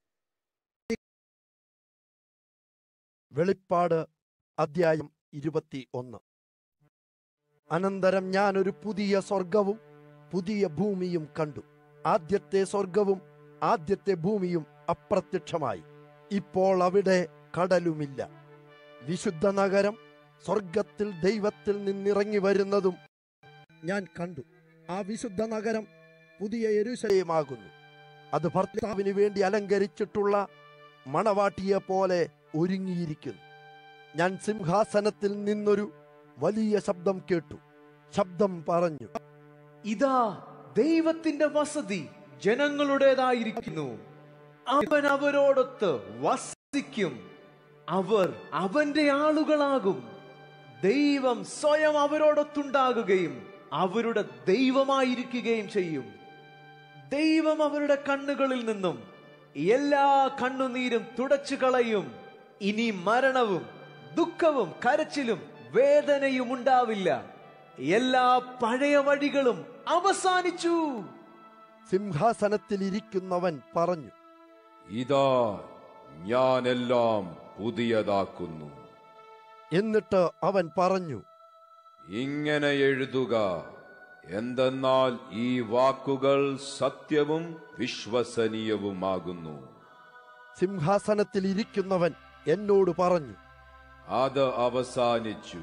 വെളിപ്പാട് അധ്യായം ഇരുപത്തി ഒന്ന് അനന്തരം ഞാൻ ഒരു പുതിയ സ്വർഗവും പുതിയ ഭൂമിയും കണ്ടു ആദ്യത്തെ സ്വർഗവും ആദ്യത്തെ ഭൂമിയും അപ്രത്യക്ഷമായി ഇപ്പോൾ അവിടെ കടലുമില്ല വിശുദ്ധ നഗരം സ്വർഗത്തിൽ ദൈവത്തിൽ നിന്നിറങ്ങി വരുന്നതും ഞാൻ കണ്ടു ആ വിശുദ്ധ നഗരം പുതിയ യെരൂശലേമാകുന്നു അത് ഭർത്താവിന് വേണ്ടി അലങ്കരിച്ചിട്ടുള്ള മണവാട്ടിയെ പോലെ ഒരുങ്ങിയിരിക്കുന്നു ഞാൻ സിംഹാസനത്തിൽ നിന്നൊരു വലിയ ശബ്ദം കേട്ടു ശബ്ദം പറഞ്ഞു ഇതാ ദൈവത്തിന്റെ വസതി ജനങ്ങളുടേതായിരിക്കുന്നു അവൻ അവരോടൊത്ത് വസിക്കും അവർ അവന്റെ ആളുകളാകും ദൈവം സ്വയം അവരോടൊത്തുണ്ടാകുകയും അവരുടെ ദൈവമായിരിക്കുകയും ചെയ്യും ദൈവം അവരുടെ കണ്ണുകളിൽ നിന്നും എല്ലാ കണ്ണുനീരും തുടച്ചു കളയും ഇനി മരണവും ദുഃഖവും കരച്ചിലും വേദനയും ഉണ്ടാവില്ല എല്ലാ പഴയ വഴികളും അവസാനിച്ചു സിംഹാസനത്തിൽ ഇരിക്കുന്നവൻ പറഞ്ഞു ഇതാ ഞാനെല്ലാം പുതിയതാക്കുന്നു എന്നിട്ട് അവൻ പറഞ്ഞു ഇങ്ങനെ എഴുതുക എന്തെന്നാൽ ഈ വാക്കുകൾ സത്യവും വിശ്വസനീയവുമാകുന്നു സിംഹാസനത്തിൽ ഇരിക്കുന്നവൻ എന്നോട് പറഞ്ഞു അത് അവസാനിച്ചു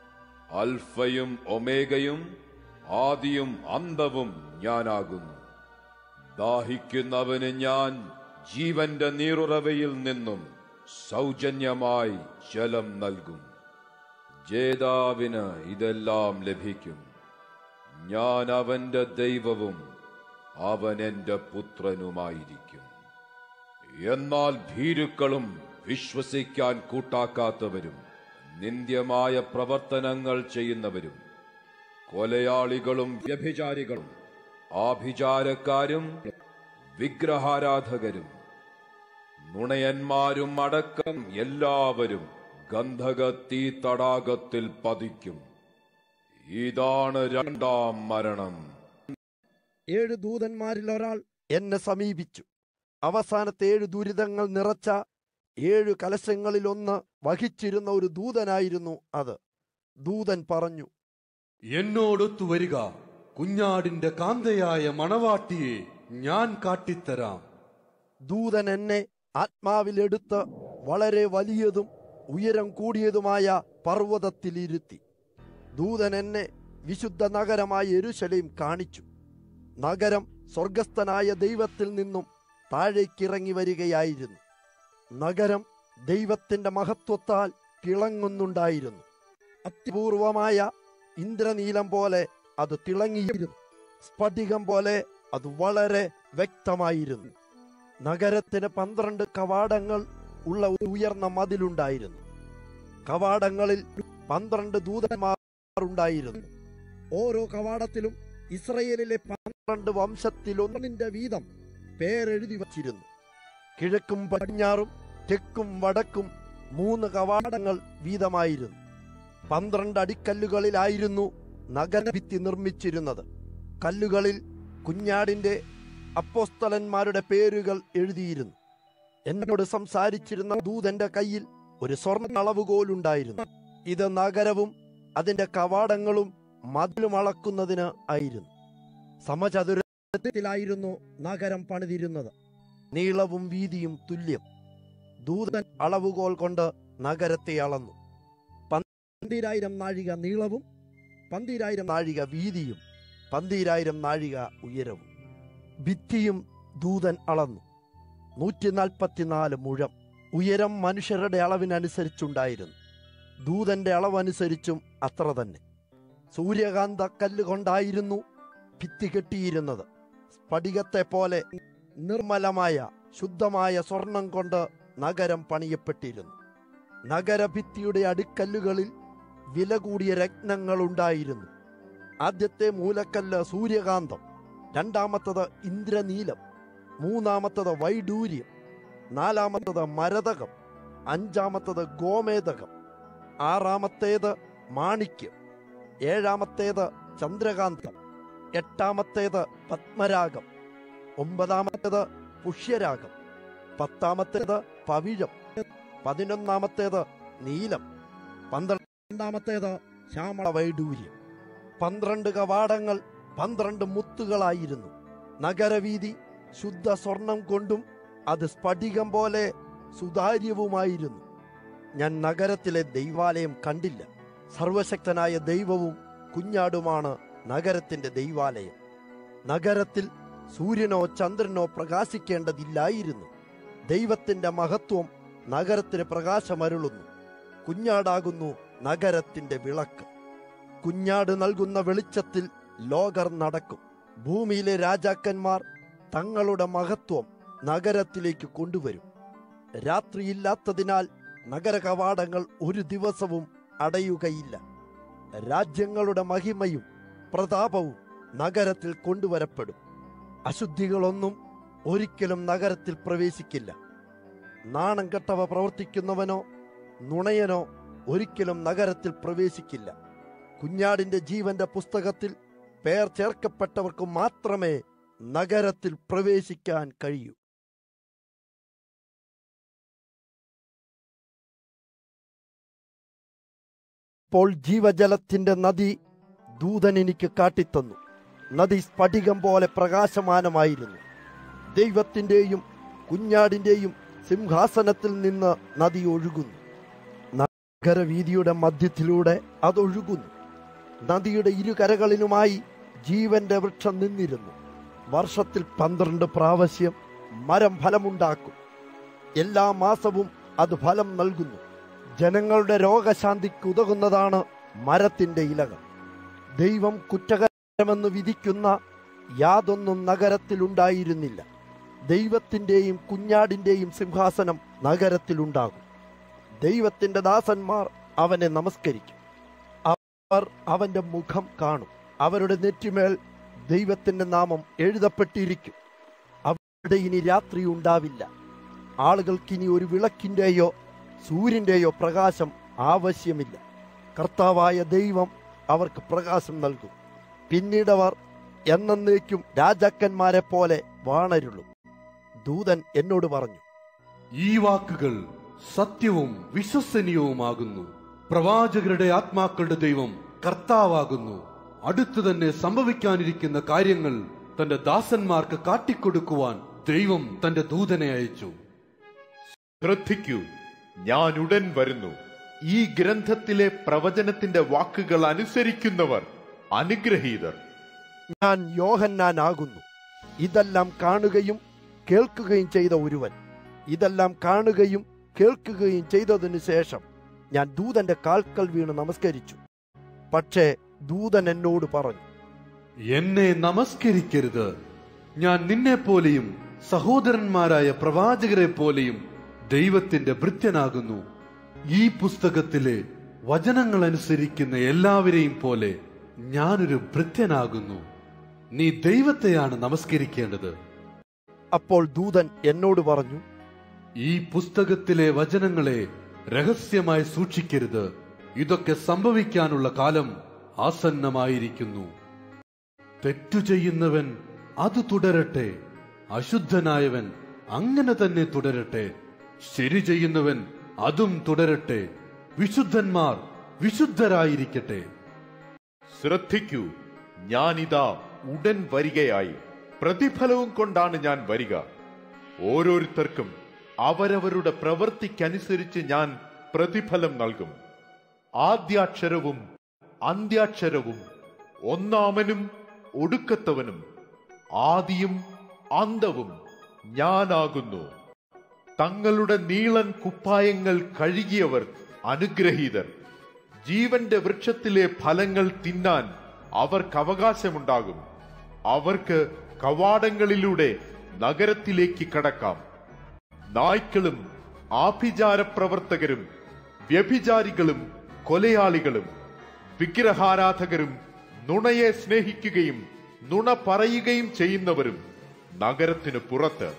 അൽഫയും ഒമേഗയും ആദിയും അന്തവും ഞാനാകുന്നു ദാഹിക്കുന്നവന് ഞാൻ ജീവന്റെ നീറുറവയിൽ നിന്നും സൗജന്യമായി ജലം നൽകും ജേതാവിന് ഇതെല്ലാം ലഭിക്കും ഞാൻ അവന്റെ ദൈവവും അവൻ എന്റെ പുത്രനുമായിരിക്കും എന്നാൽ ഭീരുക്കളും വിശ്വസിക്കാൻ കൂട്ടാക്കാത്തവരും നിന്ദ്യമായ പ്രവർത്തനങ്ങൾ ചെയ്യുന്നവരും കൊലയാളികളും വ്യഭിചാരികളും ആഭിചാരക്കാരും വിഗ്രഹാരാധകരും നുണയന്മാരും അടക്കം എല്ലാവരും ഗന്ധക തീ തടാകത്തിൽ പതിക്കും ഇതാണ് രണ്ടാം മരണം ഏഴ് ദൂതന്മാരിൽ ഒരാൾ എന്നെ സമീപിച്ചു അവസാനത്തെ ഏഴ് ദുരിതങ്ങൾ നിറച്ച ഏഴു കലശങ്ങളിൽ ഒന്ന് വഹിച്ചിരുന്ന ഒരു ദൂതനായിരുന്നു അത് ദൂതൻ പറഞ്ഞു എന്നോടൊത്തു വരിക കുഞ്ഞാടിന്റെ കാന്തയായ മണവാട്ടിയെ ഞാൻ കാട്ടിത്തരാം ദൂതൻ എന്നെ ആത്മാവിലെടുത്ത് വളരെ വലിയതും ഉയരം കൂടിയതുമായ പർവ്വതത്തിലിരുത്തി ദൂതൻ എന്നെ വിശുദ്ധ നഗരമായ എരുശലേം കാണിച്ചു നഗരം സ്വർഗസ്ഥനായ ദൈവത്തിൽ നിന്നും താഴേക്കിറങ്ങി വരികയായിരുന്നു നഗരം ദൈവത്തിന്റെ മഹത്വത്താൽ തിളങ്ങുന്നുണ്ടായിരുന്നു അത്യപൂർവമായ ഇന്ദ്രനീലം പോലെ അത് തിളങ്ങിയിരുന്നു സ്ഫടികം പോലെ അത് വളരെ വ്യക്തമായിരുന്നു നഗരത്തിന് പന്ത്രണ്ട് കവാടങ്ങൾ ഉള്ള ഒരു ഉയർന്ന മതിലുണ്ടായിരുന്നു കവാടങ്ങളിൽ പന്ത്രണ്ട് ദൂതന്മാർ ഉണ്ടായിരുന്നു ഓരോ കവാടത്തിലും ഇസ്രയേലിലെ പന്ത്രണ്ട് വംശത്തിലൊന്നിന്റെ വീതം പേരെഴുതി വച്ചിരുന്നു കിഴക്കും പടിഞ്ഞാറും തെക്കും വടക്കും മൂന്ന് കവാടങ്ങൾ വീതമായിരുന്നു പന്ത്രണ്ട് അടിക്കല്ലുകളിലായിരുന്നു നഗരഭിത്തി നിർമ്മിച്ചിരുന്നത് കല്ലുകളിൽ കുഞ്ഞാടിന്റെ അപ്പോസ്തലന്മാരുടെ പേരുകൾ എഴുതിയിരുന്നു എന്നോട് സംസാരിച്ചിരുന്ന ദൂതന്റെ കയ്യിൽ ഒരു സ്വർണ്ണ അളവുകോലുണ്ടായിരുന്നു ഇത് നഗരവും അതിന്റെ കവാടങ്ങളും മതിലും അളക്കുന്നതിന് ആയിരുന്നു സമചതുരത്തിലായിരുന്നു നഗരം പണിതിരുന്നത് നീളവും വീതിയും തുല്യം ദൂതൻ അളവുകോൽ കൊണ്ട് നഗരത്തെ അളന്നു പന്തിരായിരം നാഴിക നീളവും പന്തിരായിരം നാഴിക വീതിയും പന്തിരായിരം നാഴിക ഉയരവും ഭിത്തിയും ദൂതൻ അളന്നു നൂറ്റി നാൽപ്പത്തിനാല് മുഴം ഉയരം മനുഷ്യരുടെ അളവിനനുസരിച്ചുണ്ടായിരുന്നു ദൂതന്റെ അളവനുസരിച്ചും അത്ര തന്നെ സൂര്യകാന്ത കല്ല് കൊണ്ടായിരുന്നു ഭിത്തി കെട്ടിയിരുന്നത് സ്ഫടികത്തെ പോലെ നിർമ്മലമായ ശുദ്ധമായ സ്വർണം കൊണ്ട് നഗരം പണിയപ്പെട്ടിരുന്നു നഗരഭിത്തിയുടെ അടുക്കല്ലുകളിൽ വില കൂടിയ രത്നങ്ങൾ ഉണ്ടായിരുന്നു ആദ്യത്തെ മൂലക്കല്ല് സൂര്യകാന്തം രണ്ടാമത്തത് ഇന്ദ്രനീലം മൂന്നാമത്തത് വൈഡൂര്യം നാലാമത്തത് മരതകം അഞ്ചാമത്തത് ഗോമേതകം ആറാമത്തേത് മാണിക്യം ഏഴാമത്തേത് ചന്ദ്രകാന്തം എട്ടാമത്തേത് പത്മരാഗം ഒമ്പതാമത്തേത് പുഷ്യരാഗം പത്താമത്തേത് പവിഴം പതിനൊന്നാമത്തേത് നീലം പന്ത്രണ്ടാമത്തേത് ശ്യാമള വൈഡൂര്യം പന്ത്രണ്ട് കവാടങ്ങൾ പന്ത്രണ്ട് മുത്തുകളായിരുന്നു നഗരവീതി ശുദ്ധ സ്വർണം കൊണ്ടും അത് സ്ഫടികം പോലെ സുതാര്യവുമായിരുന്നു ഞാൻ നഗരത്തിലെ ദൈവാലയം കണ്ടില്ല സർവശക്തനായ ദൈവവും കുഞ്ഞാടുമാണ് നഗരത്തിന്റെ ദൈവാലയം നഗരത്തിൽ സൂര്യനോ ചന്ദ്രനോ പ്രകാശിക്കേണ്ടതില്ലായിരുന്നു ദൈവത്തിന്റെ മഹത്വം നഗരത്തിന് പ്രകാശമരുളുന്നു കുഞ്ഞാടാകുന്നു നഗരത്തിന്റെ വിളക്ക് കുഞ്ഞാട് നൽകുന്ന വെളിച്ചത്തിൽ ലോകർ നടക്കും ഭൂമിയിലെ രാജാക്കന്മാർ തങ്ങളുടെ മഹത്വം നഗരത്തിലേക്ക് കൊണ്ടുവരും രാത്രിയില്ലാത്തതിനാൽ നഗര കവാടങ്ങൾ ഒരു ദിവസവും അടയുകയില്ല രാജ്യങ്ങളുടെ മഹിമയും പ്രതാപവും നഗരത്തിൽ കൊണ്ടുവരപ്പെടും അശുദ്ധികളൊന്നും ഒരിക്കലും നഗരത്തിൽ പ്രവേശിക്കില്ല നാണം കെട്ടവ പ്രവർത്തിക്കുന്നവനോ നുണയനോ ഒരിക്കലും നഗരത്തിൽ പ്രവേശിക്കില്ല കുഞ്ഞാടിന്റെ ജീവന്റെ പുസ്തകത്തിൽ പേർ ചേർക്കപ്പെട്ടവർക്ക് മാത്രമേ നഗരത്തിൽ പ്രവേശിക്കാൻ കഴിയൂ ഇപ്പോൾ ജീവജലത്തിന്റെ നദി ദൂതൻ എനിക്ക് കാട്ടിത്തന്നു നദി സ്ഫടികം പോലെ പ്രകാശമാനമായിരുന്നു ദൈവത്തിന്റെയും കുഞ്ഞാടിന്റെയും സിംഹാസനത്തിൽ നിന്ന് നദി ഒഴുകുന്നു നഗരവീതിയുടെ മധ്യത്തിലൂടെ അതൊഴുകുന്നു നദിയുടെ ഇരുകരകളിലുമായി ജീവന്റെ വൃക്ഷം നിന്നിരുന്നു വർഷത്തിൽ പന്ത്രണ്ട് പ്രാവശ്യം മരം ഫലമുണ്ടാക്കും എല്ലാ മാസവും അത് ഫലം നൽകുന്നു ജനങ്ങളുടെ രോഗശാന്തിക്ക് ഉതകുന്നതാണ് മരത്തിന്റെ ഇലകൾ ദൈവം കുറ്റകരമെന്ന് വിധിക്കുന്ന യാതൊന്നും നഗരത്തിലുണ്ടായിരുന്നില്ല ദൈവത്തിന്റെയും കുഞ്ഞാടിന്റെയും സിംഹാസനം നഗരത്തിലുണ്ടാകും ദൈവത്തിന്റെ ദാസന്മാർ അവനെ നമസ്കരിക്കും അവർ അവന്റെ മുഖം കാണും അവരുടെ നെറ്റിമേൽ ദൈവത്തിന്റെ നാമം എഴുതപ്പെട്ടിരിക്കും അവിടെ ഇനി രാത്രി ഉണ്ടാവില്ല ആളുകൾക്കിനി ഒരു വിളക്കിന്റെയോ സൂര്യന്റെയോ പ്രകാശം ആവശ്യമില്ല കർത്താവായ ദൈവം അവർക്ക് പ്രകാശം നൽകും പിന്നീടവർ എന്നേക്കും രാജാക്കന്മാരെ പോലെ വാണരുളും ദൂതൻ എന്നോട് പറഞ്ഞു ഈ വാക്കുകൾ സത്യവും വിശ്വസനീയവുമാകുന്നു പ്രവാചകരുടെ ആത്മാക്കളുടെ ദൈവം കർത്താവാകുന്നു അടുത്തു തന്നെ സംഭവിക്കാനിരിക്കുന്ന കാര്യങ്ങൾ തന്റെ ദാസന്മാർക്ക് കാട്ടിക്കൊടുക്കുവാൻ ദൈവം തന്റെ ദൂതനെ അയച്ചു ശ്രദ്ധിക്കൂ ഞാൻ ഉടൻ വരുന്നു ഈ ഗ്രന്ഥത്തിലെ പ്രവചനത്തിന്റെ വാക്കുകൾ അനുസരിക്കുന്നവർ അനുഗ്രഹീതർ ഞാൻ യോഹന്നാനാകുന്നു ഇതെല്ലാം കാണുകയും കേൾക്കുകയും ചെയ്ത ഒരുവൻ ഇതെല്ലാം കാണുകയും കേൾക്കുകയും ചെയ്തതിനു ശേഷം ഞാൻ ദൂതന്റെ കാൽക്കൽ വീണ് നമസ്കരിച്ചു പക്ഷേ ദൂതൻ എന്നോട് പറഞ്ഞു എന്നെ നമസ്കരിക്കരുത് ഞാൻ നിന്നെ പോലെയും സഹോദരന്മാരായ പ്രവാചകരെ പോലെയും ദൈവത്തിന്റെ ഭൃത്യനാകുന്നു ഈ പുസ്തകത്തിലെ വചനങ്ങൾ അനുസരിക്കുന്ന എല്ലാവരെയും പോലെ ഞാനൊരു ഭൃത്യനാകുന്നു നീ ദൈവത്തെയാണ് നമസ്കരിക്കേണ്ടത് അപ്പോൾ ദൂതൻ എന്നോട് പറഞ്ഞു ഈ പുസ്തകത്തിലെ വചനങ്ങളെ രഹസ്യമായി സൂക്ഷിക്കരുത് ഇതൊക്കെ സംഭവിക്കാനുള്ള കാലം ആസന്നമായിരിക്കുന്നു തെറ്റു ചെയ്യുന്നവൻ അത് തുടരട്ടെ അശുദ്ധനായവൻ അങ്ങനെ തന്നെ തുടരട്ടെ ശരി ചെയ്യുന്നവൻ അതും തുടരട്ടെ വിശുദ്ധന്മാർ വിശുദ്ധരായിരിക്കട്ടെ ശ്രദ്ധിക്കൂ ഞാനിതാ ഉടൻ വരികയായി പ്രതിഫലവും കൊണ്ടാണ് ഞാൻ വരിക ഓരോരുത്തർക്കും അവരവരുടെ പ്രവൃത്തിക്കനുസരിച്ച് ഞാൻ പ്രതിഫലം നൽകും ആദ്യാക്ഷരവും അന്ത്യാക്ഷരവും ഒന്നാമനും ഒടുക്കത്തവനും ആദിയും അന്തവും ഞാനാകുന്നു തങ്ങളുടെ നീളൻ കുപ്പായങ്ങൾ കഴുകിയവർ അനുഗ്രഹീതർ ജീവന്റെ വൃക്ഷത്തിലെ ഫലങ്ങൾ തിന്നാൻ അവർക്ക് അവകാശമുണ്ടാകും അവർക്ക് കവാടങ്ങളിലൂടെ നഗരത്തിലേക്ക് കടക്കാം നായ്ക്കളും ആഭിചാര പ്രവർത്തകരും വ്യഭിചാരികളും കൊലയാളികളും വിഗ്രഹാരാധകരും നുണയെ സ്നേഹിക്കുകയും നുണ പറയുകയും ചെയ്യുന്നവരും നഗരത്തിനു പുറത്ത്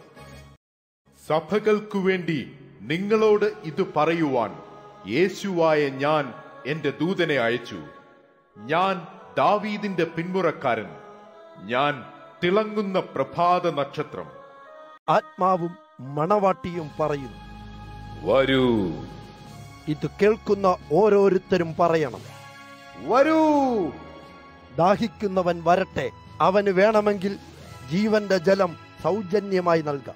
സഭകൾക്കു വേണ്ടി നിങ്ങളോട് ഇത് പറയുവാൻ യേശുവായ ഞാൻ എന്റെ ദൂതനെ അയച്ചു ഞാൻ ദാവീദിന്റെ പിന്മുറക്കാരൻ ഞാൻ തിളങ്ങുന്ന പ്രഭാത നക്ഷത്രം ആത്മാവും മണവാട്ടിയും പറയുന്നു വരൂ ഇത് കേൾക്കുന്ന ഓരോരുത്തരും പറയണം വരൂ ദാഹിക്കുന്നവൻ വരട്ടെ അവന് വേണമെങ്കിൽ ജീവന്റെ ജലം സൗജന്യമായി നൽകാം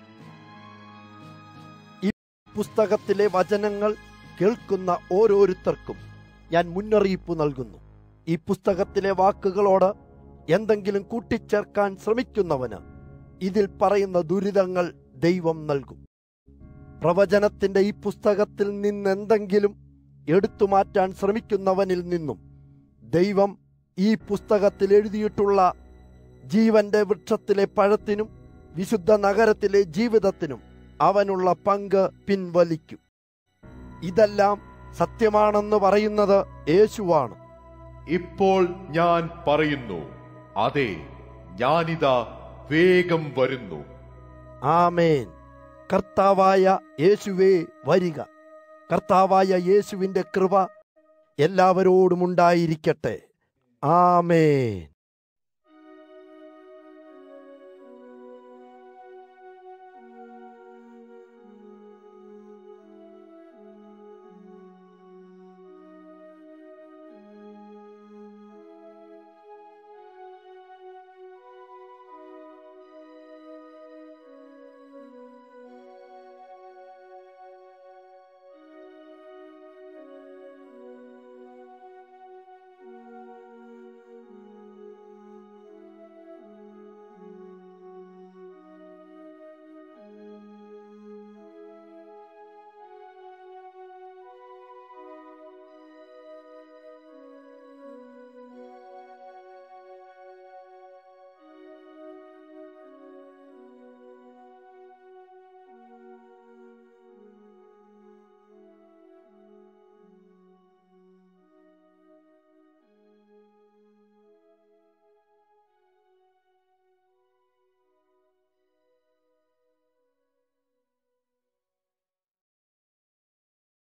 ഈ പുസ്തകത്തിലെ വചനങ്ങൾ കേൾക്കുന്ന ഓരോരുത്തർക്കും ഞാൻ മുന്നറിയിപ്പ് നൽകുന്നു ഈ പുസ്തകത്തിലെ വാക്കുകളോട് എന്തെങ്കിലും കൂട്ടിച്ചേർക്കാൻ ശ്രമിക്കുന്നവന് ഇതിൽ പറയുന്ന ദുരിതങ്ങൾ ദൈവം നൽകും പ്രവചനത്തിന്റെ ഈ പുസ്തകത്തിൽ നിന്നെന്തെങ്കിലും എടുത്തു മാറ്റാൻ ശ്രമിക്കുന്നവനിൽ നിന്നും ദൈവം ഈ പുസ്തകത്തിൽ എഴുതിയിട്ടുള്ള ജീവന്റെ വൃക്ഷത്തിലെ പഴത്തിനും വിശുദ്ധ നഗരത്തിലെ ജീവിതത്തിനും അവനുള്ള പങ്ക് പിൻവലിക്കും ഇതെല്ലാം സത്യമാണെന്ന് പറയുന്നത് യേശുവാണ് ഇപ്പോൾ ഞാൻ പറയുന്നു അതെ ഞാനിതാ വേഗം വരുന്നു ആമേൻ കർത്താവായ യേശുവേ വരിക കർത്താവായ യേശുവിൻ്റെ കൃപ എല്ലാവരോടും ഉണ്ടായിരിക്കട്ടെ ആമേൻ